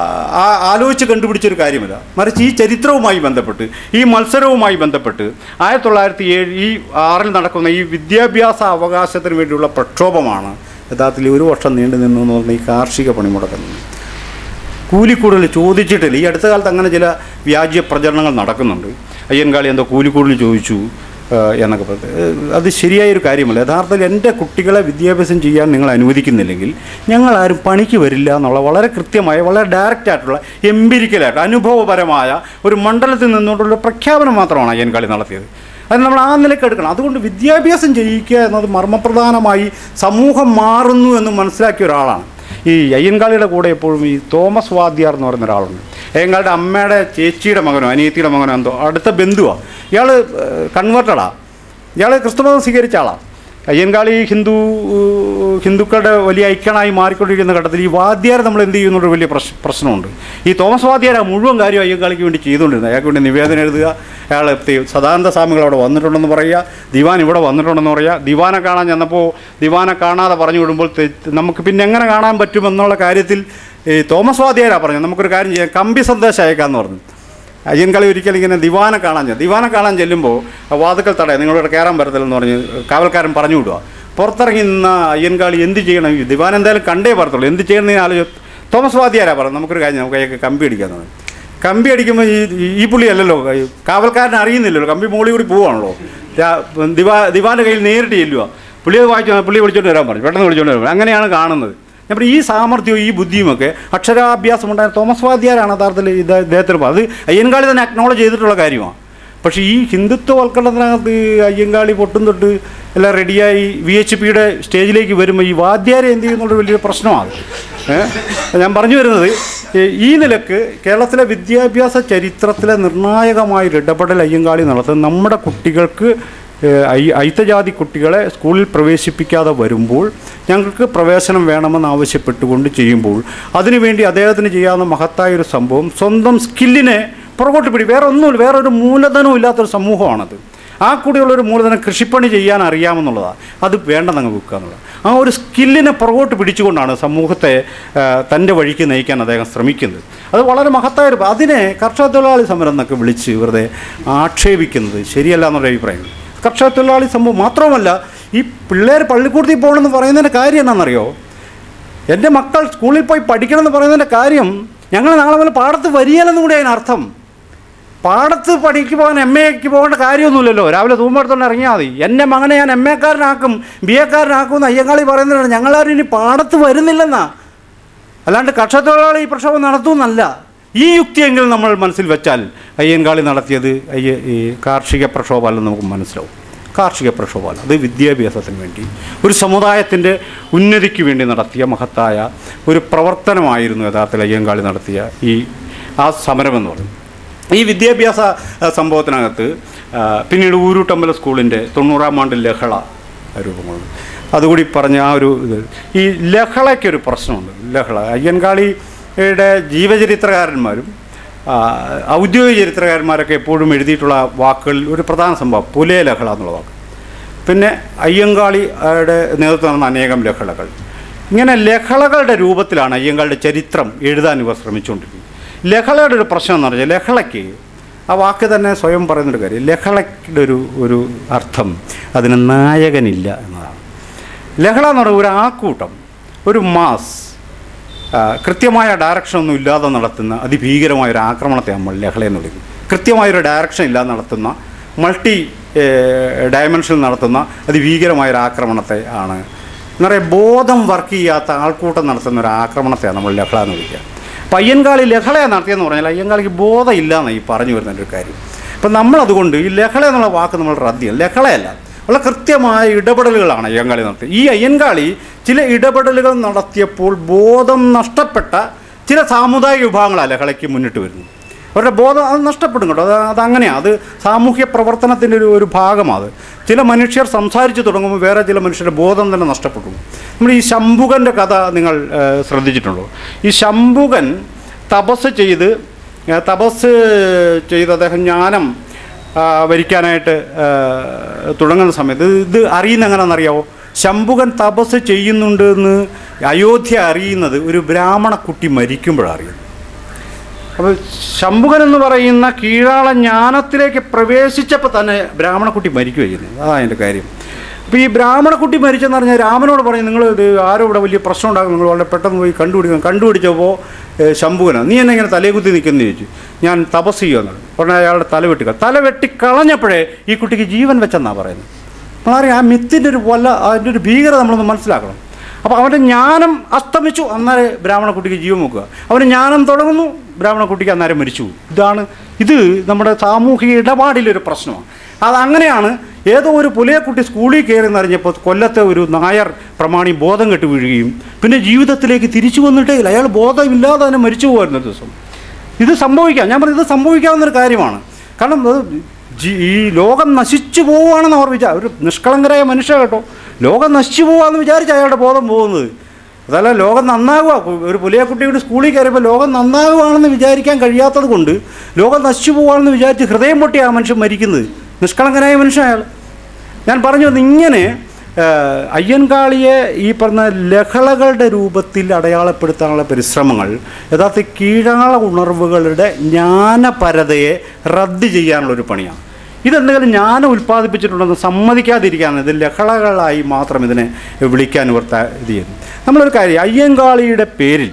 ആ- ആലോചിച്ച് കണ്ടുപിടിച്ചൊരു കാര്യമല്ല മറിച്ച് ഈ ചരിത്രവുമായി ബന്ധപ്പെട്ട് ഈ മത്സരവുമായി ബന്ധപ്പെട്ട് ആയിരത്തി തൊള്ളായിരത്തി ഏഴ് ഈ ആറിൽ നടക്കുന്ന ഈ വിദ്യാഭ്യാസ അവകാശത്തിന് വേണ്ടിയുള്ള പ്രക്ഷോഭമാണ് യഥാർത്ഥത്തിൽ ഒരു വർഷം നീണ്ടു നിന്നു എന്ന് പറഞ്ഞ ഈ കാർഷിക പണിമുടക്കുന്നത് കൂലിക്കൂടുതൽ ചോദിച്ചിട്ടില്ല ഈ അടുത്ത കാലത്ത് അങ്ങനെ ചില വ്യാജ്യ പ്രചരണങ്ങൾ നടക്കുന്നുണ്ട് അയ്യൻകാളി എന്തോ കൂലിക്കൂടുതൽ ചോദിച്ചു ആ, എന്നൊക്കെ പറഞ്ഞ് ഏഹ്, അത് ശരിയായൊരു കാര്യമല്ല യഥാർത്ഥത്തിൽ എൻ്റെ കുട്ടികളെ വിദ്യാഭ്യാസം ചെയ്യാൻ നിങ്ങൾ അനുവദിക്കുന്നില്ലെങ്കിൽ ഞങ്ങൾ ആരും പണിക്ക് വരില്ല എന്നുള്ള വളരെ കൃത്യമായ വളരെ ഡയറക്റ്റ് ആയിട്ടുള്ള എംപിരിക്കലായിട്ട് അനുഭവപരമായ ഒരു മണ്ഡലത്തിൽ നിന്നുകൊണ്ടുള്ള പ്രഖ്യാപനം മാത്രമാണ് അയ്യൻകാളി നടത്തിയത് അത് നമ്മൾ ആ നിലയ്ക്ക് എടുക്കണം അതുകൊണ്ട് വിദ്യാഭ്യാസം ചെയ്യിക്കുക എന്നത് മർമ്മപ്രധാനമായി സമൂഹം മാറുന്നു എന്ന് മനസ്സിലാക്കിയ ഒരാളാണ് ഈ അയ്യൻകാളിയുടെ കൂടെ എപ്പോഴും ഈ തോമസ് വാദ്യാർ എന്ന് പറയുന്ന ഒരാളുണ്ട് അയ്യൻകാളിയുടെ അമ്മയുടെ ചേച്ചിയുടെ മകനോ അനിയത്തിയുടെ മകനോ എന്തോ അടുത്ത ബന്ധുവാണ് ഇയാൾ കൺവേർട്ടഡാ ഇയാൾ ക്രിസ്തുമതം സ്വീകരിച്ച ആളാണ് അയ്യൻകാളി ഹിന്ദു ഹിന്ദുക്കളുടെ വലിയ ഐക്യണായി മാറിക്കൊണ്ടിരിക്കുന്ന ഘട്ടത്തിൽ ഈ വാദ്യാർ നമ്മൾ എന്ത് ചെയ്യുന്നൊരു വലിയ പ്രശ് പ്രശ്നമുണ്ട് ഈ തോമസ് വാദ്യാർ ആ മുഴുവൻ കാര്യം അയ്യൻകാളിക്ക് വേണ്ടി ചെയ്തുകൊണ്ടിരുന്നത് അയാൾക്ക് വേണ്ടി നിവേദനം എഴുതുക അയാൾ തി- സദാനന്ദ സ്വാമികൾ അവിടെ വന്നിട്ടുണ്ടെന്ന് പറയുക ദിവാൻ ഇവിടെ വന്നിട്ടുണ്ടെന്ന് പറയുക ദിവാനെ കാണാൻ ചെന്നപ്പോൾ ദിവാനെ കാണാതെ പറഞ്ഞു വിടുമ്പോൾ തെ- നമുക്ക് പിന്നെ എങ്ങനെ കാണാൻ പറ്റുമെന്നുള്ള കാര്യത്തിൽ ഈ തോമസ് വാദ്യാരാണ് പറഞ്ഞത് നമുക്കൊരു കാര്യം ചെയ്യാം കമ്പി സന്ദേശം അയക്കാമെന്ന് പറഞ്ഞു അയ്യൻകളി ഒരിക്കലും ഇങ്ങനെ ദിവാനെ കാണാൻ ചെല്ലും ദിവാനെ കാണാൻ ചെല്ലുമ്പോൾ വാതുക്കൽ തടയ നിങ്ങളിവിടെ കയറാൻ പറ്റത്തില്ലെന്ന് പറഞ്ഞ് കാവൽക്കാരൻ പറഞ്ഞു വിടുക പുറത്തിറങ്ങി നിന്ന അയ്യൻകാളി എന്ത് ചെയ്യണം ഈ ദിവാൻ എന്തായാലും കണ്ടേ പറത്തുള്ളൂ എന്ത് ചെയ്യണമെന്ന് ആലോചിച്ച് തോമസ് വാദ്യാരാ പറഞ്ഞു നമുക്കൊരു കാര്യം നമുക്ക് അയാൾക്ക് കമ്പി അടിക്കാന്ന് പറഞ്ഞു കമ്പി അടിക്കുമ്പോൾ ഈ ഈ പുള്ളി അല്ലല്ലോ ഈ കാവൽക്കാരൻ അറിയുന്നില്ലല്ലോ കമ്പി മോളി കൂടി പോവാണല്ലോ രാ- ദിവാ ദിവാൻ്റെ കയ്യിൽ നേരിട്ട് ചെല്ലുക പുള്ളി അത് വായിച്ചു പുള്ളി വിളിച്ചോണ്ട് വരാൻ പറഞ്ഞു പെട്ടെന്ന് വിളിച്ചോണ്ട് വരാൻ അങ്ങനെയാണ് കാണുന്നത് ഞാൻ പറയും, ഈ സാമർഥ്യവും ഈ ബുദ്ധിയുമൊക്കെ അക്ഷരാഭ്യാസം ഉണ്ടായ തോമസ് വാദ്യാരാണ് യഥാർത്ഥത്തിൽ ഇത് ഇദ്ദേഹത്തിന് പ- അത് അയ്യൻകാളി തന്നെ അക്നോളജ് ചെയ്തിട്ടുള്ള കാര്യമാണ് പക്ഷേ ഈ ഹിന്ദുത്വവൽക്കരണത്തിനകത്ത് അയ്യങ്കാളി പൊട്ടും തൊട്ട് എല്ലാം റെഡിയായി വി എച്ച് പിയുടെ സ്റ്റേജിലേക്ക് വരുമ്പോൾ ഈ വാദ്യാരെ എന്ത് ചെയ്യുന്നുള്ള വലിയൊരു പ്രശ്നമാണ് ഏഹ് ഞാൻ പറഞ്ഞു വരുന്നത് ഈ- ഈ നിലക്ക് കേരളത്തിലെ വിദ്യാഭ്യാസ ചരിത്രത്തിലെ നിർണായകമായൊരു ഇടപെടൽ അയ്യങ്കാളി നടത്തുന്നത് നമ്മുടെ കുട്ടികൾക്ക് ഏഹ് ഐ- ഐത്തജാതി കുട്ടികളെ സ്കൂളിൽ പ്രവേശിപ്പിക്കാതെ വരുമ്പോൾ ഞങ്ങൾക്ക് പ്രവേശനം വേണമെന്ന് ആവശ്യപ്പെട്ടുകൊണ്ട് ചെയ്യുമ്പോൾ അതിനുവേണ്ടി അദ്ദേഹത്തിന് ചെയ്യാവുന്ന മഹത്തായ ഒരു സംഭവം സ്വന്തം സ്കില്ലിനെ പുറകോട്ട് പിടി വേറെ ഒന്നുമില്ല വേറെ ഒരു മൂലധനവും ഇല്ലാത്തൊരു സമൂഹമാണത് ആ കൂടിയുള്ളൊരു മൂലധനം കൃഷിപ്പണി ചെയ്യാൻ അറിയാമെന്നുള്ളതാണ് അത് വേണ്ടെന്ന് അങ്ങ് വെക്കുക എന്നുള്ളത് ആ ഒരു സ്കില്ലിനെ പുറകോട്ട് പിടിച്ചുകൊണ്ടാണ് സമൂഹത്തെ ആ, തൻ്റെ വഴിക്ക് നയിക്കാൻ അദ്ദേഹം ശ്രമിക്കുന്നത് അത് വളരെ മഹത്തായ ഒരു അതിനെ കർഷക തൊഴിലാളി സമരം എന്നൊക്കെ വിളിച്ച് വെറുതെ ആക്ഷേപിക്കുന്നത് ശരിയല്ല എന്നുള്ള അഭിപ്രായം കർഷക തൊഴിലാളി സംഭവം മാത്രമല്ല ഈ പിള്ളേർ പള്ളിക്കൂടത്തിൽ പോകണമെന്ന് പറയുന്നതിൻ്റെ കാര്യം എന്നാണെന്നറിയോ എൻ്റെ മക്കൾ സ്കൂളിൽ പോയി പഠിക്കണമെന്ന് പറയുന്നതിൻ്റെ കാര്യം ഞങ്ങൾ നാളെ മുതൽ പാടത്ത് വരികയില്ലെന്നും കൂടി അതിനർത്ഥം പാടത്ത് പണിക്ക് പോകാൻ എം എക്ക് പോകേണ്ട കാര്യമൊന്നുമില്ലല്ലോ രാവിലെ തൂമ്പെടുത്തോണ്ട് ഇറങ്ങിയാൽ മതി എൻ്റെ മകനെ ഞാൻ എം എക്കാരനാക്കും ബി എക്കാരനാക്കും എന്ന് അയ്യങ്കാളി പറയുന്നതാണ് ഞങ്ങളാരും ഇനി പാടത്ത് വരുന്നില്ലെന്നാ അല്ലാണ്ട് കർഷകത്തൊഴിലാളി ഈ പ്രക്ഷോഭം നടത്തുമെന്നല്ല ഈ യുക്തിയെങ്കിലും നമ്മൾ മനസ്സിൽ വെച്ചാൽ അയ്യൻകാളി നടത്തിയത് അയ്യ ഈ കാർഷിക പ്രക്ഷോഭമല്ലെന്ന് നമുക്ക് മനസ്സിലാവും കാർഷിക പ്രക്ഷോഭമല്ല അത് വിദ്യാഭ്യാസത്തിന് വേണ്ടി ഒരു സമുദായത്തിൻ്റെ ഉന്നതിക്ക് വേണ്ടി നടത്തിയ മഹത്തായ ഒരു പ്രവർത്തനമായിരുന്നു യഥാർത്ഥത്തിൽ അയ്യങ്കാളി നടത്തിയ ഈ ആ സമരമെന്ന് പറയുന്നത് ഈ വിദ്യാഭ്യാസ ആ, സംഭവത്തിനകത്ത് ആ, പിന്നീട് ഊരൂട്ടമ്പല സ്കൂളിൻ്റെ തൊണ്ണൂറാം ആണ്ട് ലഹള രൂപം കൊണ്ടു അതുകൂടി പറഞ്ഞ ആ ഒരു ഇത് ഈ ലഹളയ്ക്കൊരു പ്രശ്നമുണ്ട് ലഹള അയ്യൻകാളിയുടെ ജീവചരിത്രകാരന്മാരും ആ, ഔദ്യോഗിക ചരിത്രകാരന്മാരൊക്കെ എപ്പോഴും എഴുതിയിട്ടുള്ള വാക്കുകളിൽ ഒരു പ്രധാന സംഭവം പുലയ ലഹള എന്നുള്ള വാക്ക് പിന്നെ അയ്യങ്കാളിയുടെ നേതൃത്വം നടന്ന അനേകം ലഹളകൾ ഇങ്ങനെ ലഹളകളുടെ രൂപത്തിലാണ് അയ്യങ്കാളിയുടെ ചരിത്രം എഴുതാൻ ഇവർ ശ്രമിച്ചുകൊണ്ടിരിക്കുന്നത് ലഹളയുടെ ഒരു പ്രശ്നം എന്ന് പറഞ്ഞാൽ ലഹളയ്ക്ക് ആ വാക്ക് തന്നെ സ്വയം പറയുന്നൊരു കാര്യം ലഹളയുടെ ഒരു ഒരു അർത്ഥം അതിന് നായകനില്ല എന്നതാണ് ലഹള എന്ന് പറയുന്ന ഒരു ആൾക്കൂട്ടം ഒരു മാസ് ആ, കൃത്യമായ ഡയറക്ഷൻ ഒന്നും ഇല്ലാതെ നടത്തുന്ന അതിഭീകരമായ ഒരു ആക്രമണത്തെ നമ്മൾ ലഹള എന്ന് വിളിക്കും കൃത്യമായൊരു ഡയറക്ഷൻ ഇല്ലാതെ നടത്തുന്ന മൾട്ടി ഡയമെൻഷനിൽ നടത്തുന്ന അതിഭീകരമായ ഒരു ആക്രമണത്തെ ആണ് എന്ന് പറയുക ബോധം വർക്ക് ചെയ്യാത്ത ആൾക്കൂട്ടം നടത്തുന്ന ഒരു ആക്രമണത്തെയാണ് നമ്മൾ ലഹള എന്ന് വിളിക്കുക അപ്പം അയ്യൻകാളി ലഹളയെ നടത്തിയെന്ന് പറഞ്ഞാൽ അയ്യൻകാളിക്ക് ബോധമില്ല എന്നാണ് ഈ പറഞ്ഞു വരുന്ന ഒരു കാര്യം അപ്പം നമ്മളതുകൊണ്ട് ഈ ലഹള എന്നുള്ള വാക്ക് നമ്മൾ റദ്ദ് ചെയ്യണം ലഹളയല്ല വളരെ കൃത്യമായ ഇടപെടലുകളാണ് അയ്യങ്കാളി നടത്തിയത് ഈ അയ്യൻകാളി ചില ഇടപെടലുകൾ നടത്തിയപ്പോൾ ബോധം നഷ്ടപ്പെട്ട ചില സാമുദായിക വിഭാഗങ്ങളാണ് ലഹളയ്ക്ക് മുന്നിട്ട് വരുന്നത് അവരുടെ ബോധം അത് നഷ്ടപ്പെടും കേട്ടോ അത് അതങ്ങനെയാണ് അത് സാമൂഹ്യ പ്രവർത്തനത്തിൻ്റെ ഒരു ഒരു ഭാഗമാണ് അത് ചില മനുഷ്യർ സംസാരിച്ച് തുടങ്ങുമ്പോൾ വേറെ ചില മനുഷ്യരുടെ ബോധം തന്നെ നഷ്ടപ്പെട്ടു നമ്മൾ ഈ ശംഭുകൻ്റെ കഥ നിങ്ങൾ ഏഹ്, ശ്രദ്ധിച്ചിട്ടുണ്ടോ ഈ ശംഭുകൻ തപസ് ചെയ്ത് ഏഹ്, തപസ് ചെയ്ത് അദ്ദേഹം ജ്ഞാനം ആ, വരിക്കാനായിട്ട് ആ, തുടങ്ങുന്ന സമയത്ത് ഇത് ഇത് അറിയുന്ന എങ്ങനെയാണെന്നറിയാവോ ശംഭുകൻ തപസ് ചെയ്യുന്നുണ്ട് എന്ന് അയോധ്യ അറിയുന്നത് ഒരു ബ്രാഹ്മണ കുട്ടി മരിക്കുമ്പോഴാണ് അറിയുന്നത് അപ്പോൾ ശംഭുകൻ എന്ന് പറയുന്ന കീഴാള ജ്ഞാനത്തിലേക്ക് പ്രവേശിച്ചപ്പോൾ തന്നെ ബ്രാഹ്മണക്കുട്ടി മരിക്കുകയാണ് ചെയ്യുന്നത് അതാണ് അതിൻ്റെ കാര്യം അപ്പോൾ ഈ ബ്രാഹ്മണക്കുട്ടി മരിച്ചെന്ന് പറഞ്ഞാൽ രാമനോട് പറയും നിങ്ങൾ ഇത് ആരോ ഇവിടെ വലിയ പ്രശ്നം ഉണ്ടാകും നിങ്ങൾ വളരെ പെട്ടെന്ന് പോയി കണ്ടുപിടിക്കണം കണ്ടുപിടിച്ചപ്പോൾ ഏഹ്, ശംഭുകനാണ് നീ എന്നെ ഇങ്ങനെ തലയെ കുത്തി നിൽക്കുന്നു ചോദിച്ചു ഞാൻ തപസ് ചെയ്യുമെന്നാണ് ഉടനെ അയാളുടെ തല വെട്ടിക്ക തല വെട്ടിക്കളഞ്ഞപ്പോഴേ ഈ കുട്ടിക്ക് ജീവൻ വെച്ചെന്നാണ് പറയുന്നത് നമ്മളറിയാം ആ മിത്തിൻ്റെ ഒരു വല്ല അതിൻ്റെ ഒരു ഭീകരത നമ്മളൊന്ന് മനസ്സിലാക്കണം അപ്പോൾ അവൻ്റെ ജ്ഞാനം അസ്തമിച്ചു അന്നേരം ബ്രാഹ്മണക്കുട്ടിക്ക് ജീവൻ വെക്കുക അവന് ജ്ഞാനം തുടങ്ങുന്നു ബ്രാഹ്മണക്കുട്ടിക്ക് അന്നേരം മരിച്ചു പോകും. ഇതാണ് ഇത് നമ്മുടെ സാമൂഹിക ഇടപാടിലൊരു പ്രശ്നമാണ് അതങ്ങനെയാണ് ഏതോ ഒരു പുലയക്കുട്ടി സ്കൂളിൽ കയറി എന്നറിഞ്ഞപ്പോൾ കൊല്ലത്തെ ഒരു നായർ പ്രമാണി ബോധം കെട്ട് വീഴുകയും പിന്നെ ജീവിതത്തിലേക്ക് തിരിച്ചു വന്നിട്ടേ ഇല്ല അയാൾ ബോധമില്ലാതെ തന്നെ മരിച്ചു പോകുമായിരുന്ന ദിവസം ഇത് സംഭവിക്കാം ഞാൻ പറഞ്ഞത് ഇത് സംഭവിക്കാവുന്നൊരു കാര്യമാണ് കാരണം അത് ജി- ഈ ലോകം നശിച്ചു പോവുകയാണെന്ന് അവർ വിചാ ഒരു നിഷ്കളങ്കരായ മനുഷ്യ കേട്ടോ ലോകം നശിച്ചു പോവാന്ന് വിചാരിച്ച അയാളുടെ ബോധം പോകുന്നത് അതല്ല ലോകം നന്നാകുക ഒരു പുലിയ കുട്ടിയുടെ സ്കൂളിൽ കയറിയപ്പോൾ ലോകം നന്നാകുകയാണെന്ന് വിചാരിക്കാൻ കഴിയാത്തത് കൊണ്ട് ലോകം നശിച്ചു പോവുകയാണെന്ന് വിചാരിച്ച് ഹൃദയം പൊട്ടി ആ മനുഷ്യൻ മരിക്കുന്നത് നിഷ്കളങ്കനായ മനുഷ്യൻ അയാൾ ഞാൻ പറഞ്ഞു വന്നത് ഇങ്ങനെ ആ, അയ്യൻകാളിയെ ഈ പറഞ്ഞ ലഹളകളുടെ രൂപത്തിൽ അടയാളപ്പെടുത്താനുള്ള പരിശ്രമങ്ങൾ യഥാർത്ഥ കീഴാള ഉണർവുകളുടെ ജ്ഞാനപരതയെ റദ്ദ് ചെയ്യാനുള്ളൊരു പണിയാണ് ഇതെന്തെങ്കിലും ജ്ഞാനം ഉൽപ്പാദിപ്പിച്ചിട്ടുണ്ടെന്ന് സമ്മതിക്കാതിരിക്കാണ് ഇത് ലഹളകളായി മാത്രം ഇതിനെ വിളിക്കാൻ ഇവർ ത- ഇത് ചെയ്യുന്നു നമ്മളൊരു കാര്യം അയ്യങ്കാളിയുടെ പേരിൽ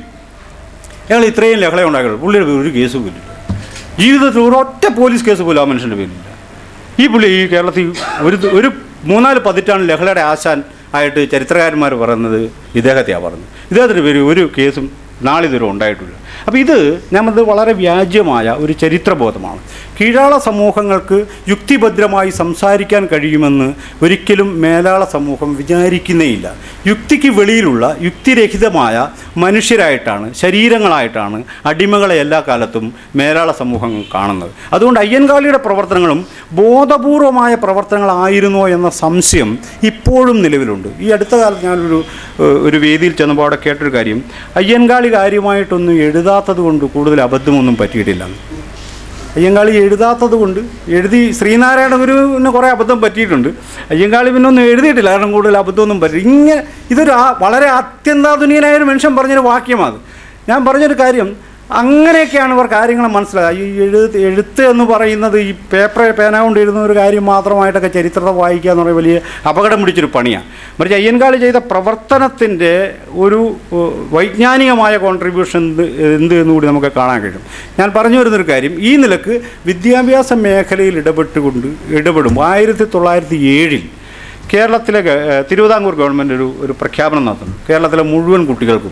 ഞങ്ങൾ ഇത്രയും ലഹള ഉണ്ടാക്കുള്ളൂ പുള്ളിയുടെ പേരിൽ ഒരു കേസ് പോലില്ല ജീവിതത്തിൽ ഒരൊറ്റ പോലീസ് കേസ് പോലും ആ മനുഷ്യൻ്റെ പേരിലില്ല ഈ പുള്ളി ഈ കേരളത്തിൽ ഒരു ഒരു മൂന്നാല് പതിറ്റാണ് ലഹളയുടെ ആശാൻ ആയിട്ട് ചരിത്രകാരന്മാർ പറയുന്നത് ഇദ്ദേഹത്തെയാണ് പറഞ്ഞത് ഇദ്ദേഹത്തിൻ്റെ പേര് ഒരു കേസും നാളിതുവരെ ഉണ്ടായിട്ടില്ല അപ്പോൾ ഇത് ഞാനത് വളരെ വ്യാജ്യമായ ഒരു ചരിത്രബോധമാണ് കീഴാള സമൂഹങ്ങൾക്ക് യുക്തിഭദ്രമായി സംസാരിക്കാൻ കഴിയുമെന്ന് ഒരിക്കലും മേലാള സമൂഹം വിചാരിക്കുന്നേയില്ല യുക്തിക്ക് വെളിയിലുള്ള യുക്തിരഹിതമായ മനുഷ്യരായിട്ടാണ് ശരീരങ്ങളായിട്ടാണ് അടിമകളെ എല്ലാ കാലത്തും മേലാള സമൂഹം കാണുന്നത് അതുകൊണ്ട് അയ്യൻകാളിയുടെ പ്രവർത്തനങ്ങളും ബോധപൂർവമായ പ്രവർത്തനങ്ങളായിരുന്നോ എന്ന സംശയം ഇപ്പോഴും നിലവിലുണ്ട് ഈ അടുത്ത കാലത്ത് ഞാനൊരു ഏഹ്, ഒരു വേദിയിൽ ചെന്നപ്പോൾ അവിടെ കേട്ടൊരു കാര്യം അയ്യൻകാളി കാര്യമായിട്ടൊന്നും എഴുതാത്തത് കൊണ്ട് കൂടുതൽ അബദ്ധമൊന്നും പറ്റിയിട്ടില്ല അയ്യങ്കാളി എഴുതാത്തത് കൊണ്ട് എഴുതി ശ്രീനാരായണ ഗുരുവിന് കുറേ അബദ്ധം പറ്റിയിട്ടുണ്ട് അയ്യങ്കാളി പിന്നെ ഒന്നും എഴുതിയിട്ടില്ല കാരണം കൂടുതൽ അബദ്ധമൊന്നും പറ്റി ഇങ്ങനെ ഇതൊരു ആ- വളരെ അത്യന്താധുനികനായ ഒരു മനുഷ്യൻ പറഞ്ഞൊരു വാക്യമാണ് ഞാൻ പറഞ്ഞൊരു കാര്യം അങ്ങനെയൊക്കെയാണ് ഇവർ കാര്യങ്ങൾ മനസ്സിലാക്കുക ഈ എഴുത്ത് എഴുത്ത് എന്ന് പറയുന്നത് ഈ പേപ്പർ പേന കൊണ്ട് എഴുതുന്ന ഒരു കാര്യം മാത്രമായിട്ടൊക്കെ ചരിത്രത്തെ വായിക്കുക എന്ന് പറയുന്നത് വലിയ അപകടം പിടിച്ചൊരു പണിയാണ് മറിച്ച് അയ്യൻകാളി ചെയ്ത പ്രവർത്തനത്തിൻ്റെ ഒരു ഏഹ്, വൈജ്ഞാനികമായ കോൺട്രിബ്യൂഷൻ എന്ത് എന്ത് എന്നുകൂടി നമുക്ക് കാണാൻ കഴിയും ഞാൻ പറഞ്ഞു വരുന്നൊരു കാര്യം ഈ നിലക്ക് വിദ്യാഭ്യാസ മേഖലയിൽ ഇടപെട്ടുകൊണ്ട് ഇടപെടും ആയിരത്തി തൊള്ളായിരത്തി ഏഴിൽ കേരളത്തിലെ ഗ- ഏഹ്, തിരുവിതാംകൂർ ഗവൺമെൻറ് ഒരു ഒരു പ്രഖ്യാപനം നടത്തുന്നു കേരളത്തിലെ മുഴുവൻ കുട്ടികൾക്കും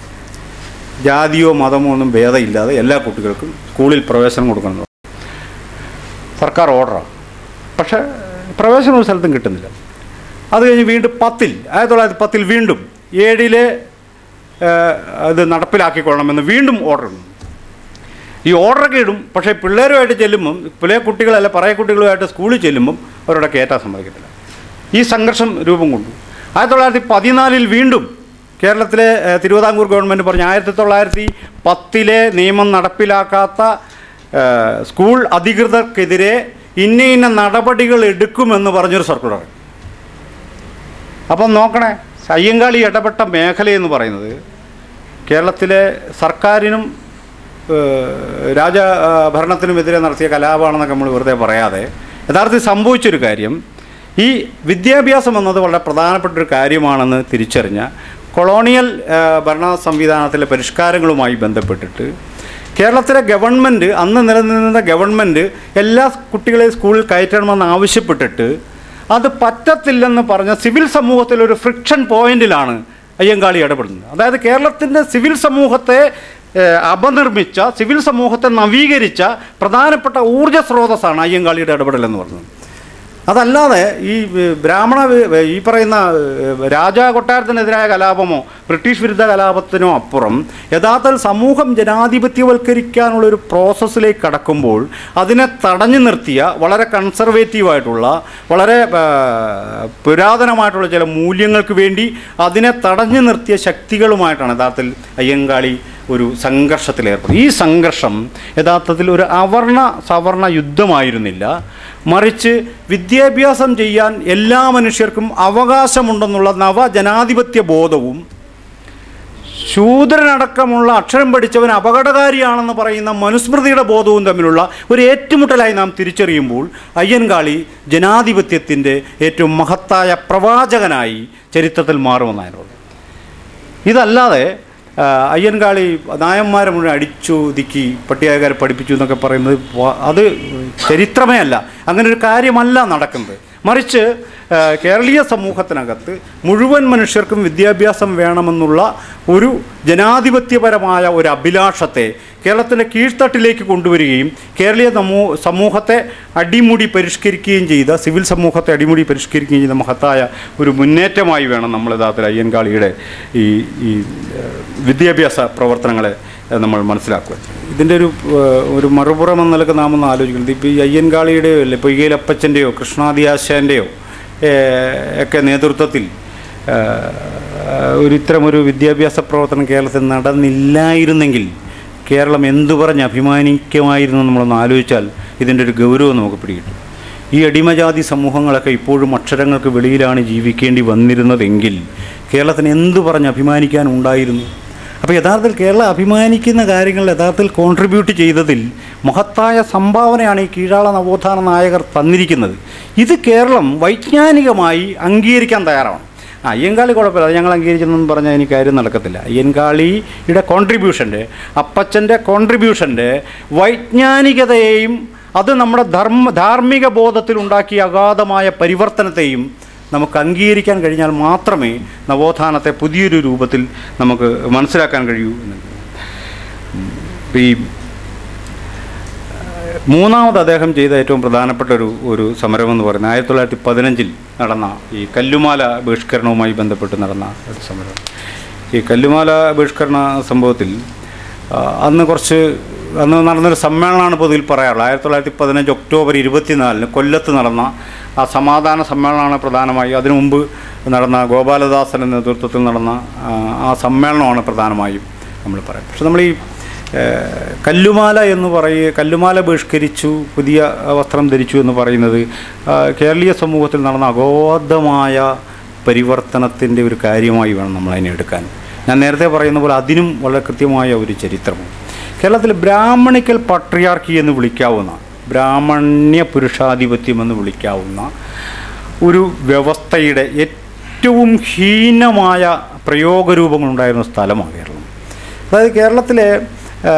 ജാതിയോ മതമോ ഒന്നും ഭേദമില്ലാതെ എല്ലാ കുട്ടികൾക്കും സ്കൂളിൽ പ്രവേശനം കൊടുക്കണം സർക്കാർ ഓർഡറാണ് പക്ഷേ പ്രവേശനം ഒരു സ്ഥലത്തും കിട്ടുന്നില്ല അത് കഴിഞ്ഞ് വീണ്ടും പത്തിൽ ആയിരത്തി തൊള്ളായിരത്തി പത്തിൽ വീണ്ടും ഏഴിലെ ഏഹ്, അത് നടപ്പിലാക്കിക്കൊള്ളണമെന്ന് വീണ്ടും ഓർഡർ ഇടുന്നു ഈ ഓർഡറൊക്കെ ഇടും പക്ഷേ പിള്ളേരുമായിട്ട് ചെല്ലുമ്പം പിള്ളേ കുട്ടികളല്ല പറയ കുട്ടികളുമായിട്ട് സ്കൂളിൽ ചെല്ലുമ്പം അവരോട് കയറ്റാൻ സമ്മതിക്കത്തില്ല ഈ സംഘർഷം രൂപം കൊണ്ടു ആയിരത്തി തൊള്ളായിരത്തി പതിനാലിൽ വീണ്ടും കേരളത്തിലെ ഏഹ്, തിരുവിതാംകൂർ ഗവൺമെൻറ് പറഞ്ഞു ആയിരത്തി തൊള്ളായിരത്തി പത്തിലെ നിയമം നടപ്പിലാക്കാത്ത ഏഹ്, സ്കൂൾ അധികൃതർക്കെതിരെ ഇന്ന ഇന്ന നടപടികൾ എടുക്കുമെന്ന് പറഞ്ഞൊരു സർക്കുലർ അപ്പം നോക്കണേ അയ്യങ്കാളി ഇടപെട്ട മേഖലയെന്ന് പറയുന്നത് കേരളത്തിലെ സർക്കാരിനും ഏഹ്, രാജ ആ, ഭരണത്തിനുമെതിരെ നടത്തിയ കലാപമാണെന്നൊക്കെ നമ്മൾ വെറുതെ പറയാതെ യഥാർത്ഥത്തിൽ സംഭവിച്ചൊരു കാര്യം ഈ വിദ്യാഭ്യാസം എന്നത് വളരെ പ്രധാനപ്പെട്ട ഒരു കാര്യമാണെന്ന് തിരിച്ചറിഞ്ഞ കൊളോണിയൽ ആ, ഭരണ സംവിധാനത്തിലെ പരിഷ്കാരങ്ങളുമായി ബന്ധപ്പെട്ടിട്ട് കേരളത്തിലെ ഗവൺമെൻറ് അന്ന് നിലനിന്നിരുന്ന ഗവൺമെൻറ് എല്ലാ കുട്ടികളെയും സ്കൂളിൽ കയറ്റണമെന്ന് ആവശ്യപ്പെട്ടിട്ട് അത് പറ്റത്തില്ലെന്ന് പറഞ്ഞ സിവിൽ സമൂഹത്തിൽ ഒരു ഫ്രിക്ഷൻ പോയിന്റിലാണ് അയ്യങ്കാളി ഇടപെടുന്നത് അതായത് കേരളത്തിൻ്റെ സിവിൽ സമൂഹത്തെ ഏഹ്, അപനിർമ്മിച്ച സിവിൽ സമൂഹത്തെ നവീകരിച്ച പ്രധാനപ്പെട്ട ഊർജ്ജ സ്രോതസ്സാണ് അയ്യങ്കാളിയുടെ ഇടപെടൽ എന്ന് പറയുന്നത് അതല്ലാതെ ഈ ഏഹ്, ബ്രാഹ്മണ വി- ഈ പറയുന്ന ഏഹ്, രാജാ കൊട്ടാരത്തിനെതിരായ കലാപമോ ബ്രിട്ടീഷ് വിരുദ്ധ കലാപത്തിനോ അപ്പുറം യഥാർത്ഥത്തിൽ സമൂഹം ജനാധിപത്യവൽക്കരിക്കാനുള്ള ഒരു പ്രോസസ്സിലേക്ക് കടക്കുമ്പോൾ അതിനെ തടഞ്ഞു നിർത്തിയ വളരെ കൺസർവേറ്റീവായിട്ടുള്ള വളരെ ഏഹ്, പുരാതനമായിട്ടുള്ള ചില മൂല്യങ്ങൾക്ക് വേണ്ടി അതിനെ തടഞ്ഞു നിർത്തിയ ശക്തികളുമായിട്ടാണ് യഥാർത്ഥത്തിൽ അയ്യങ്കാളി ഒരു സംഘർഷത്തിലേർപ്പെടും ഈ സംഘർഷം യഥാർത്ഥത്തിൽ ഒരു അവർണ സവർണ യുദ്ധമായിരുന്നില്ല മറിച്ച് വിദ്യാഭ്യാസം ചെയ്യാൻ എല്ലാ മനുഷ്യർക്കും അവകാശമുണ്ടെന്നുള്ള നവജനാധിപത്യ ബോധവും ശൂദ്രനടക്കമുള്ള അക്ഷരം പഠിച്ചവൻ അപകടകാരിയാണെന്ന് പറയുന്ന മനുസ്മൃതിയുടെ ബോധവും തമ്മിലുള്ള ഒരു ഏറ്റുമുട്ടലായി നാം തിരിച്ചറിയുമ്പോൾ അയ്യൻകാളി ജനാധിപത്യത്തിൻ്റെ ഏറ്റവും മഹത്തായ പ്രവാചകനായി ചരിത്രത്തിൽ മാറുമെന്നായിരുന്നു ഇതല്ലാതെ ആ, അയ്യൻകാളി നായന്മാരെ മുഴുവൻ അടിച്ചു ഒതുക്കി പട്ടികക്കാരെ പഠിപ്പിച്ചു എന്നൊക്കെ പറയുന്നത് വ- അത് ചരിത്രമേ അല്ല അങ്ങനെ ഒരു കാര്യമല്ല നടക്കുന്നത് മറിച്ച് ആ, കേരളീയ സമൂഹത്തിനകത്ത് മുഴുവൻ മനുഷ്യർക്കും വിദ്യാഭ്യാസം വേണമെന്നുള്ള ഒരു ജനാധിപത്യപരമായ ഒരു അഭിലാഷത്തെ കേരളത്തിൻ്റെ കീഴ്ത്തട്ടിലേക്ക് കൊണ്ടുവരികയും കേരളീയ സമൂ സമൂഹത്തെ അടിമുടി പരിഷ്കരിക്കുകയും ചെയ്ത സിവിൽ സമൂഹത്തെ അടിമുടി പരിഷ്കരിക്കുകയും ചെയ്ത മഹത്തായ ഒരു മുന്നേറ്റമായി വേണം നമ്മൾ യഥാർത്ഥത്തിൽ അയ്യൻകാളിയുടെ ഈ ഈ ഏഹ്, വിദ്യാഭ്യാസ പ്രവർത്തനങ്ങളെ ഏഹ്, നമ്മൾ മനസ്സിലാക്കുക ഇതിൻ്റെ ഒരു ഏഹ്, ഒരു മറുപുറം എന്ന നിലക്ക് നാം ഒന്ന് ആലോചിക്കുന്നത് ഇപ്പോൾ ഈ അയ്യൻകാളിയുടെയോ അല്ലെ പൊയ്കയിലപ്പച്ചൻ്റെയോ കൃഷ്ണാദിയാശാൻ്റെയോ ഒക്കെ നേതൃത്വത്തിൽ ഏഹ്, ഒരു ഇത്തരമൊരു വിദ്യാഭ്യാസ പ്രവർത്തനം കേരളത്തിൽ നടന്നില്ലായിരുന്നെങ്കിൽ കേരളം എന്തു പറഞ്ഞ് അഭിമാനിക്കുമായിരുന്നു നമ്മളൊന്ന് ആലോചിച്ചാൽ ഇതിൻ്റെ ഒരു ഗൗരവം നമുക്ക് പിടികിട്ടും ഈ അടിമജാതി സമൂഹങ്ങളൊക്കെ ഇപ്പോഴും അക്ഷരങ്ങൾക്ക് വെളിയിലാണ് ജീവിക്കേണ്ടി വന്നിരുന്നതെങ്കിൽ കേരളത്തിന് എന്തു പറഞ്ഞ് അഭിമാനിക്കാനുണ്ടായിരുന്നു അപ്പോൾ യഥാർത്ഥത്തിൽ കേരളം അഭിമാനിക്കുന്ന കാര്യങ്ങൾ യഥാർത്ഥത്തിൽ കോൺട്രിബ്യൂട്ട് ചെയ്തതിൽ മഹത്തായ സംഭാവനയാണ് ഈ കീഴാള നവോത്ഥാന നായകർ തന്നിരിക്കുന്നത് ഇത് കേരളം വൈജ്ഞാനികമായി അംഗീകരിക്കാൻ തയ്യാറാണ് ആ അയ്യങ്കാളി കുഴപ്പമില്ല അത് ഞങ്ങൾ അംഗീകരിച്ചെന്നും പറഞ്ഞാൽ എനിക്ക് കാര്യം നടക്കത്തില്ല അയ്യൻകാളിയുടെ കോൺട്രിബ്യൂഷൻ്റെ അപ്പച്ചൻ്റെ കോൺട്രിബ്യൂഷൻ്റെ വൈജ്ഞാനികതയെയും അത് നമ്മുടെ ധർമ്മ ധാർമ്മിക ബോധത്തിൽ ഉണ്ടാക്കിയ അഗാധമായ പരിവർത്തനത്തെയും നമുക്ക് അംഗീകരിക്കാൻ കഴിഞ്ഞാൽ മാത്രമേ നവോത്ഥാനത്തെ പുതിയൊരു രൂപത്തിൽ നമുക്ക് മനസ്സിലാക്കാൻ കഴിയൂ എന്നുള്ളത് ഇപ്പം ഈ മൂന്നാമത് അദ്ദേഹം ചെയ്ത ഏറ്റവും പ്രധാനപ്പെട്ട ഒരു ഒരു സമരം എന്ന് പറയുന്നത് ആയിരത്തി തൊള്ളായിരത്തി പതിനഞ്ചിൽ നടന്ന ഈ കല്ലുമാല ബഹിഷ്കരണവുമായി ബന്ധപ്പെട്ട് നടന്ന ഒരു സമരം ഈ കല്ലുമാല ബഹിഷ്കരണ സംഭവത്തിൽ ആ, അന്ന് കുറച്ച് അന്ന് നടന്നൊരു സമ്മേളനമാണ് പൊതുവിൽ പറയാറുള്ളത് ആയിരത്തി തൊള്ളായിരത്തി പതിനഞ്ച് ഒക്ടോബർ ഇരുപത്തിനാലിന് കൊല്ലത്ത് നടന്ന ആ സമാധാന സമ്മേളനമാണ് പ്രധാനമായി അതിനു മുമ്പ് നടന്ന ഗോപാലദാസൻ്റെ നേതൃത്വത്തിൽ നടന്ന ആ, ആ സമ്മേളനമാണ് പ്രധാനമായും നമ്മൾ പറയാം പക്ഷെ നമ്മൾ ഈ ഏഹ്, കല്ലുമാല എന്ന് പറയുക കല്ലുമാല ബഹിഷ്കരിച്ചു പുതിയ വസ്ത്രം ധരിച്ചു എന്ന് പറയുന്നത് ആ, കേരളീയ സമൂഹത്തിൽ നടന്ന അഗോധമായ പരിവർത്തനത്തിൻ്റെ ഒരു കാര്യമായി വേണം നമ്മൾ അതിനെ എടുക്കാൻ ഞാൻ നേരത്തെ പറയുന്ന പോലെ അതിനും വളരെ കൃത്യമായ ഒരു ചരിത്രമുണ്ട് കേരളത്തിൽ ബ്രാഹ്മണിക്കൽ പട്രിയാർക്കി എന്ന് വിളിക്കാവുന്ന ബ്രാഹ്മണ്യ പുരുഷാധിപത്യം എന്ന് വിളിക്കാവുന്ന ഒരു വ്യവസ്ഥയുടെ ഏറ്റവും ഹീനമായ പ്രയോഗരൂപങ്ങളുണ്ടായിരുന്ന സ്ഥലമാണ് കേരളം അതായത് കേരളത്തിലെ ആ,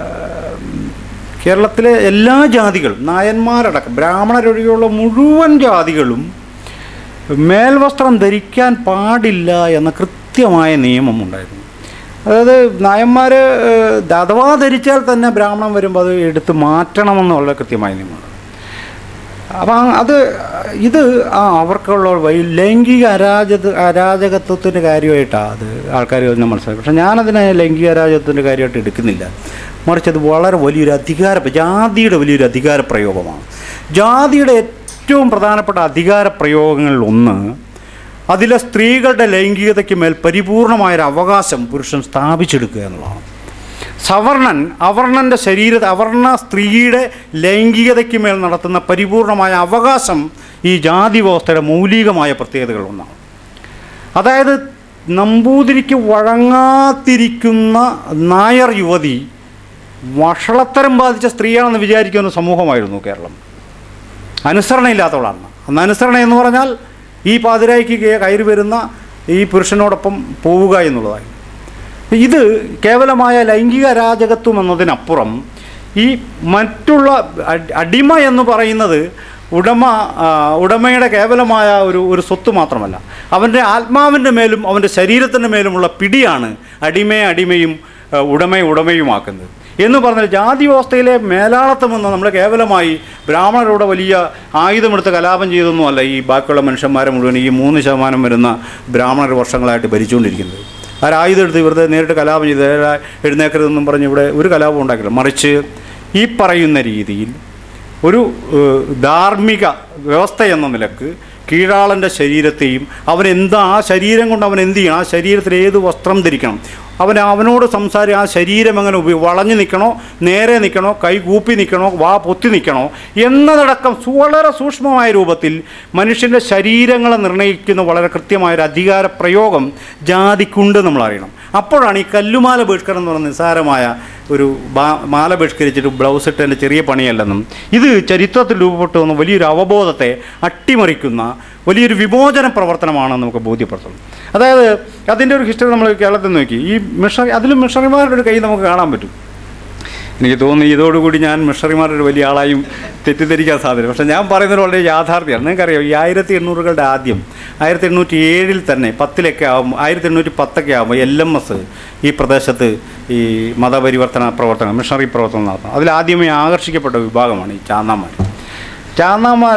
കേരളത്തിലെ എല്ലാ ജാതികളും നായന്മാരടക്കം ബ്രാഹ്മണരൊഴികെയുള്ള മുഴുവൻ ജാതികളും മേൽവസ്ത്രം ധരിക്കാൻ പാടില്ല എന്ന കൃത്യമായ നിയമം ഉണ്ടായിരുന്നു അതായത് നായന്മാർ അഥവാ ധരിച്ചാൽ തന്നെ ബ്രാഹ്മണൻ വരുമ്പോൾ അത് എടുത്ത് മാറ്റണമെന്നുള്ള കൃത്യമായ നിയമമുണ്ട് അപ്പം അത് ഇത് ആ അവർക്കുള്ള വൈ ലൈംഗിക അരാജക അരാജകത്വത്തിൻ്റെ കാര്യമായിട്ടാണ് അത് ആൾക്കാർ ഒന്ന് മനസ്സിലാക്കി പക്ഷേ ഞാനതിനെ ലൈംഗിക അരാജകത്വത്തിൻ്റെ കാര്യമായിട്ട് എടുക്കുന്നില്ല മറിച്ച് അത് വളരെ വലിയൊരു അധികാര ജാതിയുടെ വലിയൊരു അധികാര പ്രയോഗമാണ് ജാതിയുടെ ഏറ്റവും പ്രധാനപ്പെട്ട അധികാര പ്രയോഗങ്ങളിൽ ഒന്ന് അതിലെ സ്ത്രീകളുടെ ലൈംഗികതയ്ക്ക് മേൽ പരിപൂർണമായൊരു അവകാശം പുരുഷൻ സ്ഥാപിച്ചെടുക്കുക എന്നുള്ളതാണ് സവർണൻ അവർണൻ്റെ ശരീര അവർണ സ്ത്രീയുടെ ലൈംഗികതയ്ക്ക് മേൽ നടത്തുന്ന പരിപൂർണമായ അവകാശം ഈ ജാതി വ്യവസ്ഥയുടെ മൗലികമായ പ്രത്യേകതകൾ ഒന്നാണ് അതായത് നമ്പൂതിരിക്ക് വഴങ്ങാതിരിക്കുന്ന നായർ യുവതി വഷളത്തരം ബാധിച്ച സ്ത്രീയാണെന്ന് വിചാരിക്കുന്ന സമൂഹമായിരുന്നു കേരളം അനുസരണയില്ലാത്തവളാണ് അന്ന് അനുസരണ എന്ന് പറഞ്ഞാൽ ഈ പാതിരായ്ക്ക് കേ- കയറി വരുന്ന ഈ പുരുഷനോടൊപ്പം പോവുക എന്നുള്ളതായി ഇത് കേവലമായ ലൈംഗിക അരാജകത്വം എന്നതിനപ്പുറം ഈ മറ്റുള്ള അടി- അടിമ എന്ന് പറയുന്നത് ഉടമ ആ, ഉടമയുടെ കേവലമായ ഒരു ഒരു സ്വത്ത് മാത്രമല്ല അവൻ്റെ ആത്മാവിൻ്റെ മേലും അവൻ്റെ ശരീരത്തിൻ്റെ മേലുമുള്ള പിടിയാണ് അടിമയെ അടിമയും ആ, ഉടമയെ ഉടമയുമാക്കുന്നത് എന്ന് പറഞ്ഞാൽ ജാതി വ്യവസ്ഥയിലെ മേലാളത്വമെന്ന് നമ്മൾ കേവലമായി ബ്രാഹ്മണരോട് വലിയ ആയുധമെടുത്ത് കലാപം ചെയ്തൊന്നുമല്ല ഈ ബാക്കിയുള്ള മനുഷ്യന്മാരെ മുഴുവൻ ഈ മൂന്ന് ശതമാനം വരുന്ന ബ്രാഹ്മണർ വർഷങ്ങളായിട്ട് ഭരിച്ചുകൊണ്ടിരിക്കുന്നത് ആരായുധം എടുത്ത് വെറുതെ നേരിട്ട് കലാപം ചെയ്ത് "ഏടാ, എഴുന്നേക്കരുതെന്നും പറഞ്ഞ് ഇവിടെ ഒരു കലാപം ഉണ്ടാക്കില്ല മറിച്ച് ഈ പറയുന്ന രീതിയിൽ ഒരു ഏഹ്, ധാർമ്മിക വ്യവസ്ഥ എന്ന നിലക്ക് കീഴാളൻ്റെ ശരീരത്തെയും അവൻ എന്താ ആ ശരീരം കൊണ്ട് അവൻ എന്ത് ചെയ്യണം ആ ശരീരത്തിൽ ഏത് വസ്ത്രം ധരിക്കണം അവൻ അവനോട് സംസാരി ആ ശരീരം എങ്ങനെ ഉപയോഗ വളഞ്ഞു നിൽക്കണോ നേരെ നിൽക്കണോ കൈ കൂപ്പി നിൽക്കണോ വാ പൊത്തി നിൽക്കണോ എന്നതടക്കം സു- വളരെ സൂക്ഷ്മമായ രൂപത്തിൽ മനുഷ്യൻ്റെ ശരീരങ്ങളെ നിർണ്ണയിക്കുന്ന വളരെ കൃത്യമായൊരു അധികാര പ്രയോഗം ജാതിക്കുണ്ട് നമ്മൾ അറിയണം അപ്പോഴാണ് ഈ കല്ലുമാല ബഹിഷ്കരണം എന്ന് പറയുന്ന നിസ്സാരമായ ഒരു ബാ- മാല ബഹിഷ്കരിച്ചിട്ട് ബ്ലൗസ് ഇട്ടതിൻ്റെ ചെറിയ പണിയല്ലെന്നും ഇത് ചരിത്രത്തിൽ രൂപപ്പെട്ടു വന്ന വലിയൊരു അവബോധത്തെ അട്ടിമറിക്കുന്ന വലിയൊരു വിമോചന പ്രവർത്തനമാണെന്ന് നമുക്ക് ബോധ്യപ്പെടുത്തുന്നു അതായത് അതിൻ്റെ ഒരു ഹിസ്റ്ററി നമ്മൾ കേരളത്തിൽ നോക്കി ഈ മിഷണറി അതിലും മിഷണറിമാരുടെ ഒരു കൈ നമുക്ക് കാണാൻ പറ്റും എനിക്ക് തോന്നുന്നു ഇതോടുകൂടി ഞാൻ മിഷണറിമാരുടെ ഒരു വലിയ ആളായും തെറ്റിദ്ധരിക്കാൻ സാധ്യത പക്ഷേ ഞാൻ പറയുന്നത് വളരെ യാഥാർത്ഥ്യമാണ് നിങ്ങൾക്കറിയാം ഈ ആയിരത്തി എണ്ണൂറുകളുടെ ആദ്യം ആയിരത്തി എണ്ണൂറ്റി ഏഴിൽ തന്നെ പത്തിലൊക്കെ ആകുമ്പോൾ ആയിരത്തി എണ്ണൂറ്റി പത്തൊക്കെ ആകുമ്പോൾ എൽ എം എസ് ഈ പ്രദേശത്ത് ഈ മതപരിവർത്തന പ്രവർത്തനം മിഷണറി പ്രവർത്തനം നടത്തണം അതിലാദ്യമേ ആകർഷിക്കപ്പെട്ട വിഭാഗമാണ് ഈ ചാന്നാമാർ ചാന്നാമാർ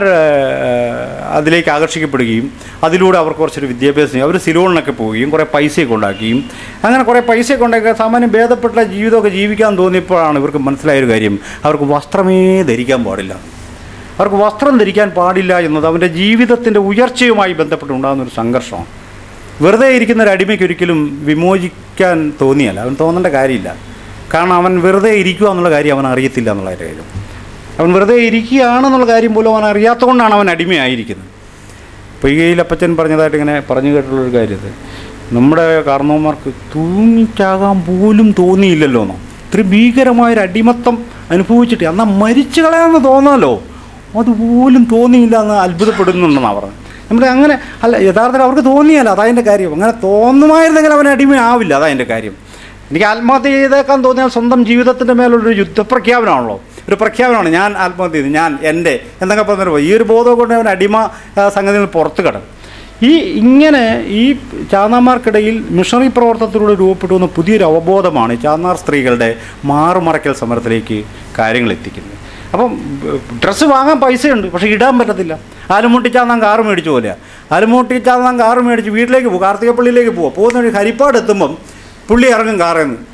അതിലേക്ക് ആകർഷിക്കപ്പെടുകയും അതിലൂടെ അവർക്ക് കുറച്ചൊരു വിദ്യാഭ്യാസം അവർ സിലോണിനൊക്കെ പോവുകയും കുറേ പൈസയൊക്കെ ഉണ്ടാക്കുകയും അങ്ങനെ കുറേ പൈസയൊക്കെ ഉണ്ടാക്കി സാമാന്യം ഭേദപ്പെട്ട ജീവിതമൊക്കെ ജീവിക്കാൻ തോന്നിയപ്പോഴാണ് ഇവർക്ക് മനസ്സിലായൊരു കാര്യം അവർക്ക് വസ്ത്രമേ ധരിക്കാൻ പാടില്ല അവർക്ക് വസ്ത്രം ധരിക്കാൻ പാടില്ല എന്നത് അവൻ്റെ ജീവിതത്തിൻ്റെ ഉയർച്ചയുമായി ബന്ധപ്പെട്ടുണ്ടാകുന്ന ഒരു സംഘർഷമാണ് വെറുതെ ഇരിക്കുന്ന ഒരു അടിമയ്ക്ക് ഒരിക്കലും വിമോചിക്കാൻ തോന്നിയല്ല അവൻ തോന്നേണ്ട കാര്യമില്ല കാരണം അവൻ വെറുതെ ഇരിക്കുക എന്നുള്ള കാര്യം അവൻ അറിയത്തില്ല എന്നുള്ള കാര്യം അവൻ വെറുതെ ഇരിക്കുകയാണെന്നുള്ള കാര്യം പോലും അവൻ അറിയാത്തതുകൊണ്ടാണ് അവൻ അടിമയായിരിക്കുന്നത് പൊയ്കയിലപ്പച്ചൻ പറഞ്ഞതായിട്ട് ഇങ്ങനെ പറഞ്ഞു കേട്ടുള്ളൊരു കാര്യത് നമ്മുടെ കാർന്നവന്മാർക്ക് തൂങ്ങിച്ചാകാൻ പോലും തോന്നിയില്ലല്ലോ എന്നോ ഇത്രയും ഭീകരമായൊരു അടിമത്തം അനുഭവിച്ചിട്ട് എന്നാൽ മരിച്ചു കളയാമെന്ന് തോന്നാമല്ലോ അതുപോലും തോന്നിയില്ല എന്ന് അത്ഭുതപ്പെടുന്നുണ്ടെന്നാണ് പറഞ്ഞത് നമ്മുടെ അങ്ങനെ അല്ല യഥാർത്ഥത്തിൽ അവർക്ക് തോന്നിയല്ല അതതിൻ്റെ കാര്യം അങ്ങനെ തോന്നുമായിരുന്നെങ്കിൽ അവൻ അടിമയാവില്ല അതതിൻ്റെ കാര്യം എനിക്ക് ആത്മഹത്യ ചെയ്തേക്കാൻ തോന്നിയാൽ സ്വന്തം ജീവിതത്തിൻ്റെ മേലുള്ളൊരു യുദ്ധപ്രഖ്യാപനമാണല്ലോ ഒരു പ്രഖ്യാപനമാണ് ഞാൻ ആത്മഹത്യ ചെയ്തു ഞാൻ എൻ്റെ എന്നൊക്കെ പറഞ്ഞപ്പോൾ ഈ ഒരു ബോധം കൊണ്ട് അവൻ അടിമ ആ, സംഗതിയിൽ നിന്ന് പുറത്ത് കടക്കും ഈ ഇങ്ങനെ ഈ ചാന്നാമാർക്കിടയിൽ മിഷണറി പ്രവർത്തനത്തിലൂടെ രൂപപ്പെട്ടു വന്ന പുതിയൊരു അവബോധമാണ് ഈ ചാന്നാർ സ്ത്രീകളുടെ മാറുമറയ്ക്കൽ സമരത്തിലേക്ക് കാര്യങ്ങൾ എത്തിക്കുന്നത് അപ്പം ഡ്രസ്സ് വാങ്ങാൻ പൈസയുണ്ട് പക്ഷേ ഇടാൻ പറ്റത്തില്ല ആലുമൂട്ടി ചാന്നാൻ കാറ് മേടിച്ച പോലെയാണ് ആലുമൂട്ടി ചാന്നാൻ കാറ് മേടിച്ച് വീട്ടിലേക്ക് പോകും കാർത്തികപ്പള്ളിയിലേക്ക് പോവുക പോകുന്ന വഴി ഹരിപ്പാട് എത്തുമ്പം പുള്ളി ഇറങ്ങും കാറിൽ നിന്ന്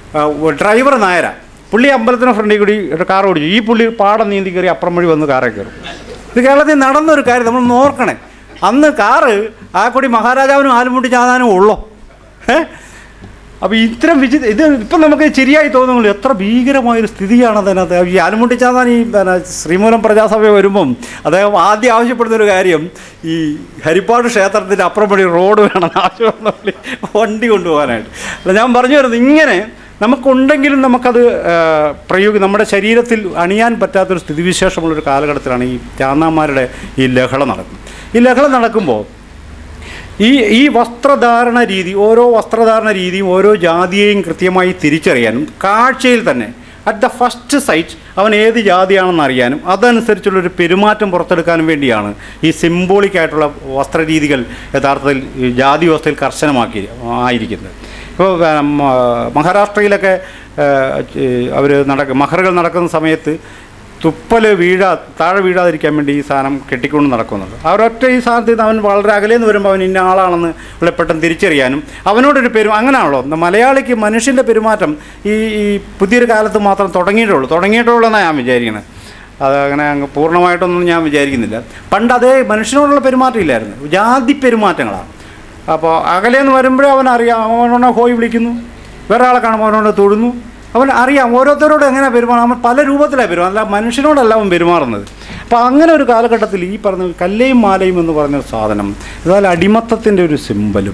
ആ, ഡ്രൈവർ നായര പുള്ളി അമ്പലത്തിന് ഫ്രണ്ടിൽ കൂടി ഒരു കാർ ഓടിച്ചു ഈ പുള്ളി പാടം നീന്തി കയറി അപ്പുറം വഴി വന്ന് കാറേ കയറും ഇത് കേരളത്തിൽ നടന്നൊരു കാര്യം നമ്മൾ നോക്കണേ അന്ന് കാറ് ആ കൂടി മഹാരാജാവിനും ആലുമുട്ടി ചാതാനും ഉള്ളോ ഏ അപ്പോൾ ഇത്തരം വിചിത്ര ഇത് ഇപ്പം നമുക്ക് ശരിയായി തോന്നുന്നുള്ളൂ എത്ര ഭീകരമായൊരു സ്ഥിതിയാണ് അതിനകത്ത് ഈ ആലുമുട്ടി ചാതാൻ ഈ പിന്നെ ശ്രീമൂലം പ്രജാസഭ വരുമ്പം അദ്ദേഹം ആദ്യം ആവശ്യപ്പെടുന്ന ഒരു കാര്യം ഈ ഹരിപ്പാട് ക്ഷേത്രത്തിൻ്റെ അപ്പുറം വഴി റോഡ് വേണം ആവശ്യപ്പെടുന്ന പുള്ളി വണ്ടി കൊണ്ടുപോകാനായിട്ട് അല്ല ഞാൻ പറഞ്ഞു വരുന്നത് ഇങ്ങനെ നമുക്കുണ്ടെങ്കിലും നമുക്കത് ആ, പ്രയോഗി നമ്മുടെ ശരീരത്തിൽ അണിയാൻ പറ്റാത്തൊരു സ്ഥിതിവിശേഷമുള്ളൊരു കാലഘട്ടത്തിലാണ് ഈ ചാന്നാന്മാരുടെ ഈ ലഹള നടക്കുന്നത് ഈ ലഹള നടക്കുമ്പോൾ ഈ ഈ വസ്ത്രധാരണ രീതി ഓരോ വസ്ത്രധാരണ രീതിയും ഓരോ ജാതിയെയും കൃത്യമായി തിരിച്ചറിയാനും കാഴ്ചയിൽ തന്നെ അറ്റ് ദ ഫസ്റ്റ് സൈറ്റ് അവൻ ഏത് ജാതിയാണെന്ന് അറിയാനും അതനുസരിച്ചുള്ളൊരു പെരുമാറ്റം പുറത്തെടുക്കാനും വേണ്ടിയാണ് ഈ സിംബോളിക് ആയിട്ടുള്ള വസ്ത്രരീതികൾ യഥാർത്ഥത്തിൽ ഈ ജാതി വ്യവസ്ഥയിൽ കർശനമാക്കി ആയിരിക്കുന്നത് ഇപ്പോൾ മഹാരാഷ്ട്രയിലൊക്കെ അവർ നടക്ക മഹറുകൾ നടക്കുന്ന സമയത്ത് തുപ്പൽ വീഴാ താഴെ വീഴാതിരിക്കാൻ വേണ്ടി ഈ സാധനം കെട്ടിക്കൊണ്ട് നടക്കുന്നുണ്ട് അവരൊറ്റ ഈ സാധനത്തിൽ നിന്ന് അവൻ വളരെ അകലേന്ന് വരുമ്പോൾ അവൻ ഇന്ന ആളാണെന്ന് ഉള്ള പെട്ടെന്ന് തിരിച്ചറിയാനും അവനോടൊരു പെരു അങ്ങനെയാണല്ലോ ഇന്ന് മലയാളിക്ക് മനുഷ്യൻ്റെ പെരുമാറ്റം ഈ ഈ പുതിയൊരു കാലത്ത് മാത്രം തുടങ്ങിയിട്ടുള്ളൂ തുടങ്ങിയിട്ടുള്ളൂ എന്നാണ് ഞാൻ വിചാരിക്കുന്നത് അത് അങ്ങനെ അങ്ങ് പൂർണ്ണമായിട്ടൊന്നും ഞാൻ വിചാരിക്കുന്നില്ല പണ്ട് അതേ മനുഷ്യനോടുള്ള പെരുമാറ്റം ഇല്ലായിരുന്നു ജാതി പെരുമാറ്റങ്ങളാണ് അപ്പോൾ അകലേന്ന് വരുമ്പോഴേ അവൻ അറിയാം അവനോട് ഹോയ് വിളിക്കുന്നു വേറെ ആളെ കാണുമ്പോൾ അവനോട് തൊടുന്നു അവൻ അറിയാം ഓരോരുത്തരോടും എങ്ങനെ പെരുമാറണം അവൻ പല രൂപത്തിലാണ് പെരുമാറുന്നത് അല്ല മനുഷ്യനോടല്ല അവൻ പെരുമാറുന്നത് അപ്പോൾ അങ്ങനെ ഒരു കാലഘട്ടത്തിൽ ഈ പറഞ്ഞ കല്ലയും മാലയും എന്ന് പറഞ്ഞ ഒരു സാധനം അതുപോലെ അടിമത്തത്തിൻ്റെ ഒരു സിമ്പലും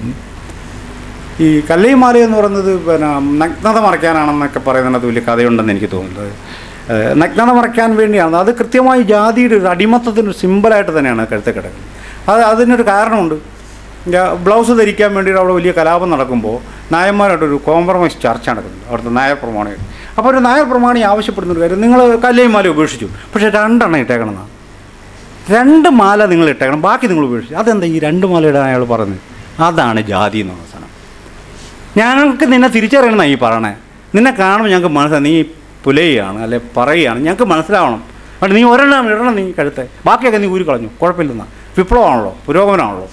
ഈ കല്ലയും മാലയും എന്ന് പറയുന്നത് പിന്നെ നഗ്നത മറയ്ക്കാനാണെന്നൊക്കെ പറയുന്നത് വലിയ കഥയുണ്ടെന്ന് എനിക്ക് തോന്നുന്നത് ഏഹ് നഗ്നത മറയ്ക്കാൻ വേണ്ടിയാണ് അത് കൃത്യമായി ജാതിയുടെ ഒരു അടിമത്തത്തിൻ്റെ ഒരു സിമ്പലായിട്ട് തന്നെയാണ് കഴുത്തെ കിടക്കുന്നത് അത് അതിനൊരു കാരണമുണ്ട് ഞാ- ബ്ലൗസ് ധരിക്കാൻ വേണ്ടിയിട്ട് അവിടെ വലിയ കലാപം നടക്കുമ്പോൾ നായന്മാരായിട്ടൊരു കോംപ്രമൈസ് ചർച്ച നടക്കുന്നുണ്ട് അവിടുത്തെ നായർ പ്രമാണികൾ അപ്പോൾ ഒരു നായർ പ്രമാണി ആവശ്യപ്പെടുന്ന ഒരു കാര്യം നിങ്ങൾ കല്ലയും മാല ഉപേക്ഷിച്ചു പക്ഷേ രണ്ടെണ്ണം ഇട്ടേക്കണമെന്നാണ് രണ്ട് മാല നിങ്ങൾ ഇട്ടേക്കണം ബാക്കി നിങ്ങൾ ഉപേക്ഷിച്ചു അതെന്താ ഈ രണ്ട് മാല ഇടാൻ അയാൾ പറഞ്ഞത് അതാണ് ജാതി എന്നുള്ള സാധനം ഞങ്ങൾക്ക് നിന്നെ തിരിച്ചറിയണമെന്നാണ് ഈ പറയണേ നിന്നെ കാണുമ്പോൾ ഞങ്ങൾക്ക് മനസ്സിലാവും നീ പുലയാണ് അല്ലെ പറയുകയാണ് ഞങ്ങൾക്ക് മനസ്സിലാവണം അതുകൊണ്ട് നീ ഒരെണ്ണം ഇടണം നീ കഴുത്തെ ബാക്കിയൊക്കെ നീ ഊരി കളഞ്ഞു കുഴപ്പമില്ലെന്നാ വിപ്ലവമാണല്ലോ പുരോഗമനമാണല്ലോ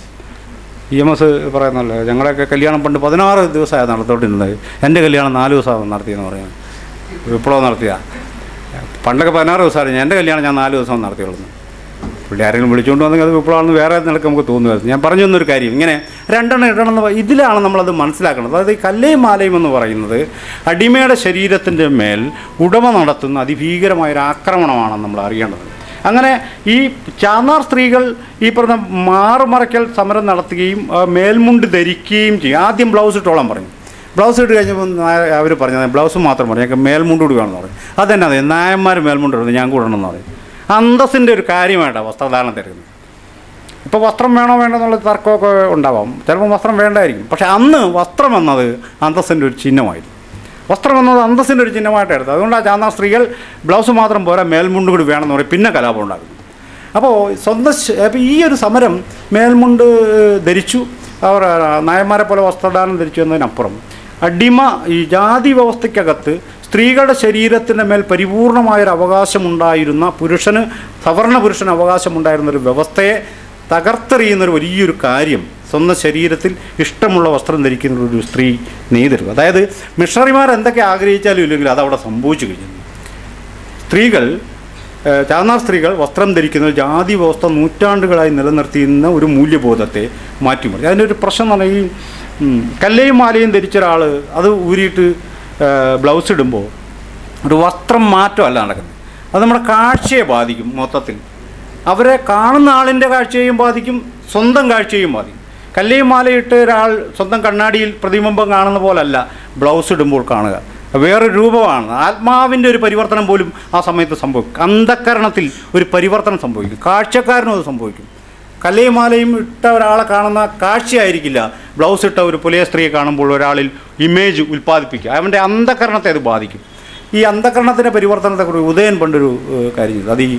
ഇ എം എസ് പറയുന്നല്ലോ ഞങ്ങളുടെയൊക്കെ കല്യാണം പണ്ട് പതിനാറ് ദിവസമാണ് നടത്തോണ്ടിരുന്നത് എൻ്റെ കല്യാണം നാല് ദിവസമാണ് നടത്തിയെന്ന് പറയുന്നത് വിപ്ലവം നടത്തിയ പണ്ടൊക്കെ പതിനാറ് ദിവസമായിരുന്നു എൻ്റെ കല്യാണം ഞാൻ നാല് ദിവസം നടത്തിയുള്ളൂ പുള്ളി ആരെങ്കിലും വിളിച്ചുകൊണ്ട് വന്നെങ്കിൽ അത് വിപ്ലവമാണെന്ന് വേറെ നിലക്ക് നമുക്ക് തോന്നുമായിരുന്നു ഞാൻ പറഞ്ഞു തന്നൊരു കാര്യം ഇങ്ങനെ രണ്ടെണ്ണം ഇടണം എന്ന് പ- ഇതിലാണ് നമ്മളത് മനസ്സിലാക്കുന്നത് അതായത് ഈ കല്ലയും മാലയും എന്ന് പറയുന്നത് അടിമയുടെ ശരീരത്തിൻ്റെ മേൽ ഉടമ നടത്തുന്ന അതിഭീകരമായൊരു ആക്രമണമാണെന്ന് നമ്മൾ അറിയേണ്ടത് അങ്ങനെ ഈ ചാന്നാർ സ്ത്രീകൾ ഈ പറഞ്ഞ മാറുമറയ്ക്കൽ സമരം നടത്തുകയും ആ, മേൽമുണ്ട് ധരിക്കുകയും ചെയ്യും ആദ്യം ബ്ലൗസ് ഇട്ടോളാൻ പറഞ്ഞു ബ്ലൗസ് ഇട്ട് കഴിഞ്ഞപ്പോൾ അവർ പറഞ്ഞത് ബ്ലൗസ് മാത്രം പറഞ്ഞു ഞങ്ങൾക്ക് മേൽമുണ്ട് കൂടി വേണമെന്ന് പറയും അതെന്നാ അതെ നായന്മാർ മേൽമുണ്ട് ഇടുന്നത് ഞാൻ കൂടെ ഇടണമെന്ന് പറയും അന്തസ്സിൻ്റെ ഒരു കാര്യമായിട്ടാണ് വസ്ത്രധാരണം തരുന്നത് ഇപ്പോൾ വസ്ത്രം വേണോ വേണ്ടോ എന്നുള്ള തർക്കമൊക്കെ ഉണ്ടാവാം ചിലപ്പോൾ വസ്ത്രം വേണ്ടായിരിക്കും പക്ഷെ അന്ന് വസ്ത്രം എന്നത് അന്തസ്സിൻ്റെ ഒരു ചിഹ്നമായിരുന്നു വസ്ത്രം എന്നത് അന്തസ്സിൻ്റെ ഒരു ചിഹ്നമായിട്ട് എടുത്തത് അതുകൊണ്ട് ആ ചാന്നാ സ്ത്രീകൾ ബ്ലൗസ് മാത്രം പോരാ മേൽമുണ്ട് കൂടി വേണമെന്ന് പറയും പിന്നെ കലാപം ഉണ്ടാകുന്നു അപ്പോൾ സ്വന്തം ശ- അപ്പോൾ ഈ ഒരു സമരം മേൽമുണ്ട് ധരിച്ചു അവർ നായന്മാരെ പോലെ വസ്ത്രദാനം ധരിച്ചു എന്നതിനപ്പുറം അടിമ ഈ ജാതി വ്യവസ്ഥയ്ക്കകത്ത് സ്ത്രീകളുടെ ശരീരത്തിൻ്റെ മേൽ പരിപൂർണമായൊരു അവകാശമുണ്ടായിരുന്ന പുരുഷന് സവർണ പുരുഷന് അവകാശമുണ്ടായിരുന്ന ഒരു വ്യവസ്ഥയെ തകർത്തെറിയുന്നൊരു വലിയൊരു കാര്യം സ്വന്തം ശരീരത്തിൽ ഇഷ്ടമുള്ള വസ്ത്രം ധരിക്കുന്ന ഒരു സ്ത്രീ നെയ്തെടുക്കും അതായത് മിഷണറിമാർ എന്തൊക്കെ ആഗ്രഹിച്ചാലും ഇല്ലെങ്കിൽ അതവിടെ സംഭവിച്ചു കഴിഞ്ഞു സ്ത്രീകൾ ഏഹ്, ചാന്നാർ സ്ത്രീകൾ വസ്ത്രം ധരിക്കുന്നത് ജാതി വ്യവസ്ഥ നൂറ്റാണ്ടുകളായി നിലനിർത്തിയിരുന്ന ഒരു മൂല്യബോധത്തെ മാറ്റിമറിച്ചു അതിൻ്റെ ഒരു പ്രശ്നം എന്ന് പറഞ്ഞാൽ ഈ ഉം, കല്ലയും മാലയും ധരിച്ച ഒരാൾ അത് ഊരിയിട്ട് ഏഹ്, ബ്ലൗസ് ഇടുമ്പോൾ ഒരു വസ്ത്രം മാറ്റമല്ല നടക്കുന്നത് അത് നമ്മുടെ കാഴ്ചയെ ബാധിക്കും മൊത്തത്തിൽ അവരെ കാണുന്ന ആളിൻ്റെ കാഴ്ചയെയും ബാധിക്കും സ്വന്തം കാഴ്ചയെയും ബാധിക്കും കല്ലയും മാലയിട്ട് ഒരാൾ സ്വന്തം കണ്ണാടിയിൽ പ്രതിബിംബം കാണുന്ന പോലല്ല ബ്ലൗസ് ഇടുമ്പോൾ കാണുക വേറൊരു രൂപമാണ് ആത്മാവിൻ്റെ ഒരു പരിവർത്തനം പോലും ആ സമയത്ത് സംഭവിക്കും അന്ധക്കരണത്തിൽ ഒരു പരിവർത്തനം സംഭവിക്കും കാഴ്ചക്കാരനും അത് സംഭവിക്കും കല്ലയും മാലയും ഇട്ട ഒരാളെ കാണുന്ന കാഴ്ചയായിരിക്കില്ല ബ്ലൗസ് ഇട്ട ഒരു പുലയ സ്ത്രീയെ കാണുമ്പോൾ ഒരാളിൽ ഇമേജ് ഉൽപ്പാദിപ്പിക്കുക അവൻ്റെ അന്ധകരണത്തെ അത് ബാധിക്കും ഈ അന്ധകരണത്തിൻ്റെ പരിവർത്തനത്തെക്കുറിച്ച് ഉദയൻ പണ്ടൊരു ഏഹ്, കാര്യം ചെയ്തു അത് ഈ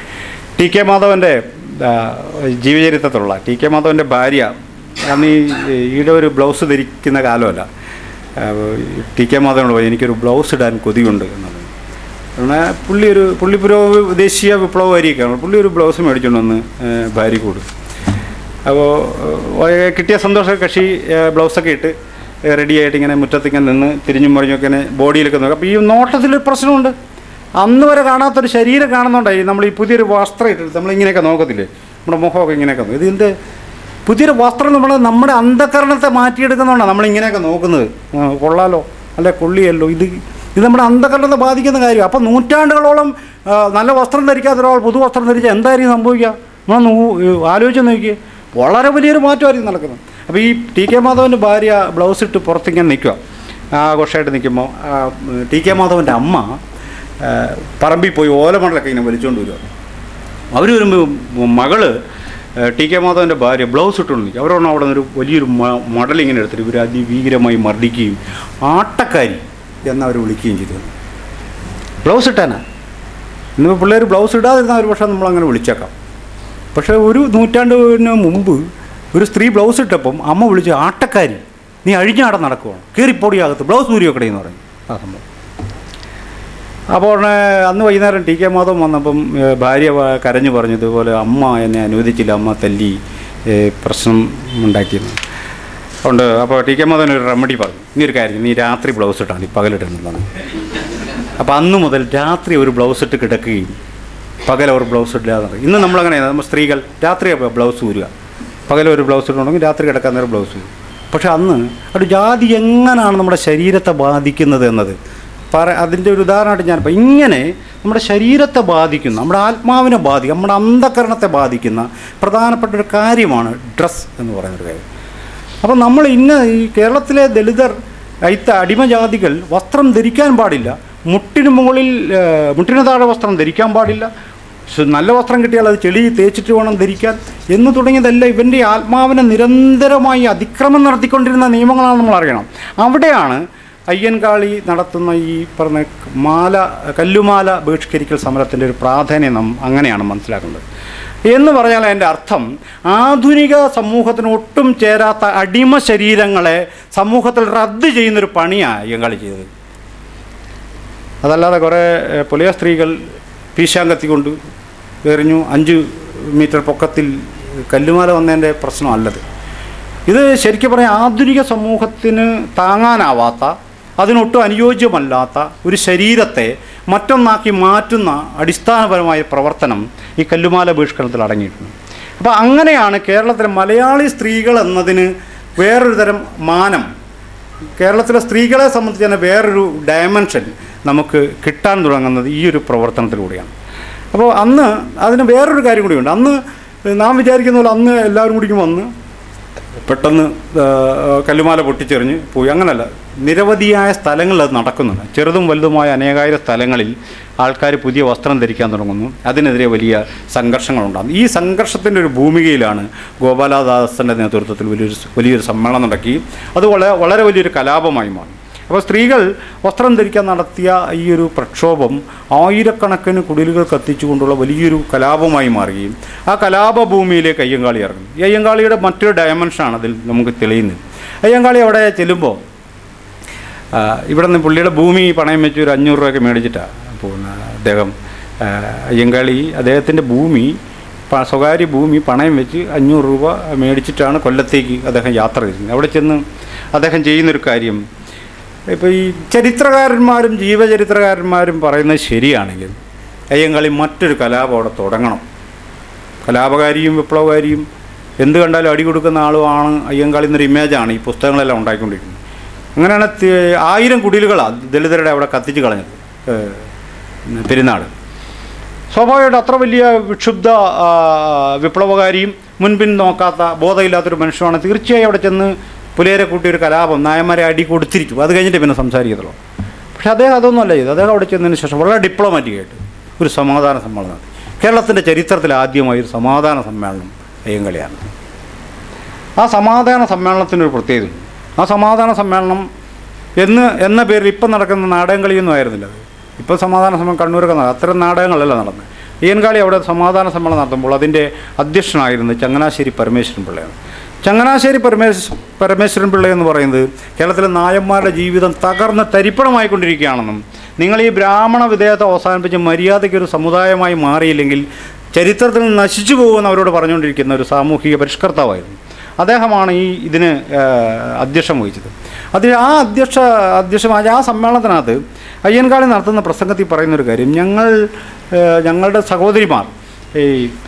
ടി കെ മാധവൻ്റെ ആ, ജീവചരിത്രത്തിലുള്ള ടി കെ മാധവൻ്റെ ഭാര്യ അന്ന് ഈ ഈടെ ഒരു ബ്ലൗസ് ധരിക്കുന്ന കാലമല്ല ആ, ടി കെ മാധവനോട് പറഞ്ഞു എനിക്കൊരു ബ്ലൗസ് ഇടാൻ കൊതിയുണ്ട് എന്നുള്ളത് എന്നാൽ പുള്ളി ഒരു പുള്ളി പുരോഗ ദേശീയ വിപ്ലവകാരിയൊക്കെയാണ് പുള്ളി ഒരു ബ്ലൗസ് മേടിച്ചുകൊണ്ട് വന്ന് ഏഹ്, ഭാര്യയ്ക്ക് കൊടുത്തു അപ്പോൾ ഏഹ്, കിട്ടിയ സന്തോഷ കക്ഷി ഏഹ്, ബ്ലൗസൊക്കെ ഇട്ട് ഏഹ്, റെഡിയായിട്ട് ഇങ്ങനെ മുറ്റത്തിങ്ങനെ നിന്ന് തിരിഞ്ഞും മറിഞ്ഞൊക്കെ ഇങ്ങനെ ബോഡിയിലൊക്കെ നോക്കും അപ്പോൾ ഈ നോട്ടത്തിലൊരു പ്രശ്നമുണ്ട് അന്ന് വരെ കാണാത്തൊരു ശരീരം കാണുന്നുണ്ടായി നമ്മൾ ഈ പുതിയൊരു വസ്ത്രം ഇട്ടിട്ട് നമ്മളിങ്ങനെയൊക്കെ നോക്കത്തില്ലേ നമ്മുടെ മുഖമൊക്കെ ഇങ്ങനെയൊക്കെ നോക്കും ഇതിൻ്റെ പുതിയൊരു വസ്ത്രം നമ്മൾ നമ്മുടെ അന്ധകരണത്തെ മാറ്റിയെടുക്കുന്നതുകൊണ്ടാണ് നമ്മളിങ്ങനെയൊക്കെ നോക്കുന്നത് ആ, കൊള്ളാലോ അല്ലെ കൊള്ളിയല്ലോ ഇത് ഇത് നമ്മുടെ അന്ധകരണത്തെ ബാധിക്കുന്ന കാര്യം അപ്പം നൂറ്റാണ്ടുകളോളം ആ, നല്ല വസ്ത്രം ധരിക്കാത്ത ഒരാൾ പുതുവസ്ത്രം ധരിച്ചാൽ എന്തായിരിക്കും സംഭവിക്കുക നമ്മളൊന്ന് ഊ- ആലോചിച്ച് നോക്കിയേ വളരെ വലിയൊരു മാറ്റമായിരിക്കും നടക്കുന്നത് അപ്പോൾ ഈ ടി കെ മാധവൻ്റെ ഭാര്യ ബ്ലൗസ് ഇട്ട് പുറത്തിങ്ങനെ നിൽക്കുക ആഘോഷമായിട്ട് നിൽക്കുമ്പോൾ ടി കെ മാധവൻ്റെ അമ്മ ആ, പറമ്പിൽ പോയി ഓലമണലൊക്കെ ഇങ്ങനെ വലിച്ചുകൊണ്ട് വരിക അവർ വരുമ്പോൾ മകള് ഏഹ്, ടി കെ മാധവൻ്റെ ഭാര്യ ബ്ലൗസ് ഇട്ടുകൊണ്ട് നിൽക്കും അവരോട് അവിടെ നിന്നൊരു വലിയൊരു മ- മടൽ ഇങ്ങനെ എടുത്തിട്ട് ഇവർ അതിഭീകരമായി മർദ്ദിക്കുകയും ആട്ടക്കാരി എന്നവർ വിളിക്കുകയും ചെയ്തു ബ്ലൗസ് ഇട്ടാനാ ഇന്നിപ്പോൾ പിള്ളേർ ബ്ലൗസ് ഇടാതിരുന്ന ഒരു പക്ഷേ നമ്മളങ്ങനെ വിളിച്ചേക്കാം പക്ഷേ ഒരു നൂറ്റാണ്ടിന് മുമ്പ് ഒരു സ്ത്രീ ബ്ലൗസ് ഇട്ടപ്പം അമ്മ വിളിച്ച് ആട്ടക്കാരി നീ അഴിഞ്ഞാടം നടക്കുവാണ് കയറിപ്പൊടിയാകത്ത് ബ്ലൗസ് ഊരി വെക്കണേ എന്ന് പറയും ആ സംഭവം അപ്പോൾ ഉടനെ അന്ന് വൈകുന്നേരം ടി കെ മാധവൻ വന്നപ്പം ഏഹ്, ഭാര്യ വ- കരഞ്ഞു പറഞ്ഞു ഇതുപോലെ അമ്മ എന്നെ അനുവദിച്ചില്ല അമ്മ തല്ലി ഏഹ്, പ്രശ്നം ഉണ്ടാക്കിയെന്ന് അതുകൊണ്ട് അപ്പോൾ ടി കെ മാധവൻ ഒരു റെമഡി പറഞ്ഞു നീ ഒരു കാര്യം ചെയ്യ്, നീ രാത്രി ബ്ലൗസ് ഇട്ടാണ് ഈ പകലിടുന്നതാണ് അപ്പോൾ അന്ന് മുതൽ രാത്രി ഒരു ബ്ലൗസ് ഇട്ട് കിടക്കുകയും പകൽ ഒരു ബ്ലൗസ് ഇല്ലാതെ നടക്കും. ഇന്ന് നമ്മളങ്ങനെ നമ്മൾ സ്ത്രീകൾ രാത്രി ബ്ലൗസ് ഊരുക പകൽ ഒരു ബ്ലൗസ് ഇട്ടുണ്ടെങ്കിൽ രാത്രി കിടക്കാൻ നേരം ബ്ലൗസ് ഊരും പക്ഷെ അന്ന് ഒരു ജാതി എങ്ങനെയാണ് നമ്മുടെ ശരീരത്തെ ബാധിക്കുന്നത് എന്നത് പറ അതിൻ്റെ ഒരു ഉദാഹരണമായിട്ട് ഞാൻ പറയാം. ഇങ്ങനെ നമ്മുടെ ശരീരത്തെ ബാധിക്കുന്ന നമ്മുടെ ആത്മാവിനെ ബാധിക്കും നമ്മുടെ അന്ധകരണത്തെ ബാധിക്കുന്ന പ്രധാനപ്പെട്ട ഒരു കാര്യമാണ് ഡ്രസ്സ് എന്ന് പറയുന്നൊരു കാര്യം അപ്പം നമ്മൾ ഇന്ന് ഈ കേരളത്തിലെ ദലിതർ അയിത്ത അടിമജാതികൾ വസ്ത്രം ധരിക്കാൻ പാടില്ല മുട്ടിന് മുകളിൽ ആ, മുട്ടിന് താഴെ വസ്ത്രം ധരിക്കാൻ പാടില്ല ശു- നല്ല വസ്ത്രം കിട്ടിയാൽ അത് ചെളി തേച്ചിട്ട് വേണം ധരിക്കാൻ എന്ന് തുടങ്ങിയതല്ല ഇവൻ്റെ ആത്മാവിനെ നിരന്തരമായി അതിക്രമം നടത്തിക്കൊണ്ടിരുന്ന നിയമങ്ങളാണ് നമ്മൾ അറിയണം അവിടെയാണ് അയ്യൻകാളി നടത്തുന്ന ഈ പറഞ്ഞ മാല കല്ലുമാല ബഹിഷ്കരിക്കൽ സമരത്തിൻ്റെ ഒരു പ്രാധാന്യം നാം അങ്ങനെയാണ് മനസ്സിലാക്കേണ്ടത് എന്ന് പറഞ്ഞാൽ എൻ്റെ അർത്ഥം ആധുനിക സമൂഹത്തിന് ഒട്ടും ചേരാത്ത അടിമ ശരീരങ്ങളെ സമൂഹത്തിൽ റദ്ദ് ചെയ്യുന്നൊരു പണിയാണ് അയ്യങ്കാളി ചെയ്തത് അതല്ലാതെ കുറേ ഏഹ്, പുലയ സ്ത്രീകൾ പീശാങ്കത്തി കൊണ്ട് എറിഞ്ഞു അഞ്ച് മീറ്റർ പൊക്കത്തിൽ കല്ലുമാല വന്നതിൻ്റെ പ്രശ്നമല്ലത് ഇത് ശരിക്കും പറഞ്ഞാൽ ആധുനിക സമൂഹത്തിന് താങ്ങാനാവാത്ത അതിനൊട്ടും അനുയോജ്യമല്ലാത്ത ഒരു ശരീരത്തെ മറ്റൊന്നാക്കി മാറ്റുന്ന അടിസ്ഥാനപരമായ പ്രവർത്തനം ഈ കല്ലുമാല ബഹിഷ്കരണത്തിൽ അടങ്ങിയിട്ടുണ്ട് അപ്പോൾ അങ്ങനെയാണ് കേരളത്തിലെ മലയാളി സ്ത്രീകൾ എന്നതിന് വേറൊരു തരം മാനം കേരളത്തിലെ സ്ത്രീകളെ സംബന്ധിച്ച് തന്നെ വേറൊരു ഡയമെൻഷൻ നമുക്ക് കിട്ടാൻ തുടങ്ങുന്നത് ഈ ഒരു പ്രവർത്തനത്തിലൂടെയാണ് അപ്പോൾ അന്ന് അതിന് വേറൊരു കാര്യം കൂടിയുണ്ട് അന്ന് നാം വിചാരിക്കുന്ന പോലെ അന്ന് എല്ലാവരും കൂടിക്കും വന്ന് പെട്ടെന്ന് ആ, കല്ലുമാല പൊട്ടിച്ചെറിഞ്ഞ് പോയി അങ്ങനല്ല നിരവധിയായ സ്ഥലങ്ങളിൽ അത് നടക്കുന്നുണ്ട് ചെറുതും വലുതുമായ അനേകായിരം സ്ഥലങ്ങളിൽ ആൾക്കാർ പുതിയ വസ്ത്രം ധരിക്കാൻ തുടങ്ങുന്നു അതിനെതിരെ വലിയ സംഘർഷങ്ങളുണ്ടാകുന്നു ഈ സംഘർഷത്തിൻ്റെ ഒരു ഭൂമികയിലാണ് ഗോപാലദാസൻ്റെ നേതൃത്വത്തിൽ വലിയൊരു വലിയൊരു സമ്മേളനം നടക്കി അത് വളരെ വളരെ വലിയൊരു കലാപമായി മാറി അപ്പോൾ സ്ത്രീകൾ വസ്ത്രം ധരിക്കാൻ നടത്തിയ ഈ ഒരു പ്രക്ഷോഭം ആയിരക്കണക്കിന് കുടിലുകൾ കത്തിച്ചുകൊണ്ടുള്ള വലിയൊരു കലാപമായി മാറുകയും ആ കലാപഭൂമിയിലേക്ക് അയ്യങ്കാളി ഇറങ്ങും ഈ അയ്യങ്കാളിയുടെ മറ്റൊരു ഡയമെൻഷനാണ് അതിൽ നമുക്ക് തെളിയുന്നത് അയ്യങ്കാളി അവിടെ ചെല്ലുമ്പോൾ ആ, ഇവിടെ നിന്ന് പുള്ളിയുടെ ഭൂമി പണയം വെച്ച് ഒരു അഞ്ഞൂറ് രൂപയൊക്കെ മേടിച്ചിട്ടാണ് പോകുന്നത് അദ്ദേഹം ആ, അയ്യങ്കാളി അദ്ദേഹത്തിൻ്റെ ഭൂമി പ- സ്വകാര്യ ഭൂമി പണയം വെച്ച് അഞ്ഞൂറ് രൂപ മേടിച്ചിട്ടാണ് കൊല്ലത്തേക്ക് അദ്ദേഹം യാത്ര ചെയ്യുന്നത് അവിടെ ചെന്ന് അദ്ദേഹം ചെയ്യുന്നൊരു കാര്യം ഇപ്പോൾ ഈ ചരിത്രകാരന്മാരും ജീവചരിത്രകാരന്മാരും പറയുന്നത് ശരിയാണെങ്കിൽ അയ്യങ്കാളി മറ്റൊരു കലാപം അവിടെ തുടങ്ങണം കലാപകാരിയും വിപ്ലവകാരിയും എന്ത് കണ്ടാലും അടി കൊടുക്കുന്ന ആളുമാണ് അയ്യങ്കാളി എന്നൊരു ഇമേജാണ് ഈ പുസ്തകങ്ങളെല്ലാം ഉണ്ടാക്കിക്കൊണ്ടിരിക്കുന്നത് അങ്ങനെയാണ് തി- ആയിരം കുടിലുകളാണ് ദളിതരുടെ അവിടെ കത്തിച്ച് കളഞ്ഞത് ഏഹ്, പെരുന്നാൾ സ്വാഭാവികമായിട്ട് അത്ര വലിയ വിക്ഷുബ്ധ ആ, വിപ്ലവകാരിയും മുൻപിൻ നോക്കാത്ത ബോധമില്ലാത്തൊരു മനുഷ്യനാണ് തീർച്ചയായും അവിടെ ചെന്ന് പുലേരെ കൂട്ടി ഒരു കലാപം നായന്മാരെ അടി കൊടുത്തിരിക്കും അത് കഴിഞ്ഞിട്ട് പിന്നെ സംസാരിക്കത്തുള്ളൂ പക്ഷേ അദ്ദേഹം അതൊന്നുമല്ല ചെയ്തത് അദ്ദേഹം അവിടെ ചെന്നതിന് ശേഷം വളരെ ഡിപ്ലോമാറ്റിക്കായിട്ട് ഒരു സമാധാന സമ്മേളനം നടത്തി കേരളത്തിൻ്റെ ചരിത്രത്തിൽ ആദ്യമായി ഒരു സമാധാന സമ്മേളനം അയ്യങ്കളിയാണ് ആ സമാധാന സമ്മേളനത്തിനൊരു പ്രത്യേകതയുണ്ട് ആ സമാധാന സമ്മേളനം എന്ന് എന്ന പേരിൽ ഇപ്പം നടക്കുന്ന നാടകങ്ങളിയൊന്നും ആയിരുന്നില്ല അത് ഇപ്പോൾ സമാധാന സമ്മേളനം കണ്ണൂരൊക്കെ നടക്കും അത്തരം നാടകങ്ങളല്ല നടന്നത് ഈയൻകാളി അവിടെ സമാധാന സമ്മേളനം നടത്തുമ്പോൾ അതിൻ്റെ അധ്യക്ഷനായിരുന്നത് ചങ്ങനാശ്ശേരി പരമേശ്വരൻ പിള്ളയാണ് ചങ്ങനാശ്ശേരി പരമേശ്വര പരമേശ്വരൻ പിള്ള എന്ന് പറയുന്നത് കേരളത്തിലെ നായന്മാരുടെ ജീവിതം തകർന്ന് തരിപ്പണമായിക്കൊണ്ടിരിക്കുകയാണെന്നും നിങ്ങൾ ഈ ബ്രാഹ്മണ വിധേയത്തെ അവസാനിപ്പിച്ച് മര്യാദയ്ക്ക് ഒരു സമുദായമായി മാറിയില്ലെങ്കിൽ ചരിത്രത്തിൽ നിന്ന് നശിച്ചു പോകുമെന്ന് അവരോട് പറഞ്ഞുകൊണ്ടിരിക്കുന്ന ഒരു സാമൂഹിക പരിഷ്കർത്താവായിരുന്നു അദ്ദേഹമാണ് ഈ ഇതിന് ആ, അധ്യക്ഷം വഹിച്ചത് അതിൽ ആ അധ്യക്ഷ അധ്യക്ഷമായ ആ സമ്മേളനത്തിനകത്ത് അയ്യൻകാളി നടത്തുന്ന പ്രസംഗത്തിൽ പറയുന്നൊരു കാര്യം ഞങ്ങൾ ആ, ഞങ്ങളുടെ സഹോദരിമാർ ഈ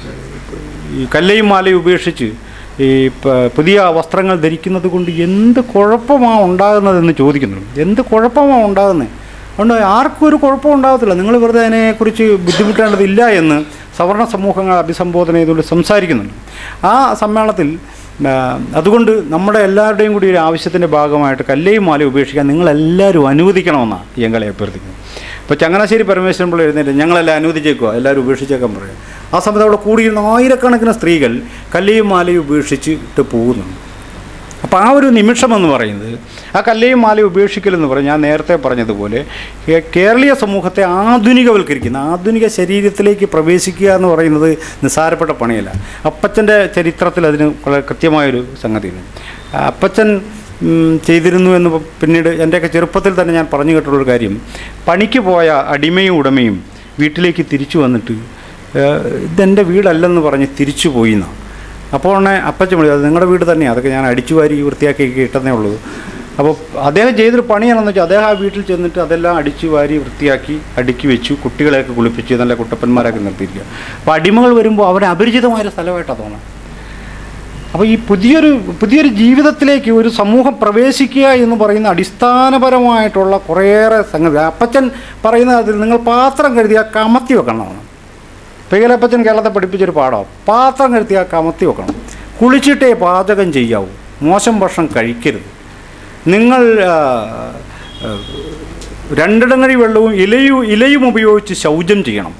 ഈ കല്ലയും മാലയും ഉപേക്ഷിച്ച് ഈ പ- പുതിയ വസ്ത്രങ്ങൾ ധരിക്കുന്നത് കൊണ്ട് എന്ത് കുഴപ്പമാണ് ഉണ്ടാകുന്നതെന്ന് ചോദിക്കുന്നുണ്ട് എന്ത് കുഴപ്പമാണ് ഉണ്ടാകുന്നത് അതുകൊണ്ട് ആർക്കും ഒരു കുഴപ്പം ഉണ്ടാകത്തില്ല നിങ്ങൾ വെറുതെ അതിനെക്കുറിച്ച് ബുദ്ധിമുട്ടേണ്ടതില്ല എന്ന് സവർണ സമൂഹങ്ങൾ അഭിസംബോധന ചെയ്തുകൊണ്ട് സംസാരിക്കുന്നുണ്ട് ആ സമ്മേളനത്തിൽ ആ, അതുകൊണ്ട് നമ്മുടെ എല്ലാവരുടെയും കൂടി ഒരു ആവശ്യത്തിൻ്റെ ഭാഗമായിട്ട് കല്ലയും മാലയും ഉപേക്ഷിക്കാൻ നിങ്ങളെല്ലാവരും അനുവദിക്കണമെന്നാണ് ഇയങ്കളെ അഭ്യർത്ഥിക്കുന്നത് അപ്പോൾ ചങ്ങനാശ്ശേരി പരമേശ്വരൻ പിള്ള എഴുന്നേറ്റ് ഞങ്ങളെല്ലാം അനുവദിച്ചേക്കുക എല്ലാവരും ഉപേക്ഷിച്ചേക്കാൻ പറയും ആ സമയത്ത് അവിടെ കൂടിയിരുന്ന ആയിരക്കണക്കിന് സ്ത്രീകൾ കല്ലയും മാലയും ഉപേക്ഷിച്ചിട്ട് പോകുന്നുണ്ട് അപ്പോൾ ആ ഒരു നിമിഷം എന്ന് പറയുന്നത് ആ കല്ലയും മാലയും ഉപേക്ഷിക്കലെന്ന് പറയും ഞാൻ നേരത്തെ പറഞ്ഞതുപോലെ കേ- കേരളീയ സമൂഹത്തെ ആധുനികവൽക്കരിക്കുന്ന ആധുനിക ശരീരത്തിലേക്ക് പ്രവേശിക്കുക എന്ന് പറയുന്നത് നിസ്സാരപ്പെട്ട പണിയല്ല അപ്പച്ചൻ്റെ ചരിത്രത്തിൽ അതിന് വളരെ കൃത്യമായൊരു സംഗതിയുണ്ട് ആ അപ്പച്ചൻ ഉം, ചെയ്തിരുന്നു എന്ന് പ- പിന്നീട് എൻ്റെയൊക്കെ ചെറുപ്പത്തിൽ തന്നെ ഞാൻ പറഞ്ഞു കേട്ടുള്ളൊരു കാര്യം പണിക്ക് പോയ അടിമയും ഉടമയും വീട്ടിലേക്ക് തിരിച്ചു വന്നിട്ട് ഏഹ്, ഇതെൻ്റെ വീടല്ലെന്ന് പറഞ്ഞ് തിരിച്ചു പോയി എന്നാണ് അപ്പോൾ ഉടനെ അപ്പച്ചൻ വിളി അത് നിങ്ങളുടെ വീട് തന്നെയാണ് അതൊക്കെ ഞാൻ അടിച്ചു വാരി വൃത്തിയാക്കി ഇട്ടെന്നേ ഉള്ളൂ അപ്പോൾ അദ്ദേഹം ചെയ്തൊരു പണിയാണെന്ന് വെച്ചാൽ അദ്ദേഹം ആ വീട്ടിൽ ചെന്നിട്ട് അതെല്ലാം അടിച്ചു വാരി വൃത്തിയാക്കി അടുക്കി വെച്ചു കുട്ടികളെയൊക്കെ കുളിപ്പിച്ച് നല്ല കുട്ടപ്പന്മാരൊക്കെ നിർത്തിയിരിക്കുക അപ്പോൾ അടിമകൾ വരുമ്പോൾ അവരെ അപരിചിതമായൊരു സ്ഥലമായിട്ടാണ് തോന്നുന്നത് അപ്പോൾ ഈ പുതിയൊരു പുതിയൊരു ജീവിതത്തിലേക്ക് ഒരു സമൂഹം പ്രവേശിക്കുക എന്ന് പറയുന്ന അടിസ്ഥാനപരമായിട്ടുള്ള കുറേയേറെ സംഗതി അപ്പച്ചൻ പറയുന്നത് അതിൽ നിങ്ങൾ പാത്രം കരുതിയാൽ കമത്തി വെക്കണമെന്നാണ് പെയ്യലപ്പച്ചൻ കേരളത്തെ പഠിപ്പിച്ചൊരു പാഠം പാത്രം കരുത്തിയാൽ കമത്തി വെക്കണം കുളിച്ചിട്ടേ പാചകം ചെയ്യാവൂ മോശം ഭക്ഷണം കഴിക്കരുത് നിങ്ങൾ ആ, ആ, രണ്ടിടങ്ങഴി വെള്ളവും ഇലയും ഇലയും ഉപയോഗിച്ച് ശൗചം ചെയ്യണം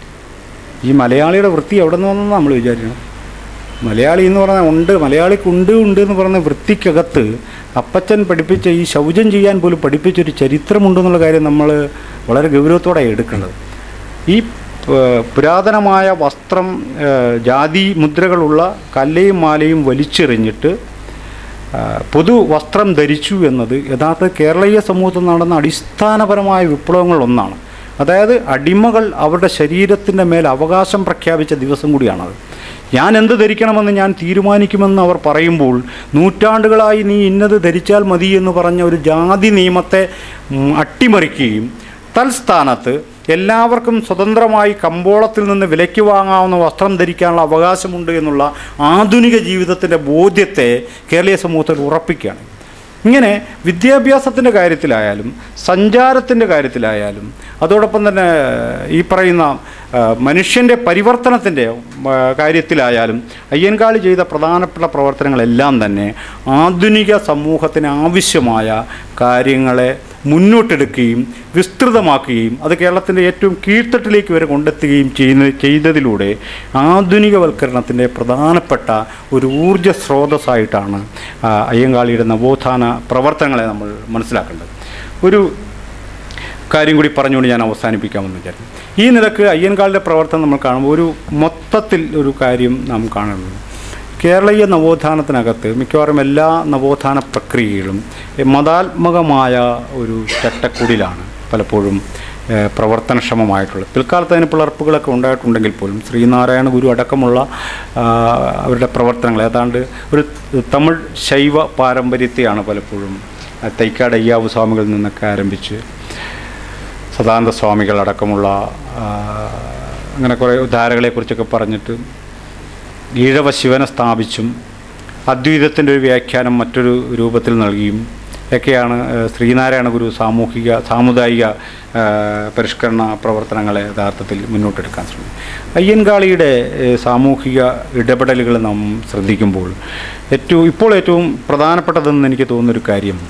ഈ മലയാളിയുടെ വൃത്തി എവിടെ നിന്ന് വന്നെന്ന് നമ്മൾ വിചാരിക്കണം മലയാളി എന്ന് പറഞ്ഞാൽ ഉണ്ട് മലയാളിക്ക് ഉണ്ട് ഉണ്ട് എന്ന് പറയുന്ന വൃത്തിക്കകത്ത് അപ്പച്ചൻ പഠിപ്പിച്ച ഈ ശൗചം ചെയ്യാൻ പോലും പഠിപ്പിച്ചൊരു ചരിത്രമുണ്ടെന്നുള്ള കാര്യം നമ്മൾ വളരെ ഗൗരവത്തോടെ എടുക്കേണ്ടത് ഈ പ- പുരാതനമായ വസ്ത്രം ആ, ജാതി മുദ്രകളുള്ള കല്ലയും മാലയും വലിച്ചെറിഞ്ഞിട്ട് ആ, പൊതു വസ്ത്രം ധരിച്ചു എന്നത് യഥാർത്ഥ കേരളീയ സമൂഹത്തിൽ നടന്ന അടിസ്ഥാനപരമായ വിപ്ലവങ്ങളൊന്നാണ് അതായത് അടിമകൾ അവരുടെ ശരീരത്തിൻ്റെ മേൽ അവകാശം പ്രഖ്യാപിച്ച ദിവസം കൂടിയാണത് ഞാൻ എന്ത് ധരിക്കണമെന്ന് ഞാൻ തീരുമാനിക്കുമെന്ന് അവർ പറയുമ്പോൾ നൂറ്റാണ്ടുകളായി നീ ഇന്നത് ധരിച്ചാൽ മതി എന്ന് പറഞ്ഞ ഒരു ജാതി നിയമത്തെ ഉം, അട്ടിമറിക്കുകയും തൽസ്ഥാനത്ത് എല്ലാവർക്കും സ്വതന്ത്രമായി കമ്പോളത്തിൽ നിന്ന് വിലയ്ക്ക് വാങ്ങാവുന്ന വസ്ത്രം ധരിക്കാനുള്ള അവകാശമുണ്ട് എന്നുള്ള ആധുനിക ജീവിതത്തിൻ്റെ ബോധ്യത്തെ കേരളീയ സമൂഹത്തിൽ ഉറപ്പിക്കുകയാണ് ഇങ്ങനെ വിദ്യാഭ്യാസത്തിൻ്റെ കാര്യത്തിലായാലും സഞ്ചാരത്തിൻ്റെ കാര്യത്തിലായാലും അതോടൊപ്പം തന്നെ ഈ പറയുന്ന ആ, മനുഷ്യൻ്റെ പരിവർത്തനത്തിൻ്റെ ആ, കാര്യത്തിലായാലും അയ്യൻകാളി ചെയ്ത പ്രധാനപ്പെട്ട പ്രവർത്തനങ്ങളെല്ലാം തന്നെ ആധുനിക സമൂഹത്തിന് ആവശ്യമായ കാര്യങ്ങളെ മുന്നോട്ടെടുക്കുകയും വിസ്തൃതമാക്കുകയും അത് കേരളത്തിൻ്റെ ഏറ്റവും കീഴ്ത്തട്ടിലേക്ക് വരെ കൊണ്ടെത്തുകയും ചെയ്യുന്ന ചെയ്തതിലൂടെ ആധുനികവൽക്കരണത്തിൻ്റെ പ്രധാനപ്പെട്ട ഒരു ഊർജ്ജ സ്രോതസ്സായിട്ടാണ് ആ, അയ്യങ്കാളിയുടെ നവോത്ഥാന പ്രവർത്തനങ്ങളെ നമ്മൾ മനസ്സിലാക്കേണ്ടത് ഒരു കാര്യം കൂടി പറഞ്ഞുകൊണ്ട് ഞാൻ അവസാനിപ്പിക്കാമെന്ന് വിചാരിച്ചു ഈ നിലക്ക് അയ്യൻകാളിൻ്റെ പ്രവർത്തനം നമ്മൾ കാണുമ്പോൾ ഒരു മൊത്തത്തിൽ ഒരു കാര്യം നാം കാണുന്നത് കേരളീയ നവോത്ഥാനത്തിനകത്ത് മിക്കവാറും എല്ലാ നവോത്ഥാന പ്രക്രിയകളും എ, മതാത്മകമായ ഒരു ചട്ടക്കൂടിലാണ് പലപ്പോഴും ഏഹ്, പ്രവർത്തനക്ഷമമായിട്ടുള്ളത് പിൽക്കാലത്ത് അതിന് പിളർപ്പുകളൊക്കെ ഉണ്ടായിട്ടുണ്ടെങ്കിൽ പോലും ശ്രീനാരായണ ഗുരു അടക്കമുള്ള ആ, അവരുടെ പ്രവർത്തനങ്ങൾ ഏതാണ്ട് ഒരു തമിഴ് ശൈവ പാരമ്പര്യത്തെയാണ് പലപ്പോഴും ആ, തൈക്കാട് അയ്യാവ് സ്വാമികളിൽ നിന്നൊക്കെ ആരംഭിച്ച് സദാനന്ദ സ്വാമികൾ അടക്കമുള്ള ആ, അങ്ങനെ കുറേ ധാരകളെക്കുറിച്ചൊക്കെ പറഞ്ഞിട്ട് ഈഴവ ശിവനെ സ്ഥാപിച്ചും അദ്വൈതത്തിൻ്റെ ഒരു വ്യാഖ്യാനം മറ്റൊരു രൂപത്തിൽ നൽകിയും ഒക്കെയാണ് ഏഹ്, ശ്രീനാരായണ ഗുരു സാമൂഹിക സാമുദായിക ഏഹ്, പരിഷ്കരണ പ്രവർത്തനങ്ങളെ യഥാർത്ഥത്തിൽ മുന്നോട്ടെടുക്കാൻ ശ്രമിക്കും അയ്യൻകാളിയുടെ ഏഹ്, സാമൂഹിക ഇടപെടലുകൾ നാം ശ്രദ്ധിക്കുമ്പോൾ ഏറ്റവും ഇപ്പോൾ ഏറ്റവും പ്രധാനപ്പെട്ടതെന്ന് എനിക്ക് തോന്നുന്നൊരു കാര്യം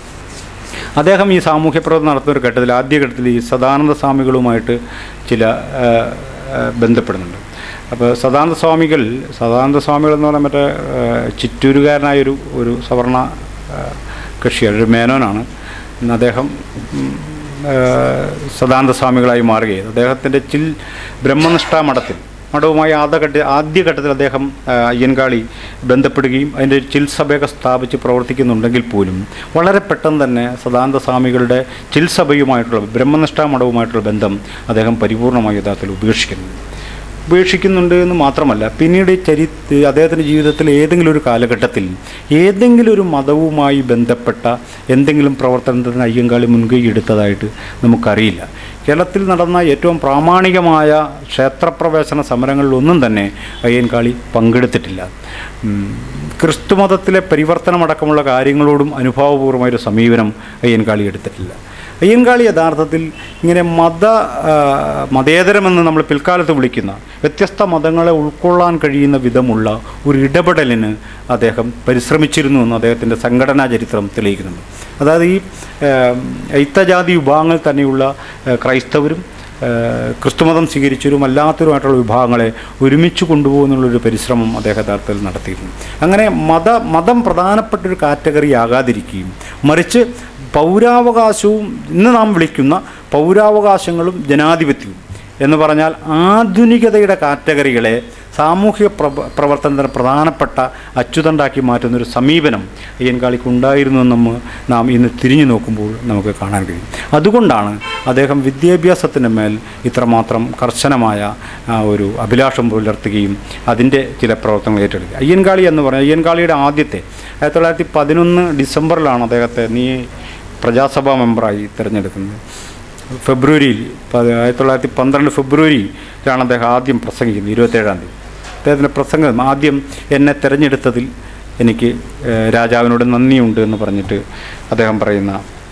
അദ്ദേഹം ഈ സാമൂഹ്യ പ്രവർത്തനം നടത്തുന്ന ഒരു ഘട്ടത്തിൽ ആദ്യഘട്ടത്തിൽ ഈ സദാനന്ദ സ്വാമികളുമായിട്ട് ചില ആ, ആ, ബന്ധപ്പെടുന്നുണ്ട് അപ്പോൾ സദാനന്ദ സ്വാമികൾ സദാനന്ദ സ്വാമികൾ എന്ന് പറഞ്ഞാൽ മറ്റേ ആ, ചിറ്റൂരുകാരനായൊരു ഒരു സവർണ ആ, കക്ഷിയാണ് ഒരു മേനോനാണ് ഇന്ന് അദ്ദേഹം ഉം, ആ, സദാനന്ദ സ്വാമികളായി മാറുകയും അദ്ദേഹത്തിൻ്റെ ചിൽ ബ്രഹ്മനിഷ്ഠാ മഠത്തിൽ മഠവുമായി ആദ്യഘട്ട ആദ്യഘട്ടത്തിൽ അദ്ദേഹം ആ, അയ്യൻകാളി ബന്ധപ്പെടുകയും അതിൻ്റെ ഒരു ചിൽസഭയൊക്കെ സ്ഥാപിച്ച് പ്രവർത്തിക്കുന്നുണ്ടെങ്കിൽ പോലും വളരെ പെട്ടെന്ന് തന്നെ സദാനന്ദ സ്വാമികളുടെ ചിൽസഭയുമായിട്ടുള്ള ബ്രഹ്മനിഷ്ഠാ മഠവുമായിട്ടുള്ള ബന്ധം അദ്ദേഹം പരിപൂർണമായി യഥാർത്ഥത്തിൽ ഉപേക്ഷിക്കുന്നു ഉപേക്ഷിക്കുന്നുണ്ട് എന്ന് മാത്രമല്ല പിന്നീട് ചരി അദ്ദേഹത്തിൻ്റെ ജീവിതത്തിൽ ഏതെങ്കിലും ഒരു കാലഘട്ടത്തിൽ ഏതെങ്കിലും ഒരു മതവുമായി ബന്ധപ്പെട്ട എന്തെങ്കിലും പ്രവർത്തനത്തിന് അയ്യങ്കാളി മുൻകൈ എടുത്തതായിട്ട് നമുക്കറിയില്ല കേരളത്തിൽ നടന്ന ഏറ്റവും പ്രാമാണികമായ ക്ഷേത്രപ്രവേശന സമരങ്ങളിലൊന്നും തന്നെ അയ്യൻകാളി പങ്കെടുത്തിട്ടില്ല ഉം, ക്രിസ്തുമതത്തിലെ പരിവർത്തനമടക്കമുള്ള കാര്യങ്ങളോടും അനുഭാവപൂർവ്വമായൊരു സമീപനം അയ്യൻകാളി എടുത്തിട്ടില്ല അയ്യൻകാളി യഥാർത്ഥത്തിൽ ഇങ്ങനെ മത ആ, മതേതരമെന്ന് നമ്മൾ പിൽക്കാലത്ത് വിളിക്കുന്ന വ്യത്യസ്ത മതങ്ങളെ ഉൾക്കൊള്ളാൻ കഴിയുന്ന വിധമുള്ള ഒരു ഇടപെടലിന് അദ്ദേഹം പരിശ്രമിച്ചിരുന്നു എന്ന് അദ്ദേഹത്തിൻ്റെ സംഘടനാ ചരിത്രം തെളിയിക്കുന്നുണ്ട് അതായത് ഈ ആ, ഐത്തജാതി വിഭാഗങ്ങൾ തന്നെയുള്ള ആ, ക്രൈസ്തവരും ആ, ക്രിസ്തുമതം സ്വീകരിച്ചവരും അല്ലാത്തവരുമായിട്ടുള്ള വിഭാഗങ്ങളെ ഒരുമിച്ച് കൊണ്ടുപോകുന്നുള്ളൊരു പരിശ്രമം അദ്ദേഹം യഥാർത്ഥത്തിൽ നടത്തിയിരുന്നു അങ്ങനെ മത മതം പ്രധാനപ്പെട്ട ഒരു കാറ്റഗറി ആകാതിരിക്കുകയും മറിച്ച് പൗരാവകാശവും ഇന്ന് നാം വിളിക്കുന്ന പൗരാവകാശങ്ങളും ജനാധിപത്യവും എന്ന് പറഞ്ഞാൽ ആധുനികതയുടെ കാറ്റഗറികളെ സാമൂഹിക പ്രവ പ്രവർത്തനത്തിന് പ്രധാനപ്പെട്ട അച്ചുതണ്ടാക്കി മാറ്റുന്നൊരു സമീപനം അയ്യൻകാളിക്ക് ഉണ്ടായിരുന്നു എന്ന് നമ്മ നാം ഇന്ന് തിരിഞ്ഞു നോക്കുമ്പോൾ നമുക്ക് കാണാൻ കഴിയും അതുകൊണ്ടാണ് അദ്ദേഹം വിദ്യാഭ്യാസത്തിന് മേൽ ഇത്രമാത്രം കർശനമായ ആ, ഒരു അഭിലാഷം പുലർത്തുകയും അതിൻ്റെ ചില പ്രവർത്തനങ്ങൾ ഏറ്റെടുക്കുക അയ്യൻകാളി എന്ന് പറഞ്ഞാൽ അയ്യൻകാളിയുടെ ആദ്യത്തെ ആയിരത്തി തൊള്ളായിരത്തി പതിനൊന്ന് ഡിസംബറിലാണ് അദ്ദേഹത്തെ നീ പ്രജാസഭാ മെമ്പറായി തിരഞ്ഞെടുക്കുന്നത് ഫെബ്രുവരിയിൽ പ- ആയിരത്തി തൊള്ളായിരത്തി പന്ത്രണ്ട് ഫെബ്രുവരിയിലാണ് അദ്ദേഹം ആദ്യം പ്രസംഗിക്കുന്നത് ഇരുപത്തേഴാം തീയതി അദ്ദേഹത്തിൻ്റെ പ്രസംഗം ആദ്യം എന്നെ തിരഞ്ഞെടുത്തതിൽ എനിക്ക് ഏഹ്, രാജാവിനോട് നന്ദിയുണ്ട് എന്ന് പറഞ്ഞിട്ട് അദ്ദേഹം പറയുന്ന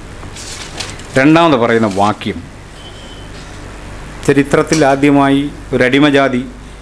രണ്ടാമത് പറയുന്ന വാക്യം ചരിത്രത്തിൽ ആദ്യമായി ഒരു അടിമജാതി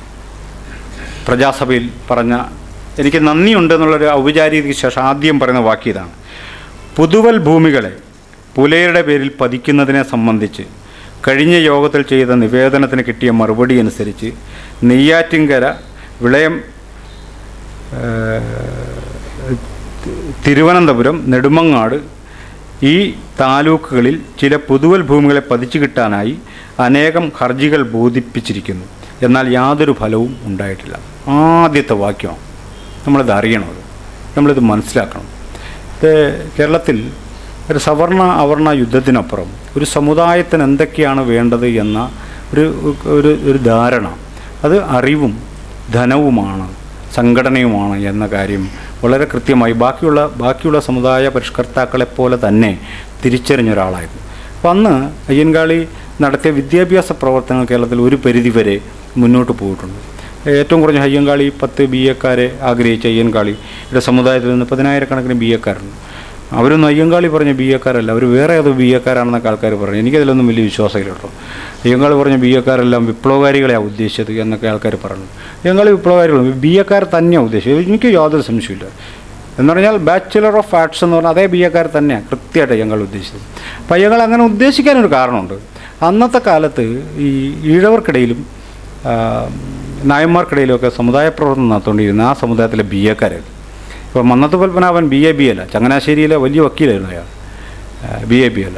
പ്രജാസഭയിൽ പറഞ്ഞ എനിക്ക് നന്ദിയുണ്ട് എന്നുള്ളൊരു ഔപചാരികതയ്ക്ക് ശേഷം ആദ്യം പറയുന്ന വാക്യം ഇതാണ് പുതുവൽ ഭൂമികളെ പുലയരുടെ പേരിൽ പതിക്കുന്നതിനെ സംബന്ധിച്ച് കഴിഞ്ഞ യോഗത്തിൽ ചെയ്ത നിവേദനത്തിന് കിട്ടിയ മറുപടി അനുസരിച്ച് നെയ്യാറ്റിൻകര വിളയം ഏഹ്, തിരുവനന്തപുരം നെടുമങ്ങാട് ഈ താലൂക്കുകളിൽ ചില പൊതുവൽ ഭൂമികളെ പതിച്ചു കിട്ടാനായി അനേകം ഹർജികൾ ബോധിപ്പിച്ചിരിക്കുന്നു എന്നാൽ യാതൊരു ഫലവും ഉണ്ടായിട്ടില്ല ആദ്യത്തെ വാക്യമാണ് നമ്മളിത് അറിയണത് നമ്മളിത് മനസ്സിലാക്കണം ഇത് കേരളത്തിൽ ഒരു സവർണ അവർണ യുദ്ധത്തിനപ്പുറം ഒരു സമുദായത്തിന് എന്തൊക്കെയാണ് വേണ്ടത് എന്ന ഒരു ഒരു ഒരു ധാരണ അത് അറിവും ധനവുമാണ് സംഘടനയുമാണ് എന്ന കാര്യം വളരെ കൃത്യമായി ബാക്കിയുള്ള ബാക്കിയുള്ള സമുദായ പരിഷ്കർത്താക്കളെപ്പോലെ തന്നെ തിരിച്ചറിഞ്ഞ ഒരാളായിരുന്നു അപ്പം അന്ന് അയ്യൻകാളി നടത്തിയ വിദ്യാഭ്യാസ പ്രവർത്തനങ്ങൾ കേരളത്തിൽ ഒരു പരിധിവരെ മുന്നോട്ട് പോയിട്ടുണ്ട് ഏറ്റവും കുറഞ്ഞ അയ്യങ്കാളി പത്ത് ബി എക്കാരെ ആഗ്രഹിച്ച അയ്യൻകാളിയുടെ സമുദായത്തിൽ നിന്ന് പതിനായിരക്കണക്കിന് ബി എക്കാരുണ്ട് അവരൊന്നും അയ്യങ്കാളി പറഞ്ഞ ബി എക്കാരല്ല അവർ വേറെ ഏതോ ബി എക്കാരാണെന്നൊക്കെ ആൾക്കാർ പറഞ്ഞു എനിക്കതിലൊന്നും വലിയ വിശ്വാസമില്ല കേട്ടോ അയ്യങ്കാളി പറഞ്ഞ ബി എക്കാരെല്ലാം വിപ്ലവകാരികളെയാണ് ഉദ്ദേശിച്ചത് എന്നൊക്കെ ആൾക്കാർ പറഞ്ഞു അയ്യങ്കാളി വിപ്ലവകാരികളും ബി എക്കാർ തന്നെയാണ് ഉദ്ദേശിച്ചത് എനിക്ക് യാതൊരു സംശയമില്ല എന്ന് പറഞ്ഞാൽ ബാച്ചുലർ ഓഫ് ആർട്സ് എന്ന് പറഞ്ഞാൽ അതേ ബി എക്കാർ തന്നെയാണ് കൃത്യമായിട്ട് അയ്യങ്കാൾ ഉദ്ദേശിച്ചത് അപ്പോൾ അയ്യങ്കാൾ അങ്ങനെ ഉദ്ദേശിക്കാനൊരു കാരണമുണ്ട് അന്നത്തെ കാലത്ത് ഈ ഈഴവർക്കിടയിലും ആ, നായന്മാർക്കിടയിലുമൊക്കെ സമുദായ പ്രവർത്തനം നടത്തുകൊണ്ടിരുന്ന ആ സമുദായത്തിലെ ബി എക്കാരായിരുന്നു ഇപ്പോൾ Mannathu Padmanabhan B A B അല്ല ചങ്ങനാശ്ശേരിയിലെ വലിയ വക്കീലായിരുന്നു അയാൾ ബി എ ബി അല്ല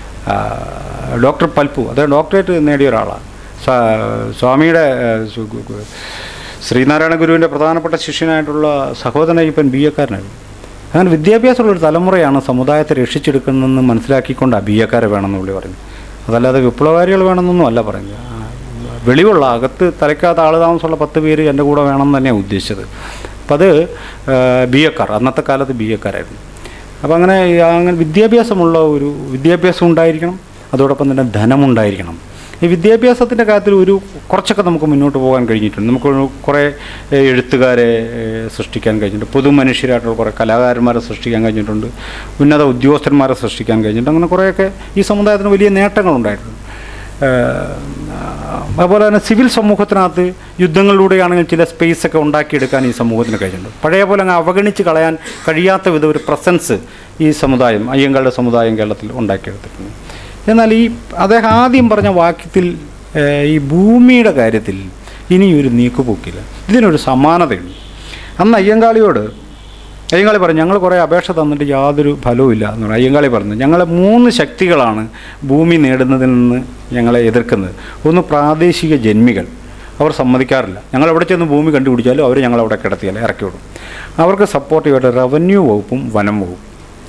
ഡോക്ടർ പൽപ്പു അദ്ദേഹം ഡോക്ടറേറ്റ് നേടിയ ഒരാളാണ് സ്വാ- സ്വാമിയുടെ ആ, സു- ഗു- ഗു- ശ്രീനാരായണ ഗുരുവിൻ്റെ പ്രധാനപ്പെട്ട ശിഷ്യനായിട്ടുള്ള സഹോദരൻ അയ്യപ്പൻ ബി എക്കാരനായിരുന്നു അങ്ങനെ വിദ്യാഭ്യാസമുള്ള ഒരു തലമുറയാണ് സമുദായത്തെ രക്ഷിച്ചെടുക്കുന്നതെന്ന് മനസ്സിലാക്കിക്കൊണ്ട് ബി എക്കാരെ വേണമെന്ന് പുള്ളി പറഞ്ഞു അതല്ലാതെ വിപ്ലവകാരികൾ വേണമെന്നൊന്നും അല്ല പറയുന്നത് ആ, വെളിവുള്ള അകത്ത് തലയ്ക്കകത്ത് ആൾ താമസമുള്ള പത്ത് പേര് എൻ്റെ കൂടെ വേണം എന്ന് തന്നെയാണ് ഉദ്ദേശിച്ചത് അപ്പം അത് ബി എക്കാർ അന്നത്തെ കാലത്ത് ബി എക്കാരായിരുന്നു അപ്പോൾ അങ്ങനെ ഈ അങ്ങനെ വിദ്യാഭ്യാസമുള്ള ഒരു വിദ്യാഭ്യാസം ഉണ്ടായിരിക്കണം അതോടൊപ്പം തന്നെ ധനമുണ്ടായിരിക്കണം ഈ വിദ്യാഭ്യാസത്തിൻ്റെ കാര്യത്തിൽ ഒരു കുറച്ചൊക്കെ നമുക്ക് മുന്നോട്ട് പോകാൻ കഴിഞ്ഞിട്ടുണ്ട് നമുക്ക് ഒരു കുറേ ഏഹ്, എഴുത്തുകാരെ ഏഹ്, സൃഷ്ടിക്കാൻ കഴിഞ്ഞിട്ടുണ്ട് പൊതുമനുഷ്യരായിട്ടുള്ള കുറേ കലാകാരന്മാരെ സൃഷ്ടിക്കാൻ കഴിഞ്ഞിട്ടുണ്ട് ഉന്നത ഉദ്യോഗസ്ഥന്മാരെ സൃഷ്ടിക്കാൻ കഴിഞ്ഞിട്ടുണ്ട് അങ്ങനെ കുറേയൊക്കെ ഈ സമുദായത്തിന് വലിയ നേട്ടങ്ങളുണ്ടായിട്ടുണ്ട് ഏഹ്, അതുപോലെ തന്നെ സിവിൽ സമൂഹത്തിനകത്ത് യുദ്ധങ്ങളിലൂടെയാണെങ്കിൽ ചില സ്പേസ് ഒക്കെ ഉണ്ടാക്കിയെടുക്കാൻ ഈ സമൂഹത്തിന് കഴിഞ്ഞിട്ടുണ്ട് പഴയ പോലെ അങ്ങ് അവഗണിച്ച് കളയാൻ കഴിയാത്ത വിധം ഒരു പ്രസൻസ് ഈ സമുദായം അയ്യങ്കാളുടെ സമുദായം കേരളത്തിൽ ഉണ്ടാക്കിയെടുത്തിട്ടുണ്ട് എന്നാൽ ഈ അദ്ദേഹം ആദ്യം പറഞ്ഞ വാക്യത്തിൽ ഏഹ്, ഈ ഭൂമിയുടെ കാര്യത്തിൽ ഇനിയൊരു നീക്കുപോക്കില്ല ഇതിനൊരു സമാനതയുണ്ട് അന്ന് അയ്യങ്കാളിയോട് അയ്യങ്കാളി പറഞ്ഞു ഞങ്ങൾ കുറേ അപേക്ഷ തന്നിട്ട് യാതൊരു ഫലവും ഇല്ല എന്ന് പറഞ്ഞു അയ്യങ്കാളി പറഞ്ഞു ഞങ്ങളെ മൂന്ന് ശക്തികളാണ് ഭൂമി നേടുന്നതിൽ നിന്ന് ഞങ്ങളെ എതിർക്കുന്നത് ഒന്ന് പ്രാദേശിക ജന്മികൾ അവർ സമ്മതിക്കാറില്ല ഞങ്ങൾ എവിടെ ചെന്ന് ഭൂമി കണ്ടുപിടിച്ചാലും അവർ ഞങ്ങളവിടെ കിടത്തിയാൽ ഇറക്കി വിടും അവർക്ക് സപ്പോർട്ടീവായിട്ട് റവന്യൂ വകുപ്പും വനം വകുപ്പും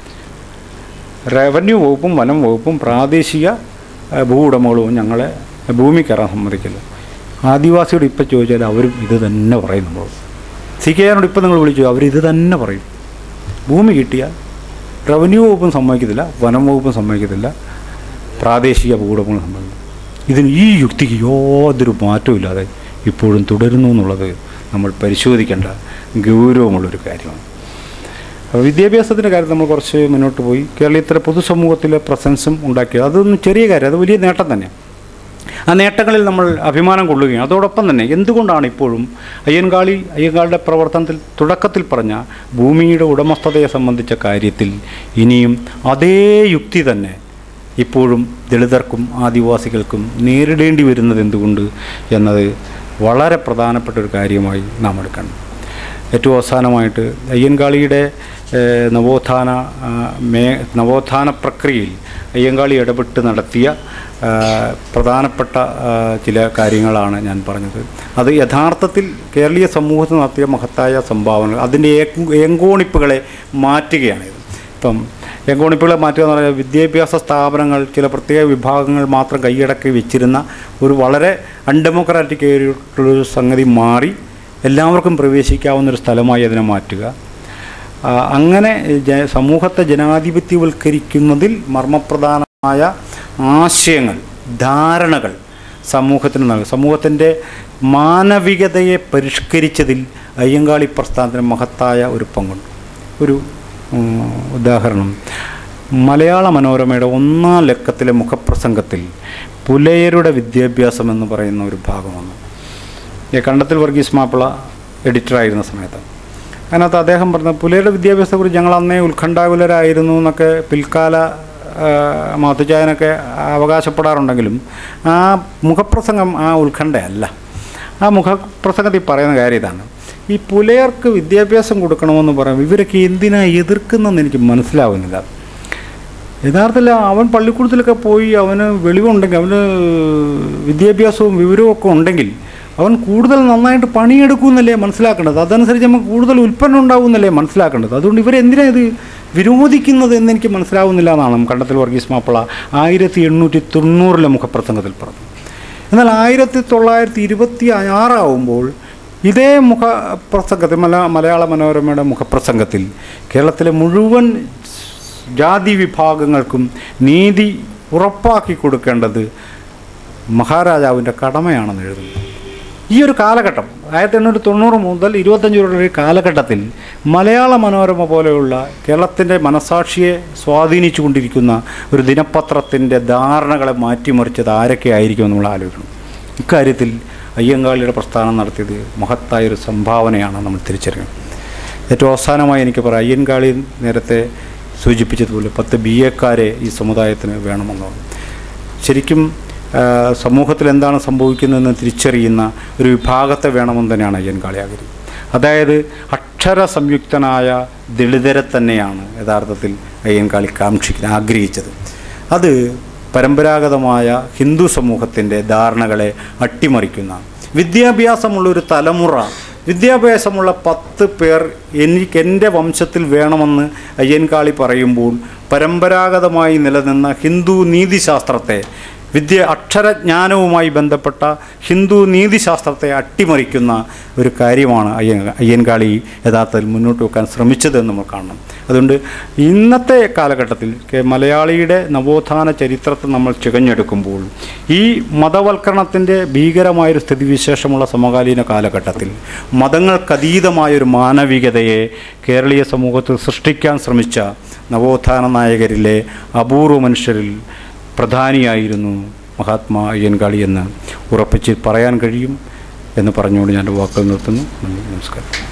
റവന്യൂ വകുപ്പും വനം വകുപ്പും പ്രാദേശിക ആ, ഭൂ ഉടമകളും ഞങ്ങളെ ഭൂമി കയറാൻ സമ്മതിക്കില്ല ആദിവാസിയോട് ഇപ്പം ചോദിച്ചാൽ അവരും ഇത് തന്നെ പറയും നമ്മളോട് സി കെ ആറിനോട് ഇപ്പം നിങ്ങൾ വിളിച്ചു അവർ ഇത് തന്നെ പറയും ഭൂമി കിട്ടിയാൽ റവന്യൂ വകുപ്പും സമ്മതിക്കത്തില്ല വനം വകുപ്പും സമ്മതിക്കത്തില്ല പ്രാദേശിക ഭൂവുടമകളും സമ്മതിക്കില്ല ഇതിന് ഈ യുക്തിക്ക് യാതൊരു മാറ്റവും ഇല്ലാതെ ഇപ്പോഴും തുടരുന്നു എന്നുള്ളത് നമ്മൾ പരിശോധിക്കേണ്ട ഗൗരവമുള്ളൊരു കാര്യമാണ് അപ്പോൾ വിദ്യാഭ്യാസത്തിൻ്റെ കാര്യത്തിൽ നമ്മൾ കുറച്ച് മുന്നോട്ട് പോയി കേരളീയത്തിലെ പൊതുസമൂഹത്തിലെ പ്രസൻസും ഉണ്ടാക്കി അതൊന്നും ചെറിയ കാര്യം അത് വലിയ നേട്ടം തന്നെയാണ് ആ നേട്ടങ്ങളിൽ നമ്മൾ അഭിമാനം കൊള്ളുകയും അതോടൊപ്പം തന്നെ എന്തുകൊണ്ടാണ് ഇപ്പോഴും അയ്യൻകാളി അയ്യൻകാളിയുടെ പ്രവർത്തനത്തിൽ തുടക്കത്തിൽ പറഞ്ഞ ഭൂമിയുടെ ഉടമസ്ഥതയെ സംബന്ധിച്ച കാര്യത്തിൽ ഇനിയും അതേ യുക്തി തന്നെ ഇപ്പോഴും ദളിതർക്കും ആദിവാസികൾക്കും നേരിടേണ്ടി വരുന്നത് എന്തുകൊണ്ട് എന്നത് വളരെ പ്രധാനപ്പെട്ട ഒരു കാര്യമായി നാം എടുക്കണം ഏറ്റവും അവസാനമായിട്ട് അയ്യൻകാളിയുടെ ഏഹ്, നവോത്ഥാന ആ, മേ നവോത്ഥാന പ്രക്രിയയിൽ അയ്യങ്കാളി ഇടപെട്ട് നടത്തിയ ആ, പ്രധാനപ്പെട്ട ആ, ചില കാര്യങ്ങളാണ് ഞാൻ പറഞ്ഞത് അത് യഥാർത്ഥത്തിൽ കേരളീയ സമൂഹത്തിൽ നടത്തിയ മഹത്തായ സംഭാവനകൾ അതിൻ്റെ ഏ- ഏങ്കോണിപ്പുകളെ മാറ്റുകയാണിത് ഇപ്പം എങ്കോണിപ്പുകളെ മാറ്റുക എന്ന് പറഞ്ഞാൽ വിദ്യാഭ്യാസ സ്ഥാപനങ്ങൾ ചില പ്രത്യേക വിഭാഗങ്ങൾ മാത്രം കൈയടക്കി വെച്ചിരുന്ന ഒരു വളരെ അൺഡെമോക്രാറ്റിക് ആയിട്ടുള്ളൊരു സംഗതി മാറി എല്ലാവർക്കും പ്രവേശിക്കാവുന്ന ഒരു സ്ഥലമായി അതിനെ മാറ്റുക ആ, അങ്ങനെ ജ സമൂഹത്തെ ജനാധിപത്യവൽക്കരിക്കുന്നതിൽ മർമ്മപ്രധാനമായ ആശയങ്ങൾ ധാരണകൾ സമൂഹത്തിന് നൽകും സമൂഹത്തിൻ്റെ മാനവികതയെ പരിഷ്കരിച്ചതിൽ അയ്യങ്കാളി പ്രസ്ഥാനത്തിന് മഹത്തായ ഒരു പങ്കുണ്ട് ഒരു ഉം, ഉദാഹരണം മലയാള മനോരമയുടെ ഒന്നാം ലക്കത്തിലെ മുഖപ്രസംഗത്തിൽ പുലയരുടെ വിദ്യാഭ്യാസം എന്ന് പറയുന്ന ഒരു ഭാഗം വന്നു ഈ കണ്ടത്തിൽ വർഗീസ് മാപ്പിള എഡിറ്ററായിരുന്ന സമയത്ത് അതിനകത്ത് അദ്ദേഹം പറഞ്ഞ പുലയുടെ വിദ്യാഭ്യാസത്തെക്കുറിച്ച് ഞങ്ങൾ അന്നേ ഉത്കണ്ഠാകുലരായിരുന്നു എന്നൊക്കെ പിൽക്കാല ആ, മാത്തുച്ചായനൊക്കെ അവകാശപ്പെടാറുണ്ടെങ്കിലും ആ മുഖപ്രസംഗം ആ ഉത്കണ്ഠയല്ല ആ മുഖപ്രസംഗത്തിൽ പറയുന്ന കാര്യം ഇതാണ് ഈ പുലയർക്ക് വിദ്യാഭ്യാസം കൊടുക്കണമെന്ന് പറയും ഇവരൊക്കെ എന്തിനാ എതിർക്കുന്നതെന്ന് എനിക്ക് മനസ്സിലാവുന്നില്ല യഥാർത്ഥത്തിൽ അവൻ പള്ളിക്കൂടത്തിലൊക്കെ പോയി അവന് വെളിവുണ്ടെങ്കിൽ അവന് വിദ്യാഭ്യാസവും വിവരവും ഒക്കെ ഉണ്ടെങ്കിൽ അവൻ കൂടുതൽ നന്നായിട്ട് പണിയെടുക്കുമെന്നല്ലേ മനസ്സിലാക്കേണ്ടത് അതനുസരിച്ച് നമുക്ക് കൂടുതൽ ഉൽപ്പന്നം ഉണ്ടാവുമെന്നല്ലേ മനസ്സിലാക്കേണ്ടത് അതുകൊണ്ട് ഇവരെന്തിനാ ഇത് വിരോധിക്കുന്നത് എന്ന് എനിക്ക് മനസ്സിലാവുന്നില്ല എന്നാണ് കണ്ടത്തിൽ വർഗീസ് മാപ്പിള ആയിരത്തി എണ്ണൂറ്റി തൊണ്ണൂറിലെ മുഖപ്രസംഗത്തിൽ പറഞ്ഞു എന്നാൽ ആയിരത്തി തൊള്ളായിരത്തി ഇരുപത്തി ആറാവുമ്പോൾ ഇതേ മുഖ പ്രസംഗത്തിൽ മല മലയാള മനോരമയുടെ മുഖപ്രസംഗത്തിൽ കേരളത്തിലെ മുഴുവൻ ജാതി വിഭാഗങ്ങൾക്കും നീതി ഉറപ്പാക്കി കൊടുക്കേണ്ടത് മഹാരാജാവിൻ്റെ കടമയാണെന്ന് എഴുതുന്നു ഈ ഒരു കാലഘട്ടം ആയിരത്തി എണ്ണൂറ്റി തൊണ്ണൂറ് മുതൽ ഇരുപത്തഞ്ച് വരെയുള്ള ഒരു കാലഘട്ടത്തിൽ മലയാള മനോരമ പോലെയുള്ള കേരളത്തിൻ്റെ മനസാക്ഷിയെ സ്വാധീനിച്ചു കൊണ്ടിരിക്കുന്ന ഒരു ദിനപത്രത്തിൻ്റെ ധാരണകളെ മാറ്റിമറിച്ചത് ആരൊക്കെ ആയിരിക്കും നമ്മൾ ആലോചിക്കണം ഇക്കാര്യത്തിൽ അയ്യങ്കാളിയുടെ പ്രസ്ഥാനം നടത്തിയത് മഹത്തായൊരു സംഭാവനയാണ് നമ്മൾ തിരിച്ചറിയുന്നത് ഏറ്റവും അവസാനമായി എനിക്ക് പറയാം അയ്യൻകാളി നേരത്തെ സൂചിപ്പിച്ചതുപോലെ പത്ത് ബി എക്കാരെ ഈ സമുദായത്തിന് വേണമെന്നാണ് ശരിക്കും ആ, സമൂഹത്തിൽ എന്താണ് സംഭവിക്കുന്നതെന്ന് തിരിച്ചറിയുന്ന ഒരു വിഭാഗത്തെ വേണമെന്ന് തന്നെയാണ് അയ്യൻകാളി ആഗ്രഹിക്കുന്നത് അതായത് അക്ഷര സംയുക്തനായ ദളിതരെ തന്നെയാണ് യഥാർത്ഥത്തിൽ അയ്യൻകാളി കാക്ഷിക്കുന്നത് ആഗ്രഹിച്ചത് അത് പരമ്പരാഗതമായ ഹിന്ദു സമൂഹത്തിൻ്റെ ധാരണകളെ അട്ടിമറിക്കുന്ന വിദ്യാഭ്യാസമുള്ളൊരു തലമുറ വിദ്യാഭ്യാസമുള്ള പത്ത് പേർ എനിക്ക് എൻ്റെ വംശത്തിൽ വേണമെന്ന് അയ്യൻകാളി പറയുമ്പോൾ പരമ്പരാഗതമായി നിലനിന്ന ഹിന്ദു നീതിശാസ്ത്രത്തെ വിദ്യ അക്ഷരജ്ഞാനവുമായി ബന്ധപ്പെട്ട ഹിന്ദു നീതിശാസ്ത്രത്തെ അട്ടിമറിക്കുന്ന ഒരു കാര്യമാണ് അയ്യൻ അയ്യൻകാളി യഥാർത്ഥത്തിൽ മുന്നോട്ട് വെക്കാൻ ശ്രമിച്ചതെന്ന് നമ്മൾ കാണണം അതുകൊണ്ട് ഇന്നത്തെ കാലഘട്ടത്തിൽ കെ- മലയാളിയുടെ നവോത്ഥാന ചരിത്രത്തെ നമ്മൾ ചികഞ്ഞെടുക്കുമ്പോൾ ഈ മതവൽക്കരണത്തിൻ്റെ ഭീകരമായൊരു സ്ഥിതിവിശേഷമുള്ള സമകാലീന കാലഘട്ടത്തിൽ മതങ്ങൾക്കതീതമായൊരു മാനവികതയെ കേരളീയ സമൂഹത്തിൽ സൃഷ്ടിക്കാൻ ശ്രമിച്ച നവോത്ഥാന നായകരിലെ അപൂർവ മനുഷ്യരിൽ പ്രധാനിയായിരുന്നു മഹാത്മാ അയ്യൻകാളി എന്ന് ഉറപ്പിച്ച് പറയാൻ കഴിയും എന്ന് പറഞ്ഞുകൊണ്ട് ഞാൻ എൻ്റെ വാക്കുകൾ നിർത്തുന്നു നന്ദി നമസ്കാരം